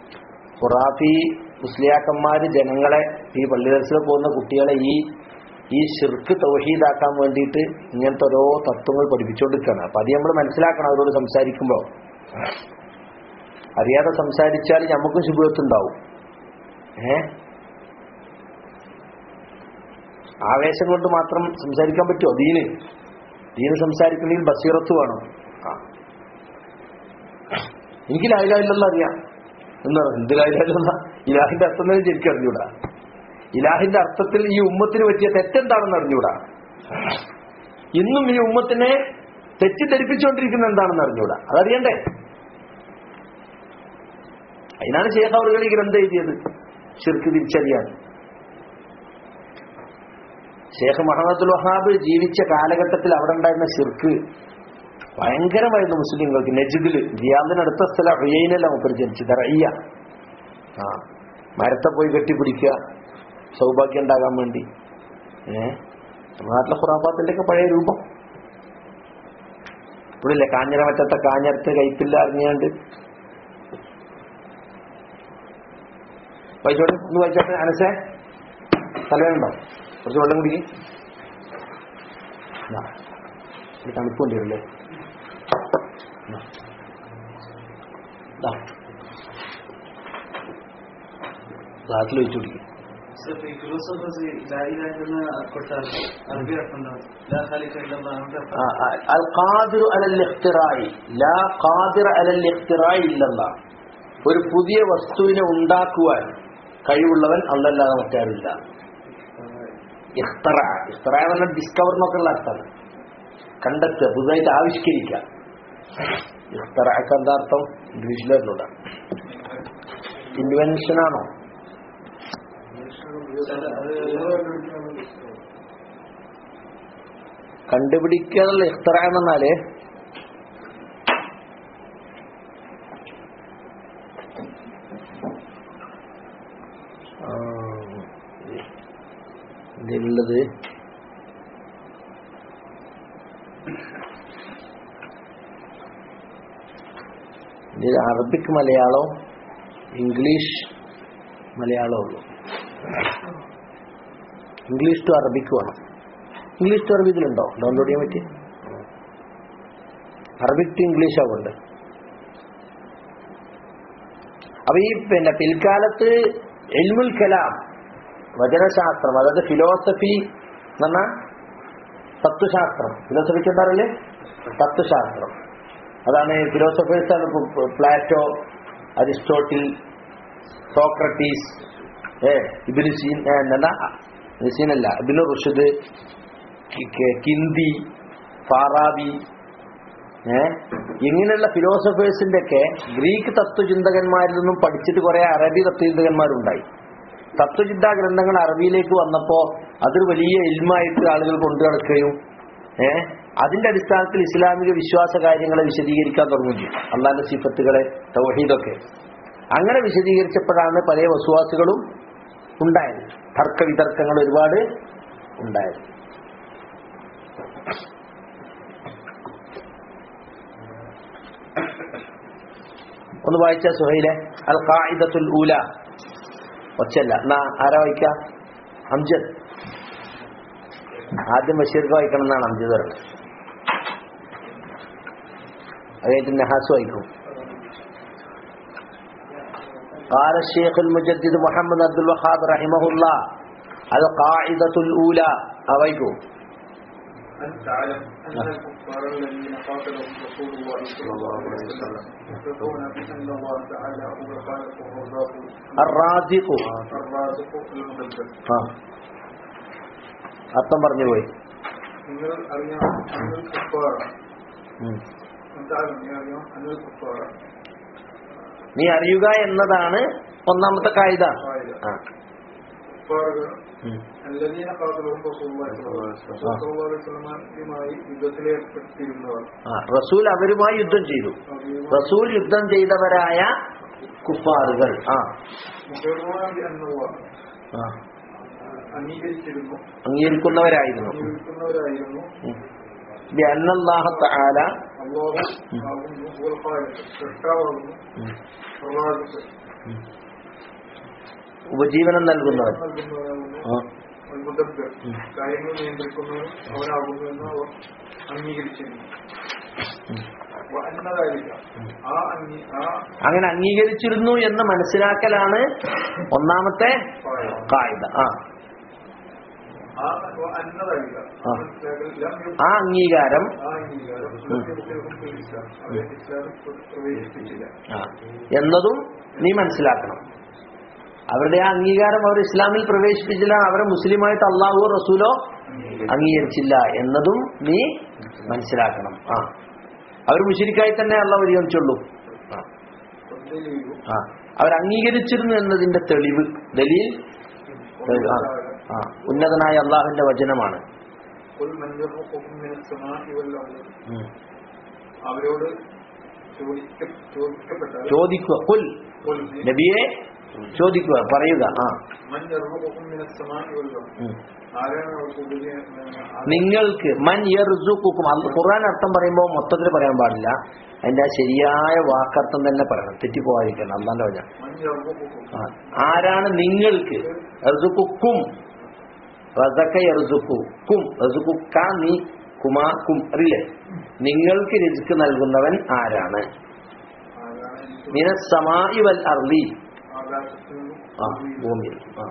ഖുറാഫി മുസ്ലിയാക്കന്മാര് ജനങ്ങളെ ഈ പള്ളി ദർശനം പോകുന്ന കുട്ടികളെ ഈ ഈ ഷിർക്ക് തൗഹീദാക്കാൻ വേണ്ടിയിട്ട് ഇങ്ങനത്തെ ഓരോ തത്വങ്ങൾ പഠിപ്പിച്ചുകൊണ്ടിരിക്കുകയാണ് അപ്പൊ അത് നമ്മൾ മനസ്സിലാക്കണം അവരോട് സംസാരിക്കുമ്പോൾ അറിയാതെ സംസാരിച്ചാൽ നമുക്കും ശുഭത്വണ്ടാവും ഏ ആവേശം കൊണ്ട് മാത്രം സംസാരിക്കാൻ പറ്റുമോ ദീന് ദീന് സംസാരിക്കണമെങ്കിൽ ബസീറത്ത് വേണം ആ. എനിക്ക് ലായിലായില്ലെന്ന് അറിയാം എന്താ എന്ത് ലായിലായില്ലെന്ന ഇലാഹിന്റെ അർത്ഥം തന്നെ ശരിക്കും അറിഞ്ഞൂടാ ഇലാഹിന്റെ അർത്ഥത്തിൽ ഈ ഉമ്മത്തിന് പറ്റിയ തെറ്റെന്താണെന്ന് അറിഞ്ഞൂടാ ഇന്നും ഈ ഉമ്മത്തിനെ തെറ്റിദ്ധരിപ്പിച്ചുകൊണ്ടിരിക്കുന്ന എന്താണെന്ന് അറിഞ്ഞൂടാ അതറിയണ്ടേ അതിനാണ് ശേഖ അവറുകൾ ഈ ഗ്രന്ഥം എഴുതിയത് ഷിർക്ക് തിരിച്ചറിയാൻ ഷേഖ് മുഹമ്മദുൽ വഹാബ് ജീവിച്ച കാലഘട്ടത്തിൽ അവിടെ ഉണ്ടായിരുന്ന ഷിർക്ക് ഭയങ്കരമായിരുന്നു മുസ്ലിങ്ങൾക്ക് നജിദില് റിയാദിനടുത്ത സ്ഥലം ഹുയൈനല്ല മുപ്പര് ജനിച്ചത് റയ്യ ആ മരത്തെ പോയി കെട്ടിപ്പിടിക്കുക സൗഭാഗ്യം ഉണ്ടാകാൻ വേണ്ടി ഏ നമ്മുടെ നാട്ടിലെ ഖുറാഫാത്തിന്റെ ഒക്കെ പഴയ രൂപം ഇവിടില്ലേ കാഞ്ഞിര മറ്റത്തെ കാഞ്ഞരത്ത് കയ്പില്ല അറിഞ്ഞാണ്ട് വായിച്ചോട്ടെ ഒന്ന് വായിച്ചോട്ടെ അനസേ തലവേണ്ടോ കുറച്ച് വെള്ളം കുടിക്ക് ദാ, ഇത് തണുപ്പ് കൊണ്ടുവരില്ലേ ഗ്ലാസ്സിൽ വെച്ച് കുടിക്കും ഫിലോസഫേഴ്സ് ലായിലായിരുന്ന കൊടുത്താൽ അറബി അർത്ഥമുണ്ടാവും ലാ ഖാലിഖ ഇല്ലല്ലാഹ് അവന്റെ അർത്ഥം അൽ ഖാദിറു അലൽ ഇഖ്തിറായി ലാ ഖാദിറ അലൽ ഇഖ്തിറായി ഇല്ലല്ലാ ഒരു പുതിയ വസ്തുവിനെ ഉണ്ടാക്കുവാൻ കഴിവുള്ളവൻ അല്ലല്ലാതെ മറ്റാരില്ല ഇഖ്തറ ഇഖ്തറ എന്ന് പറഞ്ഞാൽ ഡിസ്കവർ എന്നൊക്കെ ഉള്ള അർത്ഥമാണ് കണ്ടെത്തുക പുതുതായിട്ട് ആവിഷ്കരിക്കുക ഇഖ്തറക്ക് എന്താ അർത്ഥം ഇംഗ്ലീഷിലൂടെ ഇൻവെൻഷൻ ആണോ ചില അത് കണ്ടുപിടിക്കുക എന്നുള്ള ഇഖ്തറ എന്ന് പറഞ്ഞാല് ആ, ഇതിലുള്ളത് ഇതിൽ അറബിക് മലയാളം ഇംഗ്ലീഷ് മലയാളം ഉള്ളൂ ഇംഗ്ലീഷ് ടു അറബിക്ക് വേണം ഇംഗ്ലീഷ് ടു അറബി ഇതിലുണ്ടോ ഡൗൺലോഡ് ചെയ്യാൻ പറ്റി അറബിക് ടു ഇംഗ്ലീഷ് ആവുന്നുണ്ട് അപ്പൊ ഈ പിന്നെ പിൽക്കാലത്ത് എൽമുൽ കലാം വചനശാസ്ത്രം അതായത് ഫിലോസഫി എന്ന് പറഞ്ഞാൽ തത്വശാസ്ത്രം ഫിലോസഫിക്ക് എന്താറില്ലേ തത്വശാസ്ത്രം അതാണ് ഫിലോസഫേഴ്സ് ആണ് ഇപ്പൊ പ്ലാറ്റോ അരിസ്റ്റോട്ടിൽ സോക്രട്ടീസ് ഏ ഇബിന് സീൻ ഏ, എന്താ സീനല്ല ഇബിന് റുഷദ് കി- കി- കിന്തി ഫാറാബി ഏ ഇങ്ങനെയുള്ള ഫിലോസഫേഴ്സിന്റെ ഒക്കെ ഗ്രീക്ക് തത്വചിന്തകന്മാരിൽ നിന്നും പഠിച്ചിട്ട് കുറെ അറബി തത്വചിന്തകന്മാരുണ്ടായി തത്വചിന്താ ഗ്രന്ഥങ്ങൾ അറബിയിലേക്ക് വന്നപ്പോ അതൊരു വലിയ ഇൽമായിട്ട് ആളുകൾ കൊണ്ടു നടക്കുകയും ഏ അതിന്റെ അടിസ്ഥാനത്തിൽ ഇസ്ലാമിക വിശ്വാസ കാര്യങ്ങളെ വിശദീകരിക്കാൻ തുടങ്ങുകയും ചെയ്യും അള്ളാന്റെ സിഫത്തുകളെ തൗഹീദൊക്കെ അങ്ങനെ വിശദീകരിച്ചപ്പോഴാണ് പല വസുവാസുകളും ഉണ്ടായത് തർക്ക വിതർക്കങ്ങൾ ഒരുപാട് ഉണ്ടായത് ഒന്ന് വായിച്ച സുഹൈലെ അൽ ഖായിദത്തുൽ ഊല ഒച്ചല്ല എന്നാ ആരാ വായിക്ക അംജദ് ആദ്യം ബഷീർക്ക് വായിക്കണം എന്നാണ് അംജദ് പറയുന്നത് അത് കഴിഞ്ഞിട്ട് നഹാസ് വായിക്കും قال الشيخ المجدد محمد عبد الوهاب رحمه الله القاعدة الأولى أويكو أن تعلم أن الكفار الذين قاتلهم رسول الله صلى الله عليه وسلم يثبتون بأن الله تعالى هو الخالق والرزاق الرازق الرازق المقدس ആ അർത്ഥം പറഞ്ഞു പോയി നിങ്ങൾ അറിയാം അന്നൽ കുഫാർ ഉം. എന്തായാലും നീ അറിയാം അന്നൽ കുഫാർ നീ അറിയുക എന്നതാണ് ഒന്നാമത്തെ കായിക കായിക. ആ കുഫാറുകൾ ഉം. الذين قاتلهم رسول الله صلى الله عليه وسلم ആ. صلى الله عليه وسلم യുമായി യുദ്ധത്തിലേർപ്പെട്ടിരുന്നവർ ആ റസൂൽ അവരുമായി യുദ്ധം ചെയ്തു റസൂൽ യുദ്ധം ചെയ്തവരായ കുഫാറുകൾ ആ മുഖേറുവാൻ അന്നുള്ള ആ. അംഗീകരിച്ചിരുന്നു അംഗീകരിക്കുന്നവരായിരുന്നു അംഗീകരിക്കുന്നവരായിരുന്നു ഉം. ബിഅന്നല്ലാഹ തആല അള്ളാഹു ആകുന്നു ഹുവൽ ഖാലിഖ് സൃഷ്ടാവാകുന്നു ഉം. റാസിഖ് ഉം. ഉപജീവനം നൽകുന്നവൻ നൽകുന്നവനാകുന്നു ആ. വൽ മുദബ്ബർ കാര്യങ്ങൾ നിയന്ത്രിക്കുന്നവൻ അവനാകുന്നു എന്ന് അവർ അംഗീകരിച്ചിരുന്നു എന്നതായിരിക്കാം ആ അംഗീ ആ അങ്ങനെ അംഗീകരിച്ചിരുന്നു എന്ന് മനസ്സിലാക്കലാണ് ഒന്നാമത്തെ കായിക ആ ആ അന്നതായിരിക്കാം ആ. മനസ്സിലാക്കൽ ആ അംഗീകാരം ആ അംഗീകാരം കുട്ടികൾക്കും ഇസ്ലാം അവരെ ഇസ്ലാമിൽ പ്രവേശിപ്പിച്ചില്ല ആ, എന്നതും നീ മനസ്സിലാക്കണം അവരുടെ ആ അംഗീകാരം അവർ ഇസ്ലാമിൽ പ്രവേശിപ്പിച്ചില്ല അവരെ മുസ്ലിമായിട്ട് അള്ളാഹുവോ റസൂലോ അംഗീകരിച്ചില്ല എന്നതും നീ മനസ്സിലാക്കണം ആ അവർ മുഷിരിക്കായി തന്നെ അള്ള പരിഗണിച്ചുള്ളൂ ആ ഒന്നിലെയും ആ അവർ അംഗീകരിച്ചിരുന്നു എന്നതിന്റെ തെളിവ് ദലീൽ തെളിവ്. ആ, ആ ഉന്നതനായ അള്ളാഹുവിന്റെ വചനമാണ് قل من يرزقكم من السماء والأرض ഉം. അവരോട് ചോദിക്ക ചോദിക്കപ്പെട്ടാൽ ചോദിക്കുക കുൽ قل നബിയെ ചോദിക്കുക പറയുക ആ من يرزقكم من السماء والأرض ഉം. ആരാണ് അവർക്ക് ഉപരി- ആ- നിങ്ങൾക്ക് മൻ യർസുക്കും അത് ഖുർആൻ അർത്ഥം പറയുമ്പോൾ മൊത്തത്തിൽ പറയാൻ പാടില്ല അതിന്റെ ആ ശരിയായ വാക്കർത്ഥം തന്നെ പറയണം തെറ്റിപ്പോവാതിരിക്കണം അല്ലാന്റെ വചനം من يرزقكم ആ. ആരാണ് നിങ്ങൾക്ക് യർസുക്കും റസക്ക യർസുക്കും റസുക്ക നീ കുമാ കും അറിയില്ലേ നിങ്ങൾക്ക് രജിക്ക് നൽകുന്നവൻ ആരാണ് ആരാണ് എനിക്ക് മിനസ്സമായി വൽ അർലി ആകാശത്തിൽ നിന്നും ആ ഭൂമിയിൽ ആ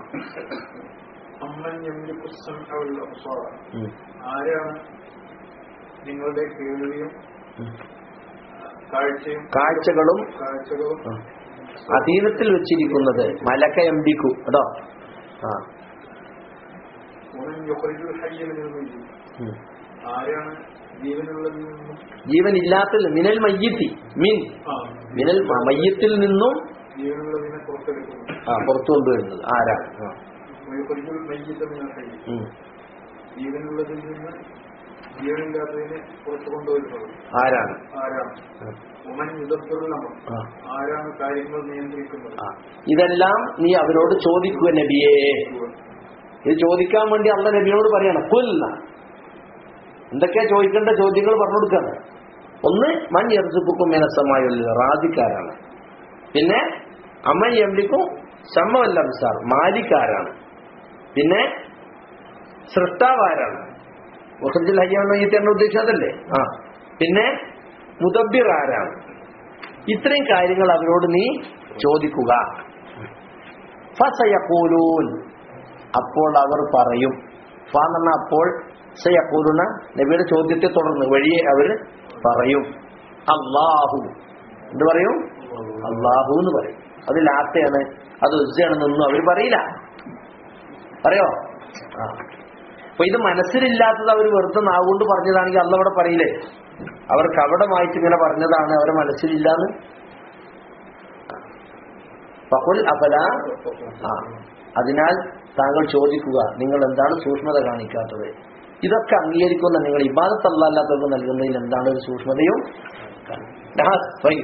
അമ്മൻ യംലിക്കു السمع والأبصار ഉം. ആരാണ് നിങ്ങളുടെ കേൾവിയും ഉം. കാഴ്ചയും കാഴ്ചകളും കാഴ്ചകളും ആ. അധീനത്തിൽ വെച്ചിരിക്കുന്നത് മലക്ക എംഡിക്കു കേട്ടോ ആ ومن يخرج الحي من الميت ഉം. ആരാണ് ജീവനുള്ളതിൽ നിന്നും ജീവനില്ലാത്തിൽ മിനൽ മയ്യത്തി മിൻ ആ മിനൽ മ- മയ്യത്തിൽ നിന്നും ജീവനുള്ളതിനെ പുറത്തെടുക്കുന്നു ആ പുറത്തു കൊണ്ടുവരുന്നത് ആരാണ് ആ. ويخرج الميت من الحي ഉം. ജീവനുള്ളതിൽ നിന്ന് ജീവനില്ലാത്തതിനെ പുറത്തു കൊണ്ടുവരുന്നത് ആരാണ് ആരാണ് ഉം. ഉമൻ യുദ്ധത്തിലുള്ള ആ. ആരാണ് കാര്യങ്ങൾ നിയന്ത്രിക്കുന്നത് ആ. ഇതെല്ലാം നീ അവരോട് ചോദിക്കുക നബിയേ ഇത് ചോദിക്കാൻ വേണ്ടി അള്ള നബിയോട് പറയണം കൊല്ല എന്തൊക്കെയാ ചോദിക്കേണ്ട ചോദ്യങ്ങൾ പറഞ്ഞു കൊടുക്കാണ് ഒന്ന് മൻ എർസുക്കും മേനസമായുള്ള റാദിക്കാരാണ് പിന്നെ അമ്മ എംഡിക്കും സമ്മവല്ല അബ്സാർ മാലിക്കാരാണ് പിന്നെ സൃഷ്ടാവാരാണ് മുഖത്തിൽ ഹയ്യാണോ ഈ തന്നെ ഉദ്ദേശിച്ചതല്ലേ ആ പിന്നെ മുദബിർ ആരാണ് ഇത്രയും കാര്യങ്ങൾ അവരോട് നീ ചോദിക്കുക ഫസയഖൂലൂൻ അപ്പോൾ അവർ പറയും ഫ എന്ന് പറഞ്ഞാൽ അപ്പോൾ സയഖൂലുന നബിയുടെ ചോദ്യത്തെ തുടർന്ന് വഴിയെ അവർ പറയും അള്ളാഹു എന്ത് പറയും അള്ളാഹു എന്ന് പറയും അത് ലാത്തയാണ് അത് ഉസ്സയാണെന്നൊന്നും അവർ പറയില്ല പറയോ ആ അപ്പൊ ഇത് മനസ്സിലില്ലാത്തത് അവർ വെറുതെ നാവുകൊണ്ട് പറഞ്ഞതാണെങ്കിൽ അല്ല അവിടെ പറയില്ലേ അവർ കവടമായിട്ട് ഇങ്ങനെ പറഞ്ഞതാണ് അവരെ മനസ്സിലില്ലാന്ന് ഫഖുൽ അഫല ആ അതിനാൽ താങ്കൾ ചോദിക്കുക നിങ്ങൾ എന്താണ് സൂക്ഷ്മത കാണിക്കാത്തത് ഇതൊക്കെ അംഗീകരിക്കുന്ന നിങ്ങൾ ഇബാദത്ത് അല്ലാത്തവർക്ക് നൽകുന്നതിൽ എന്താണ് ഒരു സൂക്ഷ്മതയും നഹാസ്, വൈകി.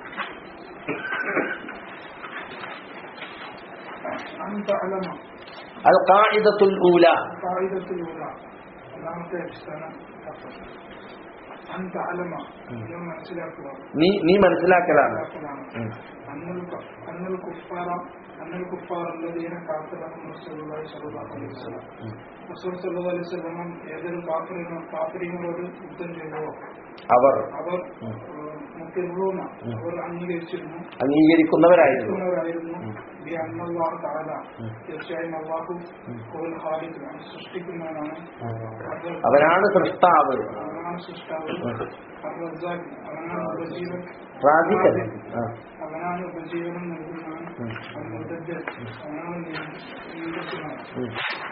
أن تعلم അൽ ഖാഇദത്തുൽ ഊല قاعدة الأولى ഒന്നാമത്തെ അടിസ്ഥാനം أن تعلم ഇത് മനസ്സിലാക്കുക നീ നീ മനസ്സിലാക്കലാണ് മനസ്സിലാക്കലാണ് ഉം. أن الك- أن الكفار أن الكفار الذين قاتلهم رسول الله صلى الله عليه وسلم ഉം. റസൂൽ സല്ലല്ലാഹു അലൈഹി വസല്ലം ഏതൊരു കാഫിറിനോ കാഫിറിനോട് യുദ്ധം ചെയ്തോ അവർ അവർ ഉം. മുക്കിറൂന ഉം. അവർ അംഗീകരിച്ചിരുന്നു അംഗീകരിക്കുന്നവരായിരുന്നു ായിരുന്നു ഉം. അള്ളാഹു താല ഉം. തീർച്ചയായും അള്ളാഹു ഉം. കോൽ ഖാലിഖ് ആണ് സൃഷ്ടിക്കുന്നവനാണ് അത് അവനാണ് സൃഷ്ടാവ് അവനാണ് സൃഷ്ടാവ് ഉം. അർ-റസാഖ് അവനാണ് ഉപജീവൻ റാദിക്കൻ ആ. അവനാണ് ഉപജീവനം നൽകുന്നവൻ ഉം. അൽ-മുദബ്ബിർ അവനാണ് നിയന്ത്രിക്കുന്നവൻ ഉം.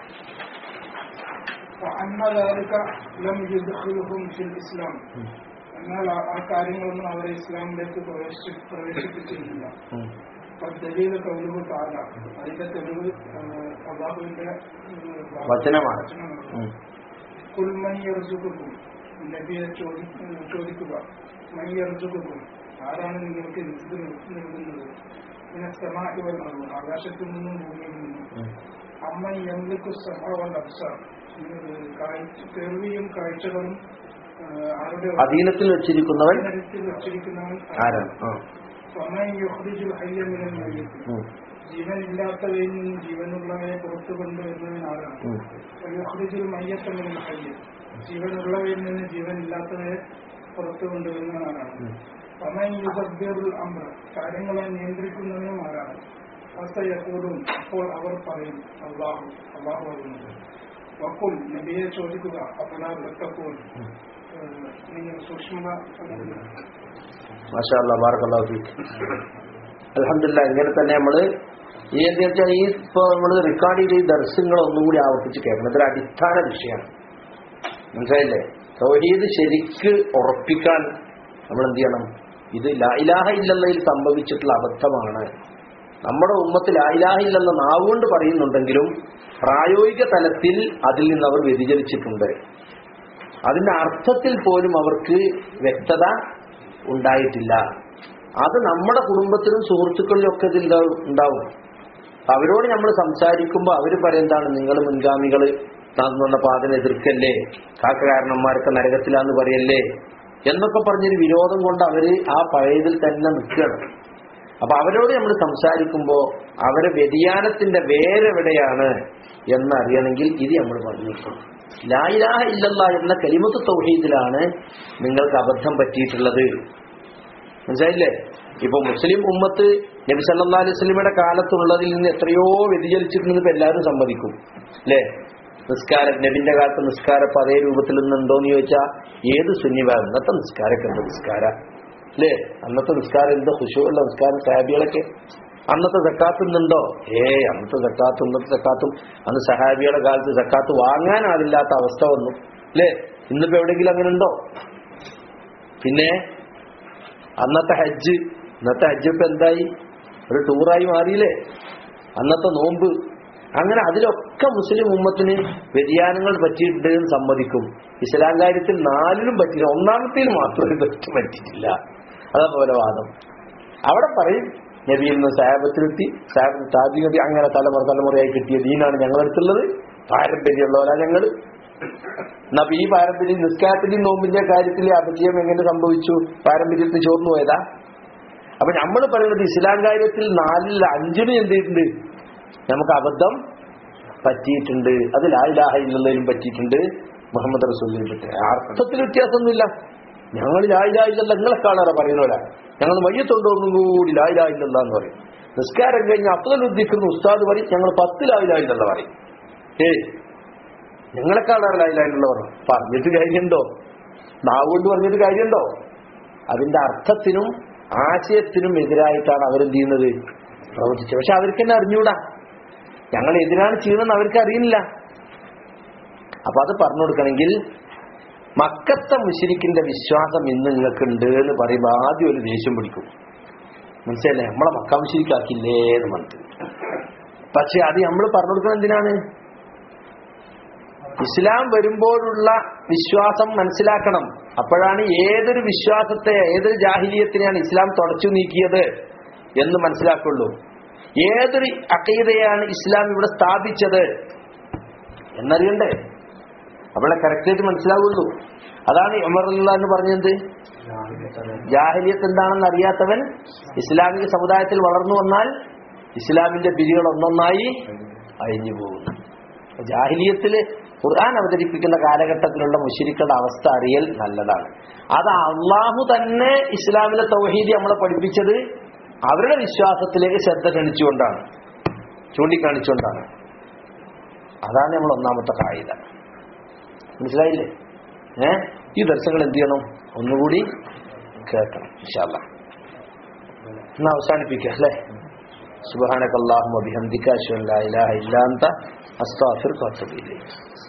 وأما ذلك لم يدخلهم في الإسلام ഉം. എന്നാൽ ആ- ആ കാര്യങ്ങളൊന്നും അവരെ ഇസ്ലാമിലേക്ക് പ്രവേശി പ്രവേശിപ്പിച്ചിട്ടില്ല ഉം. ദലീൽ കൗലുഹു താല അതിന്റെ തെളിവ് അള്ളാഹുവിന്റെ വചനമാണ് ഉം. കുൽമണിയർസുക്കും നബിയെ ചോദി ചോദിക്കുക മണിയർസുക്കും ആരാണ് നിങ്ങൾക്ക് റിസ്ക് നൽകുന്നത് പിന്നെ സമാഹി വരുന്നത് ആകാശത്തിൽ നിന്നും ഭൂമിയിൽ നിന്നും ഉം. അമ്മ യംലിക്കു സഹാവൽ അബ്സാർ കേൾവിയും കാഴ്ചകളും ആ, ആരുടെ അധീനത്തിൽ വെച്ചിരിക്കുന്നവൻ അധീനത്തിൽ വെച്ചിരിക്കുന്നവൻ ആരാണ് ആ. فمن يخرج الحي من الميت ഉം. ജീവനില്ലാത്തവയിൽ നിന്ന് ജീവനുള്ളവയെ പുറത്തു കൊണ്ടുവരുന്നതിനാലാണ് ഉം. യുഖ്രിജുൽ മയ്യത്ത മിനൽ ഹയ്യ് ജീവനുള്ളവയിൽ നിന്ന് ജീവനില്ലാത്തവയെ പുറത്തു കൊണ്ടുവരുന്നതാണ് ഉം. വമൻ യുദബ്ബിറുൽ അംറ കാര്യങ്ങളെ നിയന്ത്രിക്കുന്നതിനും ആരാണ് ഫസയഖൂലൂൻ അപ്പോൾ അവർ പറയും അല്ലാഹു അല്ലാഹു ആകുന്നു വഖുൽ നബിയെ ചോദിക്കുക അഫലാ തത്തഖൂൻ നിങ്ങൾ സൂക്ഷ്മത കാണിക്കുക. മാഷാ അല്ലാ ബാറക്കല്ലാഹു ഫീക്ക് അൽഹംദുലില്ലാ ഇങ്ങനെ തന്നെ നമ്മള് ഈ എന്താ വെച്ചാൽ ഈ ഇപ്പൊ നമ്മൾ റെക്കോർഡ് ചെയ്ത ഈ ദർശനങ്ങൾ ഒന്നും കൂടി ആവർത്തിച്ച് കേൾക്കണം ഇതൊരു അടിസ്ഥാന വിഷയമാണ് മനസ്സിലായില്ലേ തൗഹീദ് ശരിക്ക് ഉറപ്പിക്കാൻ നമ്മൾ എന്ത് ചെയ്യണം ഇത് ലായിലാഹ ഇല്ലല്ലയിൽ സംഭവിച്ചിട്ടുള്ള അബദ്ധമാണ് നമ്മുടെ ഉമ്മത്തിൽ ലായിലാഹ ഇല്ലെന്ന നാവുകൊണ്ട് പറയുന്നുണ്ടെങ്കിലും പ്രായോഗിക തലത്തിൽ അതിൽ നിന്ന് അവർ വ്യതിചലിച്ചിട്ടുണ്ട് അതിന്റെ അർത്ഥത്തിൽ പോലും അവർക്ക് വ്യക്തത ഉണ്ടായിട്ടില്ല അത് നമ്മുടെ കുടുംബത്തിലും സുഹൃത്തുക്കളിലും ഒക്കെ ഇതിൽ ഉണ്ടാവും- ഉണ്ടാവും അവരോട് നമ്മൾ സംസാരിക്കുമ്പോൾ അവർ പറയുന്നതാണ് നിങ്ങൾ മുൻഗാമികൾ നടന്നുകൊണ്ട പാതനെ എതിർക്കല്ലേ കാക്കകാരണന്മാരൊക്കെ നരകത്തിലാന്ന് പറയല്ലേ എന്നൊക്കെ പറഞ്ഞൊരു വിരോധം കൊണ്ട് അവര് ആ പഴയതിൽ തന്നെ നിൽക്കുകയാണ് അപ്പൊ അവരോട് നമ്മൾ സംസാരിക്കുമ്പോൾ അവരെ വ്യതിയാനത്തിന്റെ വേരെവിടെയാണ് എന്നറിയണമെങ്കിൽ ഇത് നമ്മൾ പറഞ്ഞിരിക്കും ലായിലാഹ ഇല്ലല്ല എന്ന കലിമത്ത് തൗഹീദിലാണ് നിങ്ങൾക്ക് അബദ്ധം പറ്റിയിട്ടുള്ളത് മനസ്സിലായില്ലേ ഇപ്പൊ മുസ്ലിം ഉമ്മത്ത് നബി സല്ലാ അലൈഹി സ്വലമിയുടെ കാലത്തുള്ളതിൽ നിന്ന് എത്രയോ വ്യതിചലിച്ചിട്ടുണ്ടെന്ന് ഇപ്പൊ എല്ലാവരും സമ്മതിക്കും അല്ലേ നിസ്കാരം നബിന്റെ കാലത്ത് നിസ്കാരം ഇപ്പൊ അതേ രൂപത്തിൽ നിന്നുണ്ടോ എന്ന് ചോദിച്ചാൽ ഏത് സുന്നിവ ഇന്നത്തെ നിസ്കാരമൊക്കെ എന്ത് നിസ്കാര അല്ലേ അന്നത്തെ നിസ്കാരം എന്ത് ഹുഷുള്ള നിസ്കാരം സാബികളൊക്കെ അന്നത്തെ സക്കാത്ത് ഇന്നുണ്ടോ ഏ അന്നത്തെ സക്കാത്തും ഇന്നത്തെ സക്കാത്തും അന്ന് സഹാബിയുടെ കാലത്ത് സക്കാത്ത് വാങ്ങാനാവില്ലാത്ത അവസ്ഥ വന്നു അല്ലേ ഇന്നിപ്പോ എവിടെയെങ്കിലും അങ്ങനെ ഉണ്ടോ പിന്നെ അന്നത്തെ ഹജ്ജ് ഇന്നത്തെ ഹജ്ജ് ഇപ്പൊ എന്തായി ഒരു ടൂറായി മാറിയില്ലേ അന്നത്തെ നോമ്പ് അങ്ങനെ അതിലൊക്കെ മുസ്ലിം ഉമ്മത്തിന് വ്യതിയാനങ്ങൾ പറ്റിയിട്ടുണ്ട് എന്ന് സമ്മതിക്കും ഇസ്ലാം കാര്യത്തിൽ നാലിലും പറ്റില്ല ഒന്നാമത്തേൽ മാത്രമേ തെറ്റ് പറ്റിയിട്ടില്ല അതേപോലെ വാദം അവിടെ പറയും നബിയിൽ നിന്ന് സാഹബത്തിലെത്തി സാഹബ് താജി നബി അങ്ങനെ തലമുറ തലമുറയായി കിട്ടിയ ദീനാണ് ഞങ്ങളെടുത്തുള്ളത് പാരമ്പര്യമുള്ളവരാ ഞങ്ങൾ എന്നാ അപ്പൊ ഈ പാരമ്പര്യം നിസ്കാരത്തിന്റെയും നോമ്പിന്റെ കാര്യത്തിൽ അപജയം എങ്ങനെ സംഭവിച്ചു പാരമ്പര്യത്തിൽ ചോർന്നു പോയതാ അപ്പൊ നമ്മൾ പറയുന്നത് ഇസ്ലാം കാര്യത്തിൽ നാലിൽ അഞ്ചിന് എന്ത് ചെയ്തിട്ടുണ്ട് നമുക്ക് അബദ്ധം പറ്റിയിട്ടുണ്ട് അത് ലായിലാഹ ഇല്ലതിലും പറ്റിയിട്ടുണ്ട് മുഹമ്മദ് റസൂലിനും പറ്റി അർത്ഥത്തിൽ വ്യത്യാസമൊന്നുമില്ല ഞങ്ങൾ ലായിലാ ഇല്ലല്ല നിങ്ങളെ കാണാറ പറയുന്നവരാ ഞങ്ങൾ മയ്യത്തുണ്ടോന്നും കൂടി ലായിലാ ഇല്ലല്ല എന്ന് പറയും നിസ്കാരം കഴിഞ്ഞ് അബ്ദുൽ ഉദ്ദിഖിക്കുന്ന ഉസ്താദ് പറയും ഞങ്ങൾ പത്ത് ലായിലാ ഇല്ലല്ല പറയും ഏയ് നിങ്ങളെ കാണാറ് ലായിലാ ഇല്ലല്ല പറഞ്ഞു പറഞ്ഞിട്ട് കാര്യമുണ്ടോ നാവുകൊണ്ട് പറഞ്ഞിട്ട് കാര്യമുണ്ടോ അതിന്റെ അർത്ഥത്തിനും ആശയത്തിനും എതിരായിട്ടാണ് അവരെന്ത് ചെയ്യുന്നത് പ്രവർത്തിച്ചത് പക്ഷെ അവർക്ക് തന്നെ അറിഞ്ഞൂടാ ഞങ്ങൾ എതിരാണ് ചെയ്യുന്നതെന്ന് അവർക്ക് അറിയില്ല അപ്പൊ അത് പറഞ്ഞു കൊടുക്കണമെങ്കിൽ മക്കത്തെ മുഷിരിക്കിന്റെ വിശ്വാസം ഇന്ന് നിങ്ങൾക്കുണ്ട് എന്ന് പറയുമ്പോൾ ആദ്യം ഒരു ദേഷ്യം പിടിക്കും മനസ്സിലല്ലേ നമ്മളെ മക്ക മുഷിരിക്കാക്കില്ലേ എന്ന് പറഞ്ഞിട്ട് പക്ഷെ അത് നമ്മൾ പറഞ്ഞു കൊടുക്കുന്നത് എന്തിനാണ് ഇസ്ലാം വരുമ്പോഴുള്ള വിശ്വാസം മനസ്സിലാക്കണം അപ്പോഴാണ് ഏതൊരു വിശ്വാസത്തെ ഏതൊരു ജാഹിലിയത്തിനെയാണ് ഇസ്ലാം തുടച്ചു നീക്കിയത് എന്ന് മനസ്സിലാക്കുള്ളൂ ഏതൊരു അക്കീതയാണ് ഇസ്ലാം ഇവിടെ സ്ഥാപിച്ചത് എന്നറിയണ്ടേ അവളെ കറക്റ്റായിട്ട് മനസ്സിലാവുള്ളൂ അതാണ് ഉമർ എന്ന് പറഞ്ഞത് ജാഹിലിയത്ത് എന്താണെന്ന് അറിയാത്തവൻ ഇസ്ലാമിക സമുദായത്തിൽ വളർന്നു വന്നാൽ ഇസ്ലാമിന്റെ പിരികൾ ഒന്നൊന്നായി അഴിഞ്ഞു പോകുന്നു അപ്പൊ ജാഹിലിയത്തില് ഖുർആൻ അവതരിപ്പിക്കുന്ന കാലഘട്ടത്തിലുള്ള മുഷിരിക്കളുടെ അവസ്ഥ അറിയൽ നല്ലതാണ് അത് അള്ളാഹു തന്നെ ഇസ്ലാമിലെ തൗഹീദി നമ്മളെ പഠിപ്പിച്ചത് അവരുടെ വിശ്വാസത്തിലേക്ക് ശ്രദ്ധ ക്ഷണിച്ചുകൊണ്ടാണ് ചൂണ്ടിക്കാണിച്ചുകൊണ്ടാണ് അതാണ് നമ്മൾ ഒന്നാമത്തെ കായിക മനസ്സിലായില്ലേ ഏ ഈ ദർശനങ്ങൾ എന്ത് ചെയ്യണം ഒന്നുകൂടി കേൾക്കണം ഇൻഷാല്ല എന്നാ അവസാനിപ്പിക്കാം അല്ലേ സുബാനക്കല്ലാഹും അഭിഹന്ദിക്കാശു ഇല്ലാ ഇലാഹ ഇല്ലാന്ത അസ്താഫിർ കാത്തുബിയിലേക്ക്